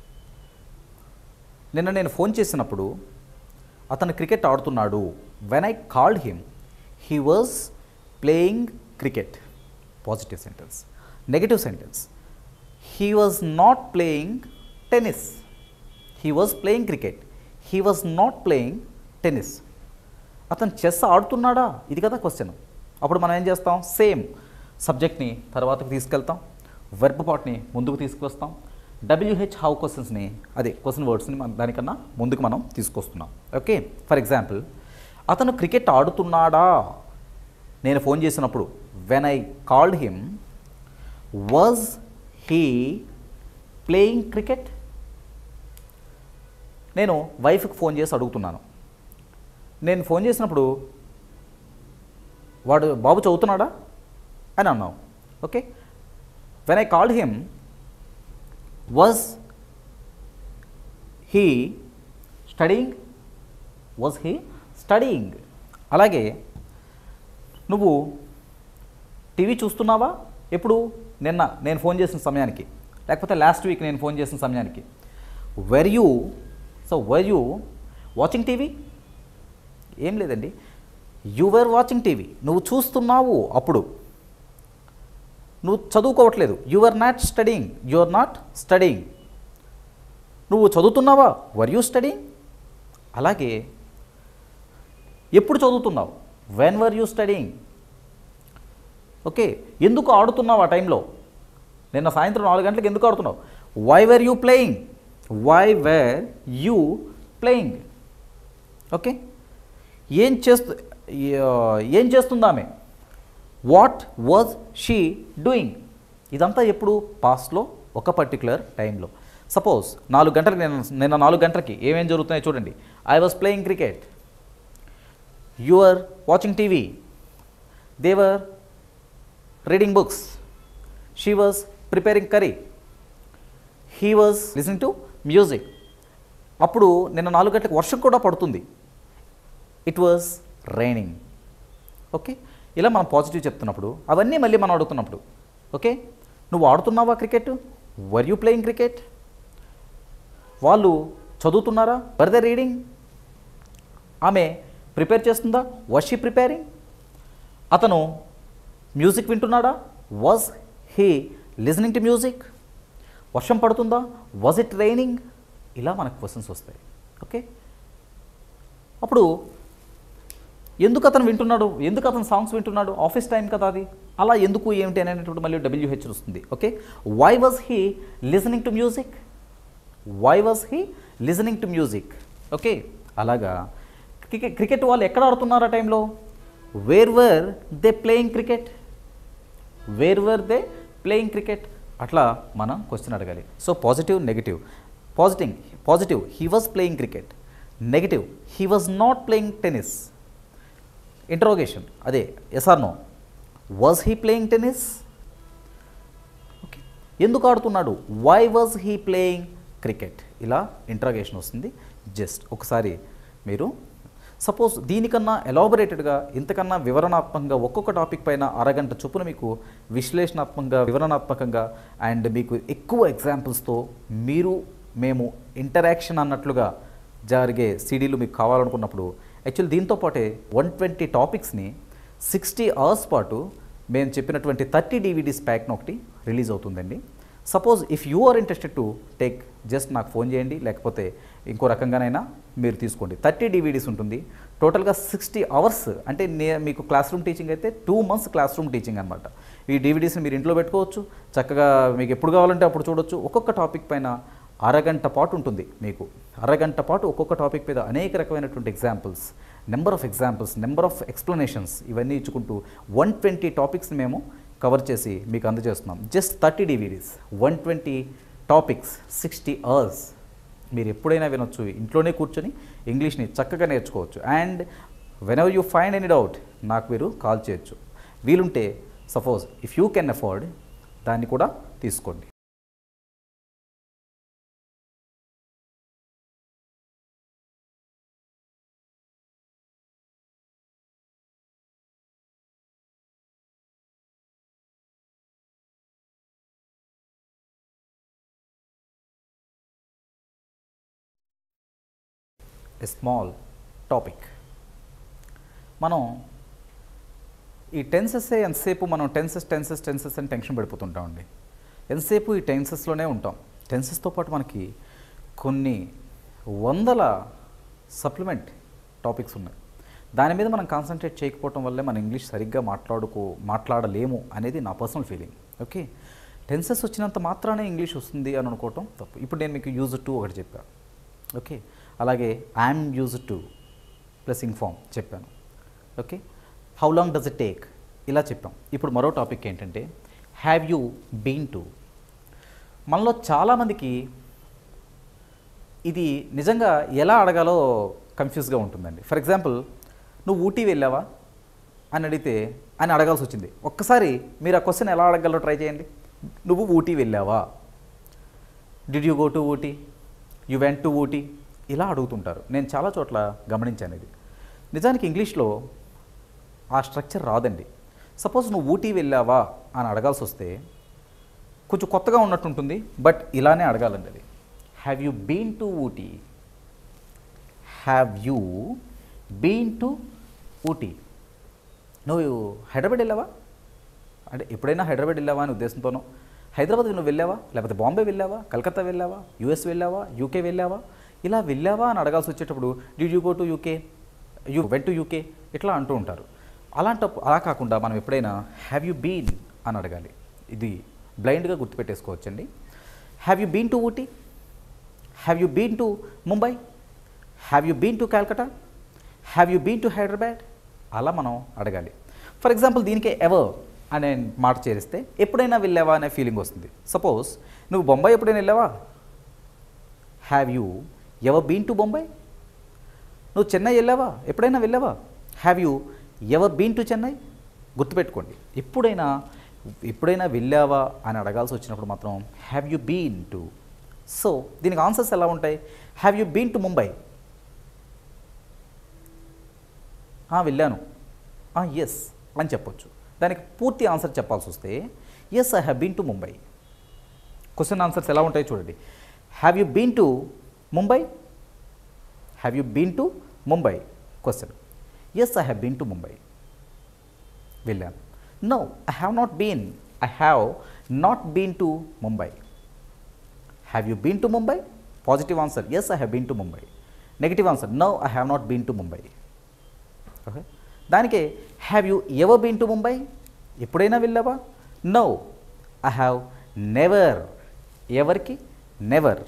నిన్న నేను ఫోన్ చేసినప్పుడు అతను క్రికెట్ ఆడుతున్నాడు when I called him he was playing cricket positive sentence negative sentence he was not playing tennis he was playing cricket he was not playing tennis అతను చెస్ ఆడుతున్నాడా ఇది కదా క్వశ్చన్ అప్పుడు మనం ఏం చేస్తాం సేమ్ సబ్జెక్ట్ని తర్వాతకి తీసుకెళ్తాం వెర్బ్ పార్ట్ని ముందుకు తీసుకొస్తాం డబ్ల్యూహెచ్ హౌ క్వశ్చన్స్ని అదే క్వశ్చన్ వర్డ్స్ని మనం దానికన్నా ముందుకు మనం తీసుకొస్తున్నాం ఓకే ఫర్ ఎగ్జాంపుల్ అతను క్రికెట్ ఆడుతున్నాడా నేను ఫోన్ చేసినప్పుడు when I called him was he playing cricket నేను వైఫ్కి ఫోన్ చేసి అడుగుతున్నాను నేను ఫోన్ చేసినప్పుడు వాడు బాబు చదువుతున్నాడా అని అన్నావు okay when I called him was he studying was he studying అలాగే నువ్వు టీవీ చూస్తున్నావా ఎప్పుడు నిన్న నేను ఫోన్ చేసిన సమయానికి లేకపోతే లాస్ట్ వీక్ నేను ఫోన్ చేసిన సమయానికి were you so were you watching TV ఏం లేదండి యు వర్ వాచింగ్ టీవీ నువ్వు చూస్తున్నావు అప్పుడు నువ్వు చదువుకోవట్లేదు you are not studying you are not studying నువ్వు చదువుతున్నావా వర్ యూ స్టడీయింగ్ అలాగే ఎప్పుడు చదువుతున్నావు when were you studying okay ఎందుకు ఆడుతున్నావు ఆ టైంలో నిన్న సాయంత్రం నాలుగు గంటలకు ఎందుకు ఆడుతున్నావు why were you playing why were you playing okay ఏం చేస్తు ఏం చేస్తుంది ఆమె వాట్ వాజ్ షీ డూయింగ్ ఇదంతా ఎప్పుడు పాస్ట్లో ఒక పర్టికులర్ టైంలో సపోజ్ నాలుగు గంటలకు నేను నిన్న నాలుగు గంటలకి ఏమేం జరుగుతున్నాయో చూడండి I was playing cricket you are watching TV they were reading books she was preparing curry he was listening to music అప్పుడు నిన్న నాలుగు గంటలకు వర్షం కూడా పడుతుంది ఇట్ వాజ్ రైనింగ్ ఓకే ఇలా మనం పాజిటివ్ చెప్తున్నప్పుడు అవన్నీ మళ్ళీ మనం అడుగుతున్నప్పుడు ఓకే నువ్వు ఆడుతున్నావా cricket were you playing cricket వాళ్ళు చదువుతున్నారా వర్ ద రీడింగ్ ఆమె ప్రిపేర్ చేస్తుందా వాజ్ షీ ప్రిపేరింగ్ అతను మ్యూజిక్ వింటున్నాడా was he listening to music వర్షం పడుతుందా వాజ్ ఇట్ రైనింగ్ ఇలా మనకు క్వశ్చన్స్ వస్తాయి ఓకే అప్పుడు ఎందుకు అతను వింటున్నాడు ఎందుకు అతను సాంగ్స్ వింటున్నాడు ఆఫీస్ టైం కదా అది అలా ఎందుకు ఏమిటి అనేటువంటి మళ్ళీ డబ్ల్యూహెచ్ వస్తుంది okay why was he listening to music why was he listening to music okay అలాగా క్రికెట్ క్రికెట్ వాళ్ళు ఎక్కడ ఆడుతున్నారు ఆ టైంలో where were they playing cricket where were they playing cricket అట్లా మనం క్వశ్చన్ అడగాలి so positive negative positive positive he was playing cricket negative he was not playing tennis interrogation అదే yes or no was he playing tennis okay ఎందుకు ఆడుతున్నాడు why was he playing cricket ఇలా interrogation వస్తుంది just ఒకసారి మీరు suppose దీనికన్నా ఎలాబొరేటెడ్గా ఇంతకన్నా వివరణాత్మకంగా ఒక్కొక్క టాపిక్ పైన అరగంట చొప్పున మీకు విశ్లేషణాత్మకంగా వివరణాత్మకంగా అండ్ మీకు ఎక్కువ ఎగ్జాంపుల్స్తో మీరు మేము ఇంటరాక్షన్ అన్నట్లుగా జరిగే సీడీలు మీకు కావాలనుకున్నప్పుడు యాక్చువల్ దీంతో పాటే వన్ ట్వంటీ టాపిక్స్ని సిక్స్టీ అవర్స్ పాటు మేము చెప్పినటువంటి థర్టీ డివిడీస్ ప్యాక్ను ఒకటి రిలీజ్ అవుతుందండి suppose if you are interested to take just నాకు ఫోన్ చేయండి లేకపోతే ఇంకో రకంగానైనా మీరు తీసుకోండి థర్టీ డివిడీస్ ఉంటుంది టోటల్గా సిక్స్టీ అవర్స్ అంటే నే మీకు క్లాస్ రూమ్ టీచింగ్ అయితే two months class room teaching అనమాట ఈ డివిడీస్ని మీరు ఇంట్లో పెట్టుకోవచ్చు చక్కగా మీకు ఎప్పుడు కావాలంటే అప్పుడు చూడొచ్చు ఒక్కొక్క టాపిక్ పైన అరగంట పాటు ఉంటుంది మీకు అరగంట పాటు ఒక్కొక్క టాపిక్ మీద అనేక రకమైనటువంటి examples number of examples number of explanations ఇవన్నీ ఇచ్చుకుంటూ వన్ ట్వంటీ టాపిక్స్ని మేము కవర్ చేసి మీకు అందజేస్తున్నాం just thirty DVDs one twenty topics sixty hours మీరు ఎప్పుడైనా వినొచ్చు ఇంట్లోనే కూర్చొని ఇంగ్లీష్ని చక్కగా నేర్చుకోవచ్చు and whenever you find any doubt నాకు మీరు కాల్ చేయొచ్చు వీలుంటే suppose if you can afford దాన్ని కూడా తీసుకోండి ఎ స్మాల్ టాపిక్ మనం ఈ టెన్సెస్ ఎంతసేపు మనం టెన్సెస్ టెన్సెస్ టెన్సెస్ అని టెన్షన్ పడిపోతుంటామండి ఎంతసేపు ఈ టెన్సెస్లోనే ఉంటాం టెన్సెస్తో పాటు మనకి కొన్ని వందల సప్లిమెంట్ టాపిక్స్ ఉన్నాయి దాని మీద మనం కాన్సన్ట్రేట్ చేయకపోవటం వల్లే మన ఇంగ్లీష్ సరిగ్గా మాట్లాడుకో మాట్లాడలేము అనేది నా పర్సనల్ ఫీలింగ్ ఓకే టెన్సెస్ వచ్చినంత మాత్రానే ఇంగ్లీష్ వస్తుంది అని అనుకోవటం తప్పు ఇప్పుడు నేను మీకు యూజ్ టు ఒకటి చెప్పాను ఓకే అలాగే I'm use to plus inform చెప్పాను okay how long does it take ఇలా చెప్పాం ఇప్పుడు మరో టాపిక్ ఏంటంటే హ్యావ్ యూ బీన్ టు మనలో చాలామందికి ఇది నిజంగా ఎలా అడగాలో కన్ఫ్యూజ్గా ఉంటుందండి ఫర్ ఎగ్జాంపుల్ నువ్వు ఊటీ వెళ్ళావా అని అడిగితే అని అడగాల్సి వచ్చింది ఒక్కసారి మీరు ఆ క్వశ్చన్ ఎలా అడగలరో ట్రై చేయండి నువ్వు ఊటీ వెళ్ళావా did you go to Ooty you went to Ooty ఇలా అడుగుతుంటారు నేను చాలా చోట్ల గమనించాను ఇది నిజానికి ఇంగ్లీష్లో ఆ స్ట్రక్చర్ రాదండి సపోజ్ నువ్వు ఊటీ వెళ్ళావా అని అడగాల్సి వస్తే కొంచెం కొత్తగా ఉన్నట్టు ఉంటుంది బట్ ఇలానే అడగాలండి అది have you been to Ooty have you been to Ooty నువ్వు హైదరాబాద్ వెళ్ళావా అంటే ఎప్పుడైనా హైదరాబాద్ వెళ్ళావా అని ఉద్దేశంతోనో హైదరాబాద్కి నువ్వు వెళ్ళావా లేకపోతే బాంబే వెళ్ళావా కలకత్తా వెళ్ళావా యూఎస్ వెళ్ళావా యూకే వెళ్ళావా ఇలా వెళ్ళావా అని అడగాల్సి వచ్చేటప్పుడు did you go to UK you went to UK ఇట్లా అంటూ ఉంటారు అలాంటప్పుడు అలా కాకుండా మనం ఎప్పుడైనా హ్యావ్ యూ బీన్ అని అడగాలి ఇది బ్లైండ్గా గుర్తుపెట్టేసుకోవచ్చండి have you been to Ooty have you been to Mumbai have you been to Calcutta have you been to Hyderabad అలా మనం అడగాలి ఫర్ ఎగ్జాంపుల్ దీనికే ఎవర్ అనే మాట చేరిస్తే ఎప్పుడైనా వెళ్ళావా అనే ఫీలింగ్ వస్తుంది సపోజ్ నువ్వు బొంబాయి ఎప్పుడైనా వెళ్ళావా have you ever been to Bombay నువ్వు చెన్నై వెళ్ళావా ఎప్పుడైనా వెళ్ళావా have you ever been to Chennai గుర్తుపెట్టుకోండి ఎప్పుడైనా ఎప్పుడైనా వెళ్ళావా అని అడగాల్సి వచ్చినప్పుడు మాత్రం have you been to so దీనికి ఆన్సర్స్ ఎలా ఉంటాయి have you been to Mumbai వెళ్ళాను ఎస్ అని చెప్పొచ్చు దానికి పూర్తి ఆన్సర్ చెప్పాల్సి వస్తే yes I have been to Mumbai question answers ఎలా ఉంటాయి చూడండి have you been to Mumbai have you been to Mumbai question yes I have been to Mumbai వెళ్ళాను no I have not been I have not been to Mumbai have you been to Mumbai positive answer yes I have been to Mumbai negative answer no I have not been to Mumbai okay దానికే have you ever been to Mumbai ఎప్పుడైనా వెళ్ళావా no I have never ఎవరికి never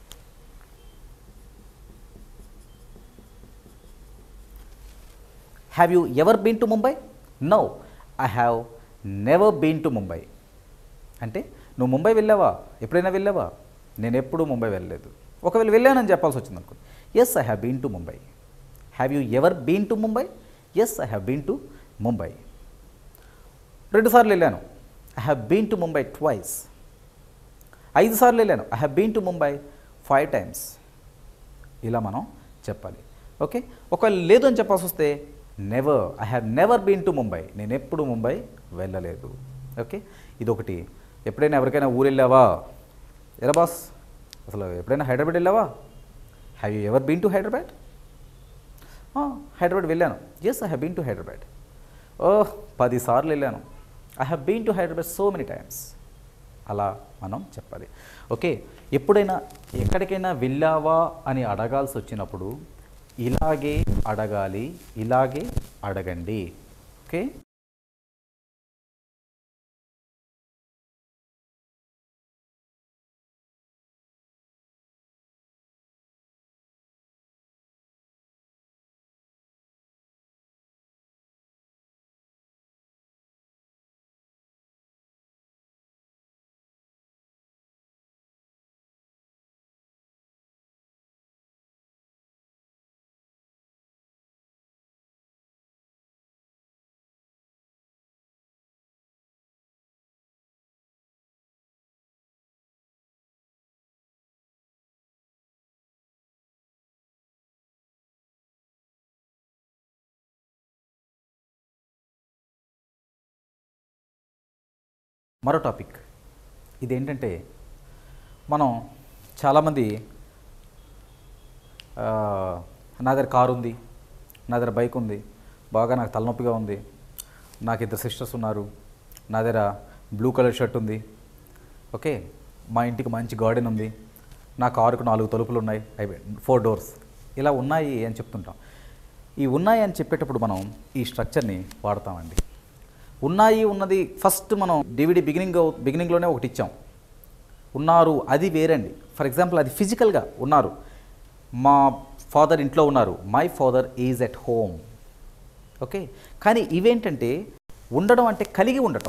have you ever been to Mumbai no I have never been to Mumbai అంటే నువ్వు ముంబై వెళ్ళావా ఎప్పుడైనా వెళ్ళావా నేను ఎప్పుడూ ముంబై వెళ్ళలేదు ఒకవేళ వెళ్ళానని చెప్పాల్సి వచ్చింది అనుకో yes I have been to Mumbai have you ever been to Mumbai yes I have been to Mumbai రెండుసార్లు వెళ్ళాను I have been to Mumbai twice ఐదు సార్లు వెళ్ళాను I have been to Mumbai five times ఇలా మనం చెప్పాలి ఓకే ఒకవేళ లేదు అని చెప్పాల్సి వస్తే never I have never been to Mumbai నేను ఎప్పుడు ముంబై వెళ్ళలేదు ఓకే ఇదొకటి ఎప్పుడైనా ఎవరికైనా ఊరు వెళ్ళావా ఎరా బాస్ అసలు ఎప్పుడైనా హైదరాబాద్ వెళ్ళావా have you ever been to Hyderabad Hyderabad వెళ్ళాను yes I have been to Hyderabad oh పదిసార్లు వెళ్ళాను I have been to Hyderabad so many times అలా మనం చెప్పాలి ఓకే ఎప్పుడైనా ఎక్కడికైనా వెళ్ళావా అని అడగాల్సి వచ్చినప్పుడు ఇలాగే అడగాలి ఇలాగే అడగండి ఓకే మరో టాపిక్ ఇదేంటంటే మనం చాలామంది ఆ, నా దగ్గర కారు ఉంది నా దగ్గర బైక్ ఉంది బాగా నాకు తలనొప్పిగా ఉంది నాకు ఇద్దరు సిస్టర్స్ ఉన్నారు నా దగ్గర బ్లూ కలర్ షర్ట్ ఉంది ఓకే మా ఇంటికి మంచి గార్డెన్ ఉంది నా కారుకు నాలుగు తలుపులు ఉన్నాయి అవి ఫోర్ డోర్స్ ఇలా ఉన్నాయి అని చెప్తుంటాం ఈ ఉన్నాయి అని చెప్పేటప్పుడు మనం ఈ స్ట్రక్చర్ని వాడతామండి ఉన్నాయి ఉన్నది ఫస్ట్ మనం డివిడి బిగినింగ్ బిగినింగ్లోనే ఒకటి ఇచ్చాం ఉన్నారు అది వేరండి ఫర్ ఎగ్జాంపుల్ అది ఫిజికల్గా ఉన్నారు మా ఫాదర్ ఇంట్లో ఉన్నారు my father is at home okay కానీ ఇవేంటంటే ఉండడం అంటే కలిగి ఉండటం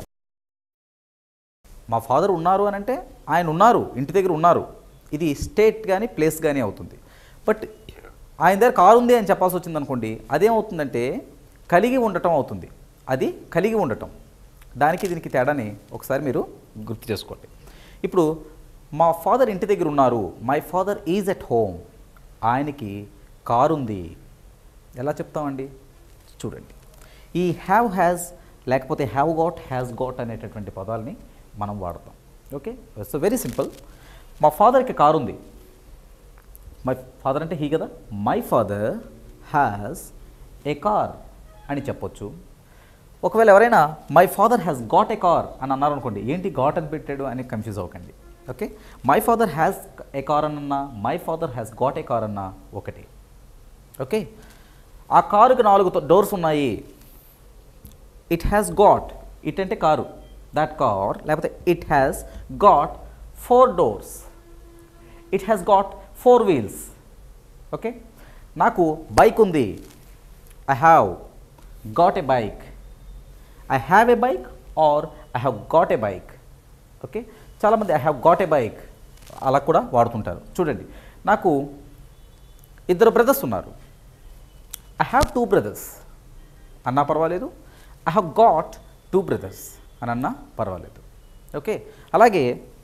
మా ఫాదర్ ఉన్నారు అని అంటే ఆయన ఉన్నారు ఇంటి దగ్గర ఉన్నారు ఇది స్టేట్ కానీ ప్లేస్ కానీ అవుతుంది బట్ ఆయన దగ్గర కారు ఉంది అని చెప్పాల్సి వచ్చింది అనుకోండి అదేమవుతుందంటే కలిగి ఉండటం అవుతుంది అది కలిగి ఉండటం దానికి దీనికి తేడాని ఒకసారి మీరు గుర్తు చేసుకోండి ఇప్పుడు మా ఫాదర్ ఇంటి దగ్గర ఉన్నారు my father is at home ఆయనకి కారు ఉంది ఎలా చెప్తామండి చూడండి ఈ హ్యావ్ హ్యాజ్ లేకపోతే హ్యావ్ గాట్ హ్యాస్ గాట్ అనేటటువంటి పదాలని మనం వాడతాం ఓకే సో వెరీ సింపుల్ మా ఫాదర్కి కారు ఉంది మై ఫాదర్ అంటే హీ కదా my father has a car అని చెప్పొచ్చు ఒకవేళ ఎవరైనా my father has got a car అని అన్నారు అనుకోండి ఏంటి గాట్ అని పెట్టాడు అని కన్ఫ్యూజ్ అవ్వకండి okay my father has a car అన్నా my father has got a car అన్నా ఒకటి ఓకే ఆ కారుకి నాలుగు డోర్స్ ఉన్నాయి ఇట్ హ్యాస్ గాట్ ఇట్ అంటే కారు దట్ కార్ లేకపోతే it has got four doors it has got four wheels okay నాకు బైక్ ఉంది I have got a bike I have a bike or I have got a bike okay చాలామంది I have got a bike అలా కూడా వాడుతుంటారు చూడండి నాకు ఇద్దరు brothers ఉన్నారు ఐ హ్యావ్ టూ బ్రదర్స్ అన్నా పర్వాలేదు I have got two brothers అని అన్నా పర్వాలేదు ఓకే అలాగే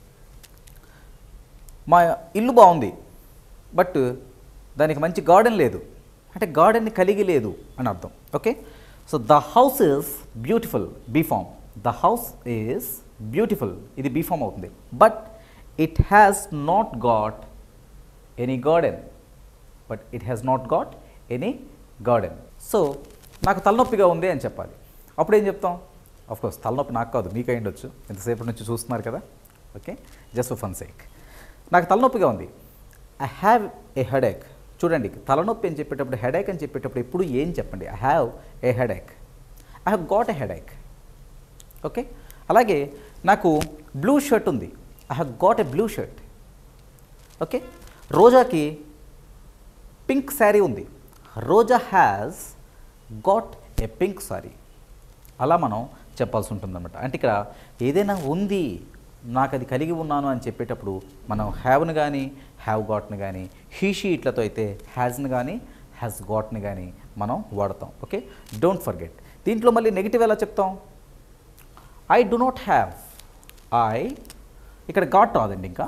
మా ఇల్లు బాగుంది బట్ దానికి మంచి గార్డెన్ లేదు అంటే గార్డెన్ని కలిగి లేదు అని అర్థం okay so the house is beautiful be form the house is beautiful ఇది బీఫామ్ అవుతుంది but it has not got any garden but it has not got any garden so నాకు తలనొప్పిగా ఉంది అని చెప్పాలి అప్పుడు ఏం చెప్తాం కోర్స్ తలనొప్పి నాకు కాదు మీకు అయ్యుండొచ్చు ఎంతసేపటి నుంచి చూస్తున్నారు కదా ఓకే జస్ట్ ఫన్ సేక్ నాకు తలనొప్పిగా ఉంది ఐ హ్యావ్ ఏ హెడేక్ చూడండి తలనొప్పి అని చెప్పేటప్పుడు హెడేక్ అని చెప్పేటప్పుడు ఎప్పుడు ఏం చెప్పండి I have a headache I have got a headache okay అలాగే నాకు బ్లూ షర్ట్ ఉంది I have got a blue shirt okay రోజాకి పింక్ శారీ ఉంది Roja has got a pink sari అలా మనం చెప్పాల్సి ఉంటుందన్నమాట అంటే ఇక్కడ ఏదైనా ఉంది నాకు అది కలిగి ఉన్నాను అని చెప్పేటప్పుడు మనం హ్యావ్ని కానీ హ్యావ్ గాట్ని కానీ హీషీ ఇట్లతో అయితే హ్యాజ్ని కానీ హ్యాస్ గాట్ని కానీ మనం వాడతాం ఓకే డోంట్ ఫర్గెట్ దీంట్లో మళ్ళీ నెగిటివ్ ఎలా చెప్తాం I do not have I ఇక్కడ గాట్ రాదండి ఇంకా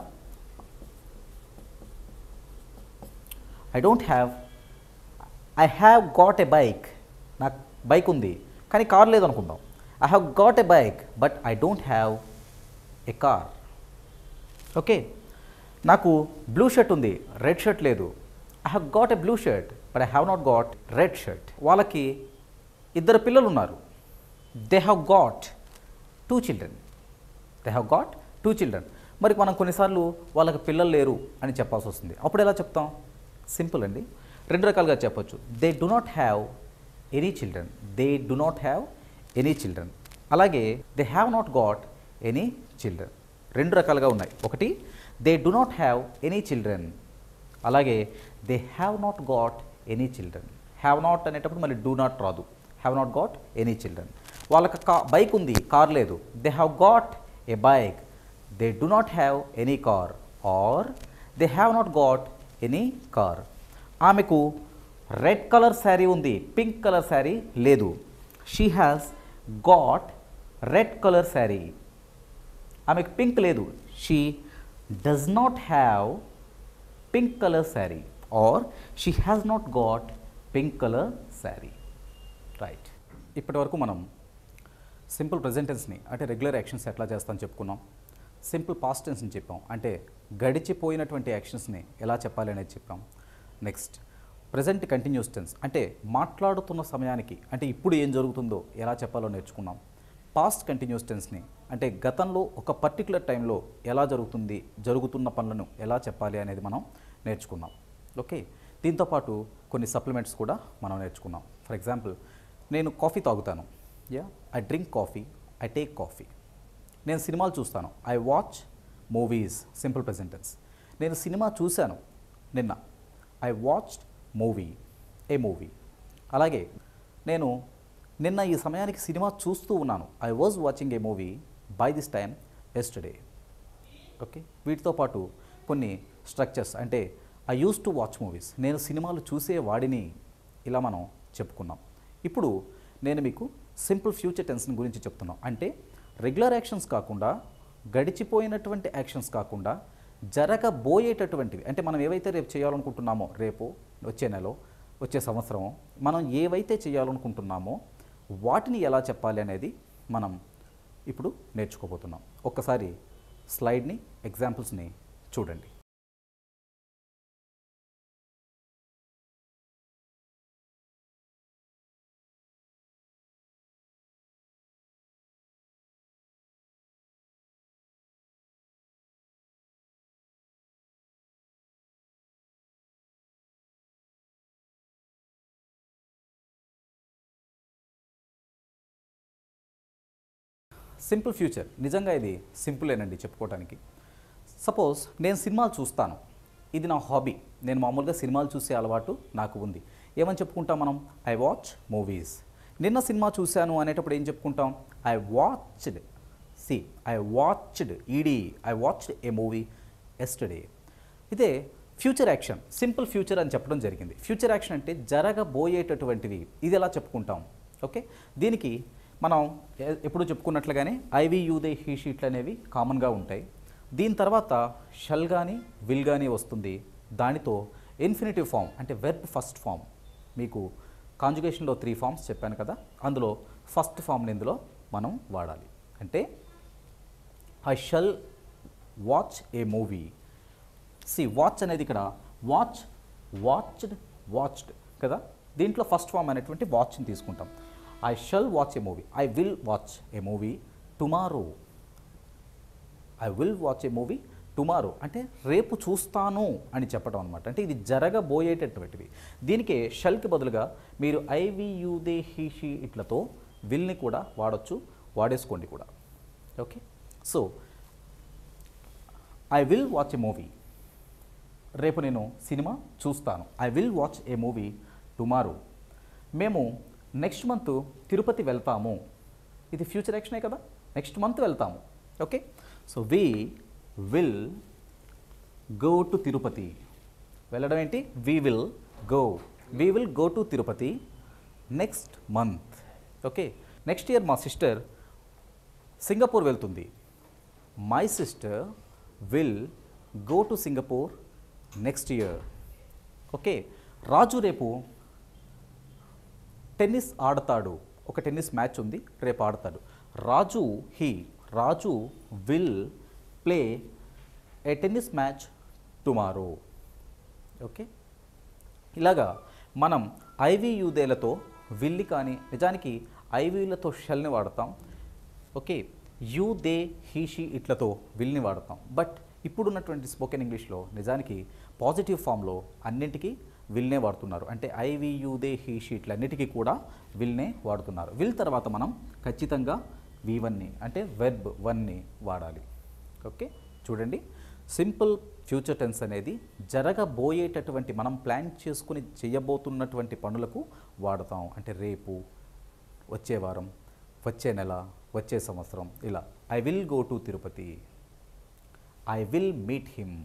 I don't have I have got a bike నాకు బైక్ ఉంది కానీ కార్ లేదు అనుకుందాం I have got a bike but I don't have a car okay నాకు బ్లూ షర్ట్ ఉంది రెడ్ షర్ట్ లేదు I have got a blue shirt but I have not got red shirt వాళ్ళకి ఇద్దరు పిల్లలు ఉన్నారు they have got two children they have got two children మరి మనం కొన్నిసార్లు వాళ్ళకి పిల్లలు లేరు అని చెప్పాల్సి వస్తుంది అప్పుడు ఎలా చెప్తాం సింపుల్ అండి రెండు రకాలుగా చెప్పొచ్చు they do not have any children they do not have any children అలాగే they have not got any children రెండు రకాలుగా ఉన్నాయి ఒకటి they do not have any children అలాగే they have not got any children have not అనేటప్పుడు మళ్ళీ do not రాదు have not got any children వాళ్ళకి కా బైక్ ఉంది కార్ లేదు they have got a bike they do not have any car are they have not got any car ఆమెకు red colour sari ఉంది pink colour sari లేదు she has got red colour sari ఆమెకు pink లేదు she does not have pink colour sari or she has not got pink colour sari right ఇప్పటి వరకు మనం simple ప్రెజెంటెన్స్ని అంటే regular actions ఎట్లా చేస్తామని చెప్పుకున్నాం సింపుల్ పాస్ట్ టెన్స్ని చెప్పాం అంటే గడిచిపోయినటువంటి యాక్షన్స్ని ఎలా చెప్పాలి అనేది చెప్పాం నెక్స్ట్ ప్రజెంట్ కంటిన్యూస్ టెన్స్ అంటే మాట్లాడుతున్న సమయానికి అంటే ఇప్పుడు ఏం జరుగుతుందో ఎలా చెప్పాలో నేర్చుకున్నాం పాస్ట్ కంటిన్యూస్ టెన్స్ని అంటే గతంలో ఒక పర్టికులర్ టైంలో ఎలా జరుగుతుంది జరుగుతున్న పనులను ఎలా చెప్పాలి అనేది మనం నేర్చుకున్నాం ఓకే దీంతోపాటు కొన్ని సప్లిమెంట్స్ కూడా మనం నేర్చుకున్నాం ఫర్ ఎగ్జాంపుల్ నేను కాఫీ తాగుతాను yeah I drink coffee I take coffee నేను సినిమాలు చూస్తాను I watch movies simple present tense నేను సినిమా చూశాను నిన్న I watched movie a movie అలాగే నేను నిన్న ఈ సమయానికి సినిమా చూస్తూ ఉన్నాను I was watching a movie by this time yesterday okay వీటితో పాటు కొన్ని స్ట్రక్చర్స్ అంటే I used to watch movies నేను సినిమాలు చూసే వాడిని ఇలా మనం చెప్పుకున్నాం ఇప్పుడు నేను మీకు సింపుల్ ఫ్యూచర్ టెన్స్ గురించి చెప్తున్నాం అంటే రెగ్యులర్ యాక్షన్స్ కాకుండా గడిచిపోయినటువంటి యాక్షన్స్ కాకుండా జరగబోయేటటువంటివి అంటే మనం ఏవైతే రేపు చేయాలనుకుంటున్నామో రేపు వచ్చే నెల వచ్చే సంవత్సరం మనం ఏవైతే చేయాలనుకుంటున్నామో వాటిని ఎలా చెప్పాలి అనేది మనం ఇప్పుడు నేర్చుకోబోతున్నాం ఒక్కసారి స్లైడ్ని ఎగ్జాంపుల్స్ని చూడండి సింపుల్ ఫ్యూచర్ నిజంగా ఇది సింపులేనండి చెప్పుకోవడానికి సపోజ్ నేను సినిమాలు చూస్తాను ఇది నా హాబీ నేను మామూలుగా సినిమాలు చూసే అలవాటు నాకు ఉంది ఏమని చెప్పుకుంటాం మనం ఐ వాచ్ మూవీస్ నిన్న సినిమా చూశాను అనేటప్పుడు ఏం చెప్పుకుంటాం I watched see I watched ED I watched a movie yesterday ఇదే ఫ్యూచర్ యాక్షన్ సింపుల్ ఫ్యూచర్ అని చెప్పడం జరిగింది ఫ్యూచర్ యాక్షన్ అంటే జరగబోయేటటువంటివి ఇది ఎలా చెప్పుకుంటాం ఓకే దీనికి మనం ఎ- ఎప్పుడు చెప్పుకున్నట్లుగానే ఐవి యూదే హీ షీట్లు అనేవి కామన్గా ఉంటాయి దీని తర్వాత షల్ కానీ విల్ కానీ వస్తుంది దానితో ఇన్ఫినిటివ్ ఫామ్ అంటే వెర్బ్ ఫస్ట్ ఫామ్ మీకు కాంజుగేషన్లో త్రీ ఫామ్స్ చెప్పాను కదా అందులో ఫస్ట్ ఫామ్ని ఇందులో మనం వాడాలి అంటే I shall watch a movie see watch అనేది ఇక్కడ వాచ్ వాచ్డ్ వాచ్డ్ కదా దీంట్లో ఫస్ట్ ఫామ్ అనేటువంటి వాచ్ని తీసుకుంటాం I shall watch a movie I will watch a movie tomorrow I will watch a movie tomorrow అంటే రేపు చూస్తాను అని చెప్పడం అనమాట అంటే ఇది జరగబోయేటటువంటివి దీనికే షల్కి బదులుగా మీరు ఐవియుదే హీషి ఇట్లతో విల్ని కూడా వాడచ్చు వాడేసుకోండి కూడా okay so I will watch a movie రేపు నేను సినిమా చూస్తాను I will watch a movie tomorrow మేము నెక్స్ట్ మంత్ తిరుపతి వెళ్తాము ఇది ఫ్యూచర్ యాక్షనే కదా నెక్స్ట్ మంత్ వెళ్తాము okay so we will go to Tirupati వెళ్ళడం ఏంటి we will go we will go to Tirupati next month okay next year మా సిస్టర్ సింగపూర్ వెళ్తుంది my sister will go to Singapore next year okay Raju రేపు టెన్నిస్ ఆడతాడు ఒక టెన్నిస్ మ్యాచ్ ఉంది రేపు ఆడతాడు Raju he Raju will play a tennis match tomorrow okay ఇలాగా మనం ఐవి యూదేలతో విల్లి కానీ నిజానికి ఐవీలతో షెల్ని వాడతాం ఓకే యూ దే హీషీ ఇట్లతో విల్ని వాడతాం బట్ ఇప్పుడున్నటువంటి స్పోకెన్ ఇంగ్లీష్లో నిజానికి పాజిటివ్ ఫామ్లో అన్నింటికీ విల్నే వాడుతున్నారు అంటే ఐవి యూ దే హీషీ ఇట్లన్నిటికీ కూడా విల్నే వాడుతున్నారు విల్ తర్వాత మనం ఖచ్చితంగా వి వన్ని అంటే వెర్బ్ వన్ని వాడాలి ఓకే చూడండి సింపుల్ ఫ్యూచర్ టెన్స్ అనేది జరగబోయేటటువంటి మనం ప్లాన్ చేసుకుని చేయబోతున్నటువంటి పనులకు వాడతాం అంటే రేపు వచ్చే వారం వచ్చే నెల వచ్చే సంవత్సరం ఇలా I will go to Tirupati I will meet him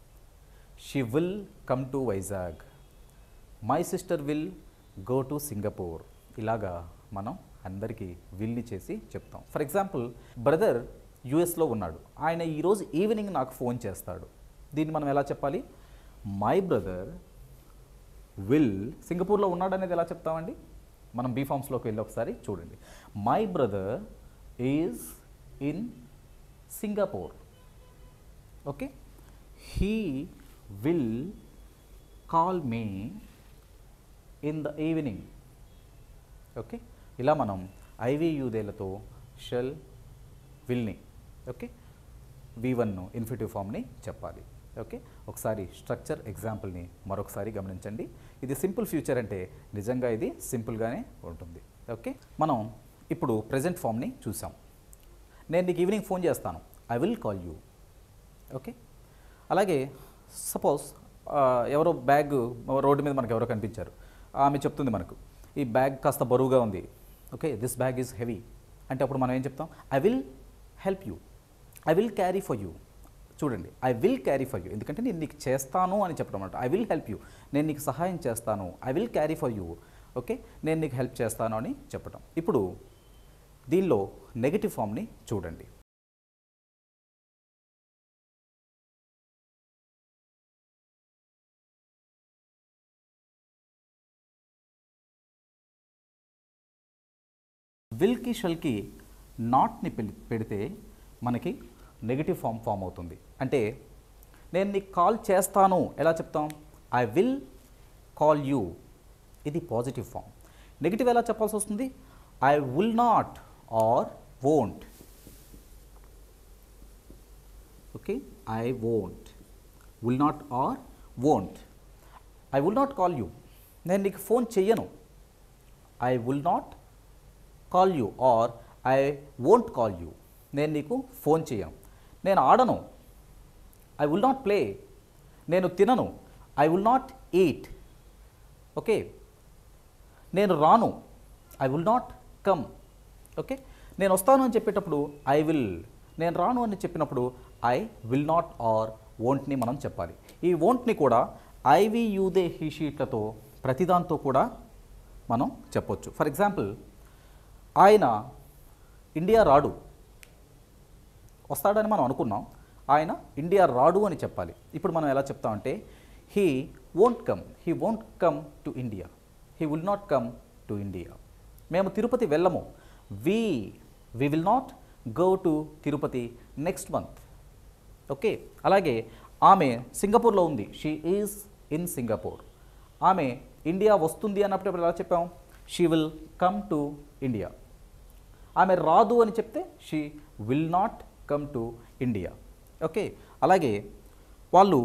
she will come to Vizag my sister will go to Singapore ఇలాగా మనం అందరికీ విల్ని చేసి చెప్తాం ఫర్ ఎగ్జాంపుల్ బ్రదర్ యుఎస్లో ఉన్నాడు ఆయన ఈరోజు ఈవినింగ్ నాకు ఫోన్ చేస్తాడు దీన్ని మనం ఎలా చెప్పాలి మై బ్రదర్ విల్ సింగపూర్లో ఉన్నాడు అనేది ఎలా చెప్తామండి మనం బీ ఫామ్స్లోకి వెళ్ళి ఒకసారి చూడండి my brother is in Singapore okay he will call me in the evening okay ఇలా మనం ఐవియుదేలతో షెల్ విల్ని ఓకే వి వన్ ఇన్ఫిటివ్ ఫామ్ని చెప్పాలి ఓకే ఒకసారి స్ట్రక్చర్ ఎగ్జాంపుల్ని మరొకసారి గమనించండి ఇది సింపుల్ ఫ్యూచర్ అంటే నిజంగా ఇది సింపుల్గానే ఉంటుంది ఓకే మనం ఇప్పుడు ప్రజెంట్ ఫామ్ని చూసాం నేను నీకు ఈవినింగ్ ఫోన్ చేస్తాను I will call you okay అలాగే సపోజ్ ఎవరో బ్యాగ్ రోడ్డు మీద మనకు ఎవరో కనిపించారు ఆమె చెప్తుంది మనకు ఈ బ్యాగ్ కాస్త బరువుగా ఉంది okay this bag is heavy అంటే అప్పుడు మనం ఏం చెప్తాం I will help you I will carry for you చూడండి I will carry for you ఎందుకంటే నేను నీకు చేస్తాను అని చెప్పడం అన్నమాట ఐ విల్ హెల్ప్ యూ నేను నీకు సహాయం చేస్తాను I will carry for you okay నేను నీకు హెల్ప్ చేస్తాను అని చెప్పడం ఇప్పుడు దీనిలో నెగటివ్ ఫామ్ని చూడండి విల్కి షల్కి నాట్ని పె పెడితే మనకి నెగిటివ్ ఫామ్ ఫామ్ అవుతుంది అంటే నేను నీకు కాల్ చేస్తాను ఎలా చెప్తాం ఐ విల్ కాల్ యూ ఇది పాజిటివ్ ఫామ్ నెగిటివ్ ఎలా చెప్పాల్సి వస్తుంది I will not or won't okay I won't will not or won't I will not call you నేను నీకు ఫోన్ చెయ్యను I will not call you or I won't call you నేను నీకు phone చేయను నేను ఆడను ఐ విల్ నాట్ ప్లే నేను తినను I will not eat okay నేను రాను I will not come okay నేను వస్తాను అని చెప్పేటప్పుడు ఐ విల్ నేను రాను అని చెప్పినప్పుడు ఐ విల్ నాట్ ఆర్ వోంట్ని మనం చెప్పాలి ఈ వోంట్ని కూడా ఐవి యూదే హీ షీట్లతో ప్రతిదాంతో కూడా మనం చెప్పొచ్చు ఫర్ ఎగ్జాంపుల్ ఆయన ఇండియా రాడు వస్తాడని మనం అనుకున్నాం ఆయన ఇండియా రాడు అని చెప్పాలి ఇప్పుడు మనం ఎలా చెప్తామంటే he won't come he won't come to India he will not come to India మేము తిరుపతి వెళ్ళము we we will not go to Tirupati next month okay అలాగే ఆమె సింగపూర్లో ఉంది షీ ఈజ్ ఇన్ సింగపూర్ ఆమె ఇండియా వస్తుంది అన్నప్పుడు ఎలా చెప్పాం she will come to India ఆమె రాదు అని చెప్తే she will not come to India okay అలాగే వాళ్ళు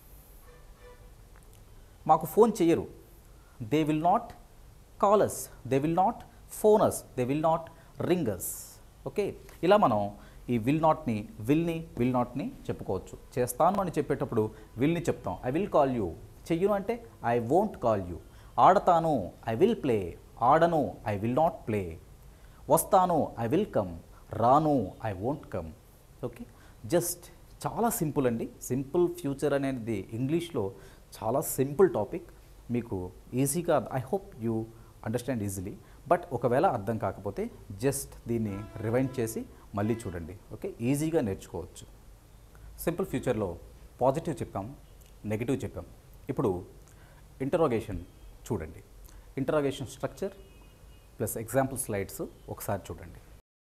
మాకు ఫోన్ చేయరు they will not call us they will not phone us they will not ring us okay ఇలా మనం ఈ విల్ నాట్ని విల్ని విల్ నాట్ని చెప్పుకోవచ్చు చేస్తాను అని చెప్పేటప్పుడు విల్ని చెప్తాం ఐ విల్ కాల్ యూ చెయ్యను అంటే ఐ వోంట్ కాల్ యూ ఆడతాను ఐ విల్ ప్లే ఆడను ఐ విల్ నాట్ ప్లే వస్తాను ఐ విల్ కమ్ రాను I won't come okay just చాలా సింపుల్ అండి సింపుల్ ఫ్యూచర్ అనేది ఇంగ్లీష్లో చాలా సింపుల్ టాపిక్ మీకు ఈజీగా I hope you understand easily but ఒకవేళ అర్థం కాకపోతే జస్ట్ దీన్ని రివైండ్ చేసి మళ్ళీ చూడండి ఓకే ఈజీగా నేర్చుకోవచ్చు సింపుల్ ఫ్యూచర్లో పాజిటివ్ చెప్పాం నెగిటివ్ చెప్పాం ఇప్పుడు ఇంటరోగేషన్ చూడండి interrogation structure plus example slides ఒకసారి చూడండి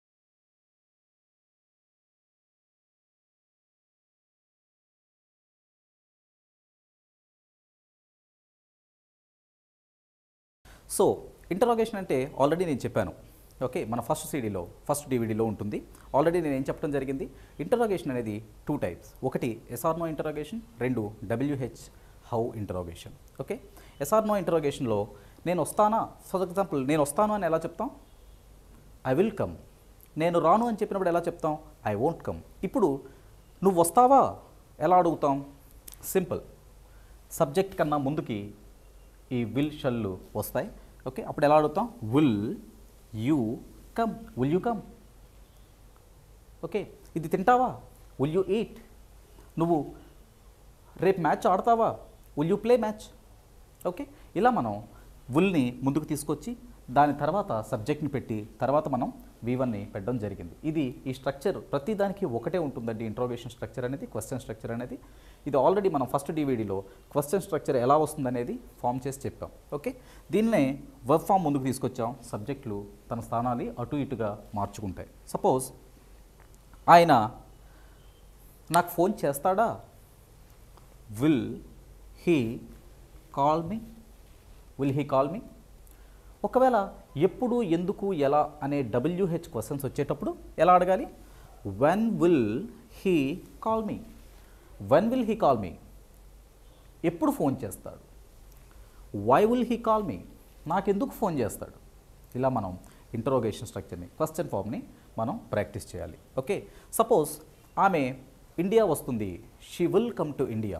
సో ఇంటరాగేషన్ అంటే ఆల్రెడీ నేను చెప్పాను ఓకే మన ఫస్ట్ సీడీలో ఫస్ట్ డివిడీలో ఉంటుంది ఆల్రెడీ నేను ఏం చెప్పడం జరిగింది ఇంటరాగేషన్ అనేది టూ టైప్స్ ఒకటి ఎస్ఆర్నో ఇంటరాగేషన్ రెండు WH how interrogation okay yes or no ఇంటరాగేషన్లో నేను వస్తానా ఫర్ ఎగ్జాంపుల్ నేను వస్తాను అని ఎలా చెప్తాం ఐ విల్ కమ్ నేను రాను అని చెప్పినప్పుడు ఎలా చెప్తాం ఐ వోంట్ కమ్ ఇప్పుడు నువ్వు వస్తావా ఎలా అడుగుతాం సింపుల్ సబ్జెక్ట్ కన్నా ముందుకి ఈ విల్ షల్లు వస్తాయి ఓకే అప్పుడు ఎలా అడుగుతాం will you come will you come okay ఇది తింటావా విల్ యూ ఈట్ నువ్వు రేపు మ్యాచ్ ఆడతావా will you play match okay ఇలా మనం విల్ని ముందుకు తీసుకొచ్చి దాని తర్వాత సబ్జెక్ట్ని పెట్టి తర్వాత మనం వి వన్ని పెట్టడం జరిగింది ఇది ఈ స్ట్రక్చర్ ప్రతి దానికి ఒకటే ఉంటుందండి ఇంట్రోగేషన్ స్ట్రక్చర్ అనేది క్వశ్చన్ స్ట్రక్చర్ అనేది ఇది ఆల్రెడీ మనం ఫస్ట్ డివిడీలో క్వశ్చన్ స్ట్రక్చర్ ఎలా వస్తుందనేది ఫామ్ చేసి చెప్పాం ఓకే దీన్నే వర్క్ ఫామ్ ముందుకు తీసుకొచ్చాం సబ్జెక్టులు తన స్థానాన్ని అటు ఇటుగా మార్చుకుంటాయి సపోజ్ ఆయన నాకు ఫోన్ చేస్తాడా will he call me will he call me ఒకవేళ ఎప్పుడు ఎందుకు ఎలా అనే డబ్ల్యూహెచ్ క్వశ్చన్స్ వచ్చేటప్పుడు ఎలా అడగాలి when will he call me when will he call me ఎప్పుడు ఫోన్ చేస్తాడు why will he call me నాకెందుకు ఫోన్ చేస్తాడు ఇలా మనం ఇంటరోగేషన్ స్ట్రక్చర్ని క్వశ్చన్ ఫామ్ని మనం ప్రాక్టీస్ చేయాలి ఓకే సపోజ్ ఆమె ఇండియా వస్తుంది she will come to India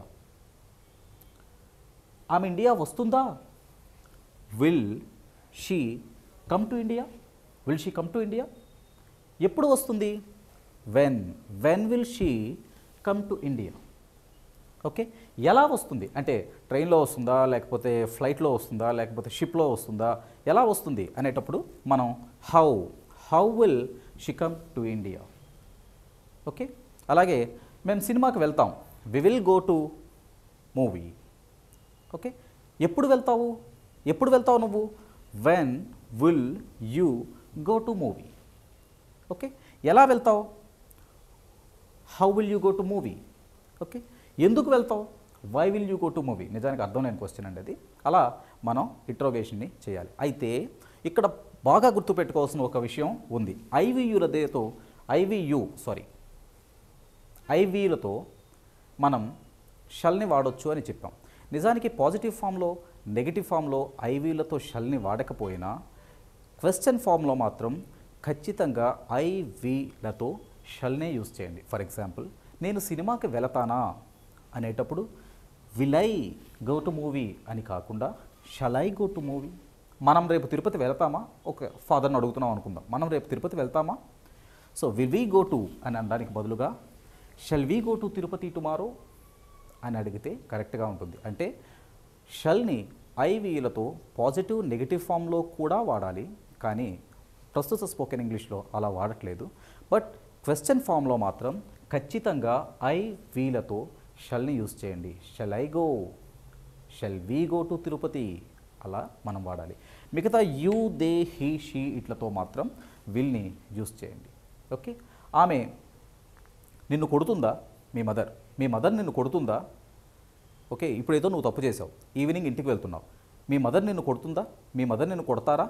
ఆమె ఇండియా వస్తుందా will she come to India will she come to India ఎప్పుడు వస్తుంది when when will she come to India okay ఎలా వస్తుంది అంటే ట్రైన్లో వస్తుందా లేకపోతే ఫ్లైట్లో వస్తుందా లేకపోతే షిప్లో వస్తుందా ఎలా వస్తుంది అనేటప్పుడు మనం how how will she come to India okay అలాగే మేము సినిమాకి వెళ్తాం we will go to movie okay ఎప్పుడు వెళ్తావు ఎప్పుడు వెళ్తావు నువ్వు when will you go to movie okay ఎలా వెళ్తావు how will you go to movie okay ఎందుకు వెళ్తావు why will you go to movie నిజానికి అర్థం లేని క్వశ్చన్ అండి అది అలా మనం ఇంట్రోగేషన్ని చేయాలి అయితే ఇక్కడ బాగా గుర్తుపెట్టుకోవాల్సిన ఒక విషయం ఉంది ఐవియులతో ఐవియు సారీ ఐవీలతో మనం షల్ని వాడొచ్చు అని చెప్పాం నిజానికి పాజిటివ్ ఫామ్లో నెగిటివ్ ఫామ్లో ఐవీలతో షల్ని వాడకపోయినా క్వశ్చన్ ఫామ్లో మాత్రం ఖచ్చితంగా ఐవీలతో షల్నే యూస్ చేయండి ఫర్ ఎగ్జాంపుల్ నేను సినిమాకి వెళతానా అనేటప్పుడు will I go to movie అని కాకుండా shall I go to movie మనం రేపు తిరుపతి వెళ్తామా ఒక ఫాదర్ని అడుగుతున్నాం అనుకుందాం మనం రేపు తిరుపతి వెళ్తామా so will we go to అని అనడానికి బదులుగా shall we go to Tirupati tomorrow అని అడిగితే కరెక్ట్గా ఉంటుంది అంటే షల్ని ఐవీలతో పాజిటివ్ నెగిటివ్ ఫామ్లో కూడా వాడాలి కానీ ప్రస్తుత స్పోకెన్ ఇంగ్లీష్లో అలా వాడట్లేదు బట్ క్వశ్చన్ ఫామ్లో మాత్రం ఖచ్చితంగా ఐ వీలతో షల్ని యూస్ చేయండి shall I go shall we go to Tirupati అలా మనం వాడాలి మిగతా యూ దే హీ షీ ఇట్లతో మాత్రం విల్ని యూస్ చేయండి ఓకే ఆమె నిన్ను కొడుతుందా మీ మదర్ మీ మదర్ నిన్ను కొడుతుందా ఓకే ఇప్పుడు ఏదో నువ్వు తప్పు చేసావు ఈవినింగ్ ఇంటికి వెళ్తున్నావు మీ మదర్ నిన్ను కొడుతుందా మీ మదర్ నిన్ను కొడతారా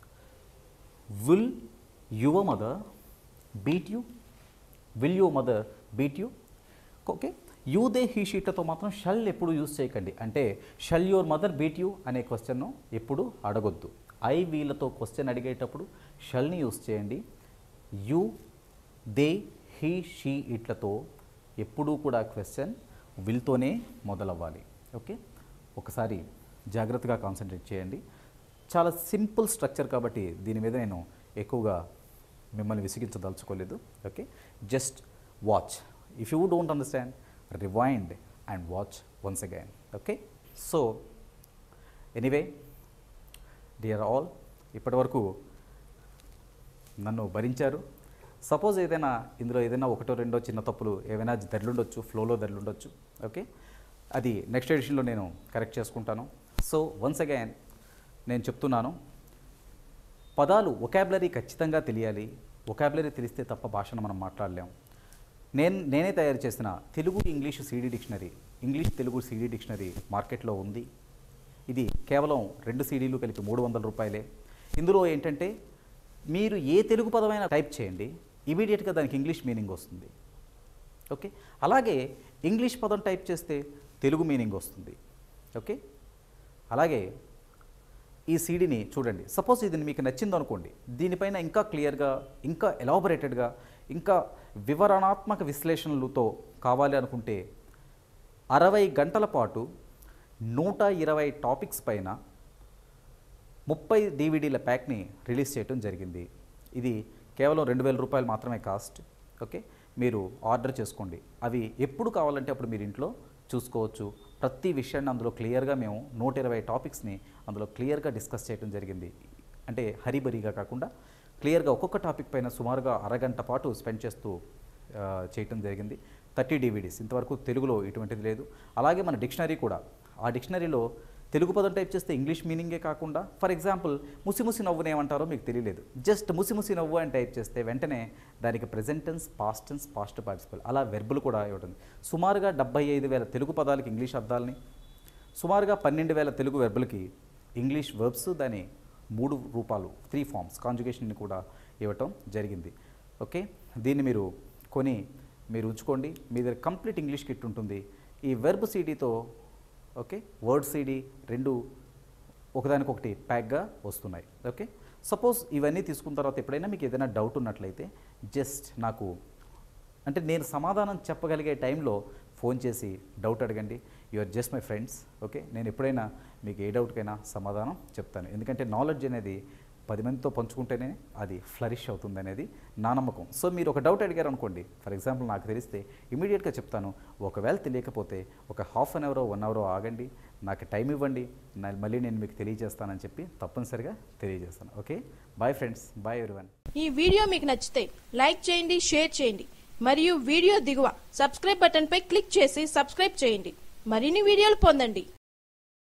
will your mother beat you will your mother beat you okay you they he షీట్లతో మాత్రం షల్ ఎప్పుడు యూజ్ చేయకండి అంటే shall your mother beat you అనే క్వశ్చన్ను ఎప్పుడు అడగొద్దు ఐ వీళ్ళతో క్వశ్చన్ అడిగేటప్పుడు షల్ని యూజ్ చేయండి యూ దే హీ షీ ఇట్లతో ఎప్పుడూ కూడా క్వశ్చన్ విల్తోనే మొదలవ్వాలి ఓకే ఒకసారి జాగ్రత్తగా కాన్సన్ట్రేట్ చేయండి చాలా సింపుల్ స్ట్రక్చర్ కాబట్టి దీని మీద నేను ఎక్కువగా మిమ్మల్ని విసిగించదలుచుకోలేదు okay just watch if you don't understand rewind and watch once again okay so anyway dear all ఇప్పటివరకు నన్ను భరించారు సపోజ్ ఏదైనా ఇందులో ఏదైనా ఒకటో రెండో చిన్న తప్పులు ఏవైనా దర్లుండొచ్చు ఫ్లోలో దర్లుండొచ్చు ఓకే అది నెక్స్ట్ ఎడిషన్లో నేను కరెక్ట్ చేసుకుంటాను సో వన్స్ అగైన్ నేను చెప్తున్నాను పదాలు ఒకాబులరీ ఖచ్చితంగా తెలియాలి ఒకాబులరీ తెలిస్తే తప్ప భాషను మనం మాట్లాడలేం నేను నేనే తయారు చేసిన Telugu English CD dictionary English Telugu CD dictionary మార్కెట్లో ఉంది ఇది కేవలం రెండు సీడీలు కలిపి మూడు వందల రూపాయలే ఇందులో ఏంటంటే మీరు ఏ తెలుగు పదమైనా టైప్ చేయండి ఇమీడియట్గా దానికి ఇంగ్లీష్ మీనింగ్ వస్తుంది ఓకే అలాగే ఇంగ్లీష్ పదం టైప్ చేస్తే తెలుగు మీనింగ్ వస్తుంది ఓకే అలాగే ఈ సీడీని చూడండి సపోజ్ ఇది మీకు నచ్చింది అనుకోండి దీనిపైన ఇంకా క్లియర్గా ఇంకా ఎలాబొరేటెడ్గా ఇంకా వివరణాత్మక విశ్లేషణలతో కావాలి అనుకుంటే అరవై గంటల పాటు నూట ఇరవై టాపిక్స్ పైన ముప్పై డివిడీల ప్యాక్ని రిలీజ్ చేయడం జరిగింది ఇది కేవలం రెండు వేల రూపాయలు మాత్రమే కాస్ట్ ఓకే మీరు ఆర్డర్ చేసుకోండి అవి ఎప్పుడు కావాలంటే అప్పుడు మీరు ఇంట్లో చూసుకోవచ్చు ప్రతి విషయాన్ని అందులో క్లియర్గా మేము నూట ఇరవై టాపిక్స్ని అందులో క్లియర్గా డిస్కస్ చేయడం జరిగింది అంటే హరిబరిగా కాకుండా క్లియర్గా ఒక్కొక్క టాపిక్ పైన సుమారుగా అరగంట పాటు స్పెండ్ చేస్తూ ఆ, చేయటం జరిగింది థర్టీ డివిడీస్ ఇంతవరకు తెలుగులో ఇటువంటిది లేదు అలాగే మన డిక్షనరీ కూడా ఆ డిక్షనరీలో తెలుగు పదం టైప్ చేస్తే ఇంగ్లీష్ మీనింగే కాకుండా ఫర్ ఎగ్జాంపుల్ ముసిముసి నవ్వుని ఏమంటారో మీకు తెలియలేదు జస్ట్ ముసిముసి నవ్వు అని టైప్ చేస్తే వెంటనే దానికి ప్రెజెంటెన్స్ పాస్టెన్స్ పాస్ట్ పార్టిసిపల్ అలా వెర్బులు కూడా ఇవ్వడం సుమారుగా డెబ్బై ఐదు వేల తెలుగు పదాలకి ఇంగ్లీష్ అర్థాలని సుమారుగా పన్నెండు వేల తెలుగు వెర్బులకి ఇంగ్లీష్ వర్బ్స్ దాని మూడు రూపాలు త్రీ ఫార్మ్స్ కాంజుగేషన్ని కూడా ఇవ్వటం జరిగింది ఓకే దీన్ని మీరు కొని మీరు ఉంచుకోండి మీ దగ్గర కంప్లీట్ ఇంగ్లీష్ కిట్ ఉంటుంది ఈ వెర్బ్ సీడీతో ఓకే వర్డ్ సీడీ రెండు ఒకదానికొకటి ప్యాక్గా వస్తున్నాయి ఓకే సపోజ్ ఇవన్నీ తీసుకున్న తర్వాత ఎప్పుడైనా మీకు ఏదైనా డౌట్ ఉన్నట్లయితే జస్ట్ నాకు అంటే నేను సమాధానం చెప్పగలిగే టైంలో ఫోన్ చేసి డౌట్ అడగండి you are just my friends okay నేను ఎప్పుడైనా మీకు ఏ డౌట్కైనా సమాధానం చెప్తాను ఎందుకంటే నాలెడ్జ్ అనేది పది మందితో పంచుకుంటేనే అది ఫ్లరిష్ అవుతుంది అనేది నా నమ్మకం సో మీరు ఒక డౌట్ అడిగారు అనుకోండి ఫర్ ఎగ్జాంపుల్ నాకు తెలిస్తే ఇమీడియట్గా చెప్తాను ఒకవేళ తెలియకపోతే ఒక హాఫ్ అన్ అవరో వన్ అవరో ఆగండి నాకు టైం ఇవ్వండి నా- మళ్ళీ నేను మీకు తెలియజేస్తానని చెప్పి తప్పనిసరిగా తెలియజేస్తాను okay bye friends bye everyone ఈ వీడియో మీకు నచ్చితే లైక్ చేయండి షేర్ చేయండి మరియు వీడియో దిగువ సబ్స్క్రైబ్ బటన్ పై క్లిక్ చేసి సబ్స్క్రైబ్ చేయండి మరిన్ని వీడియోలు పొందండి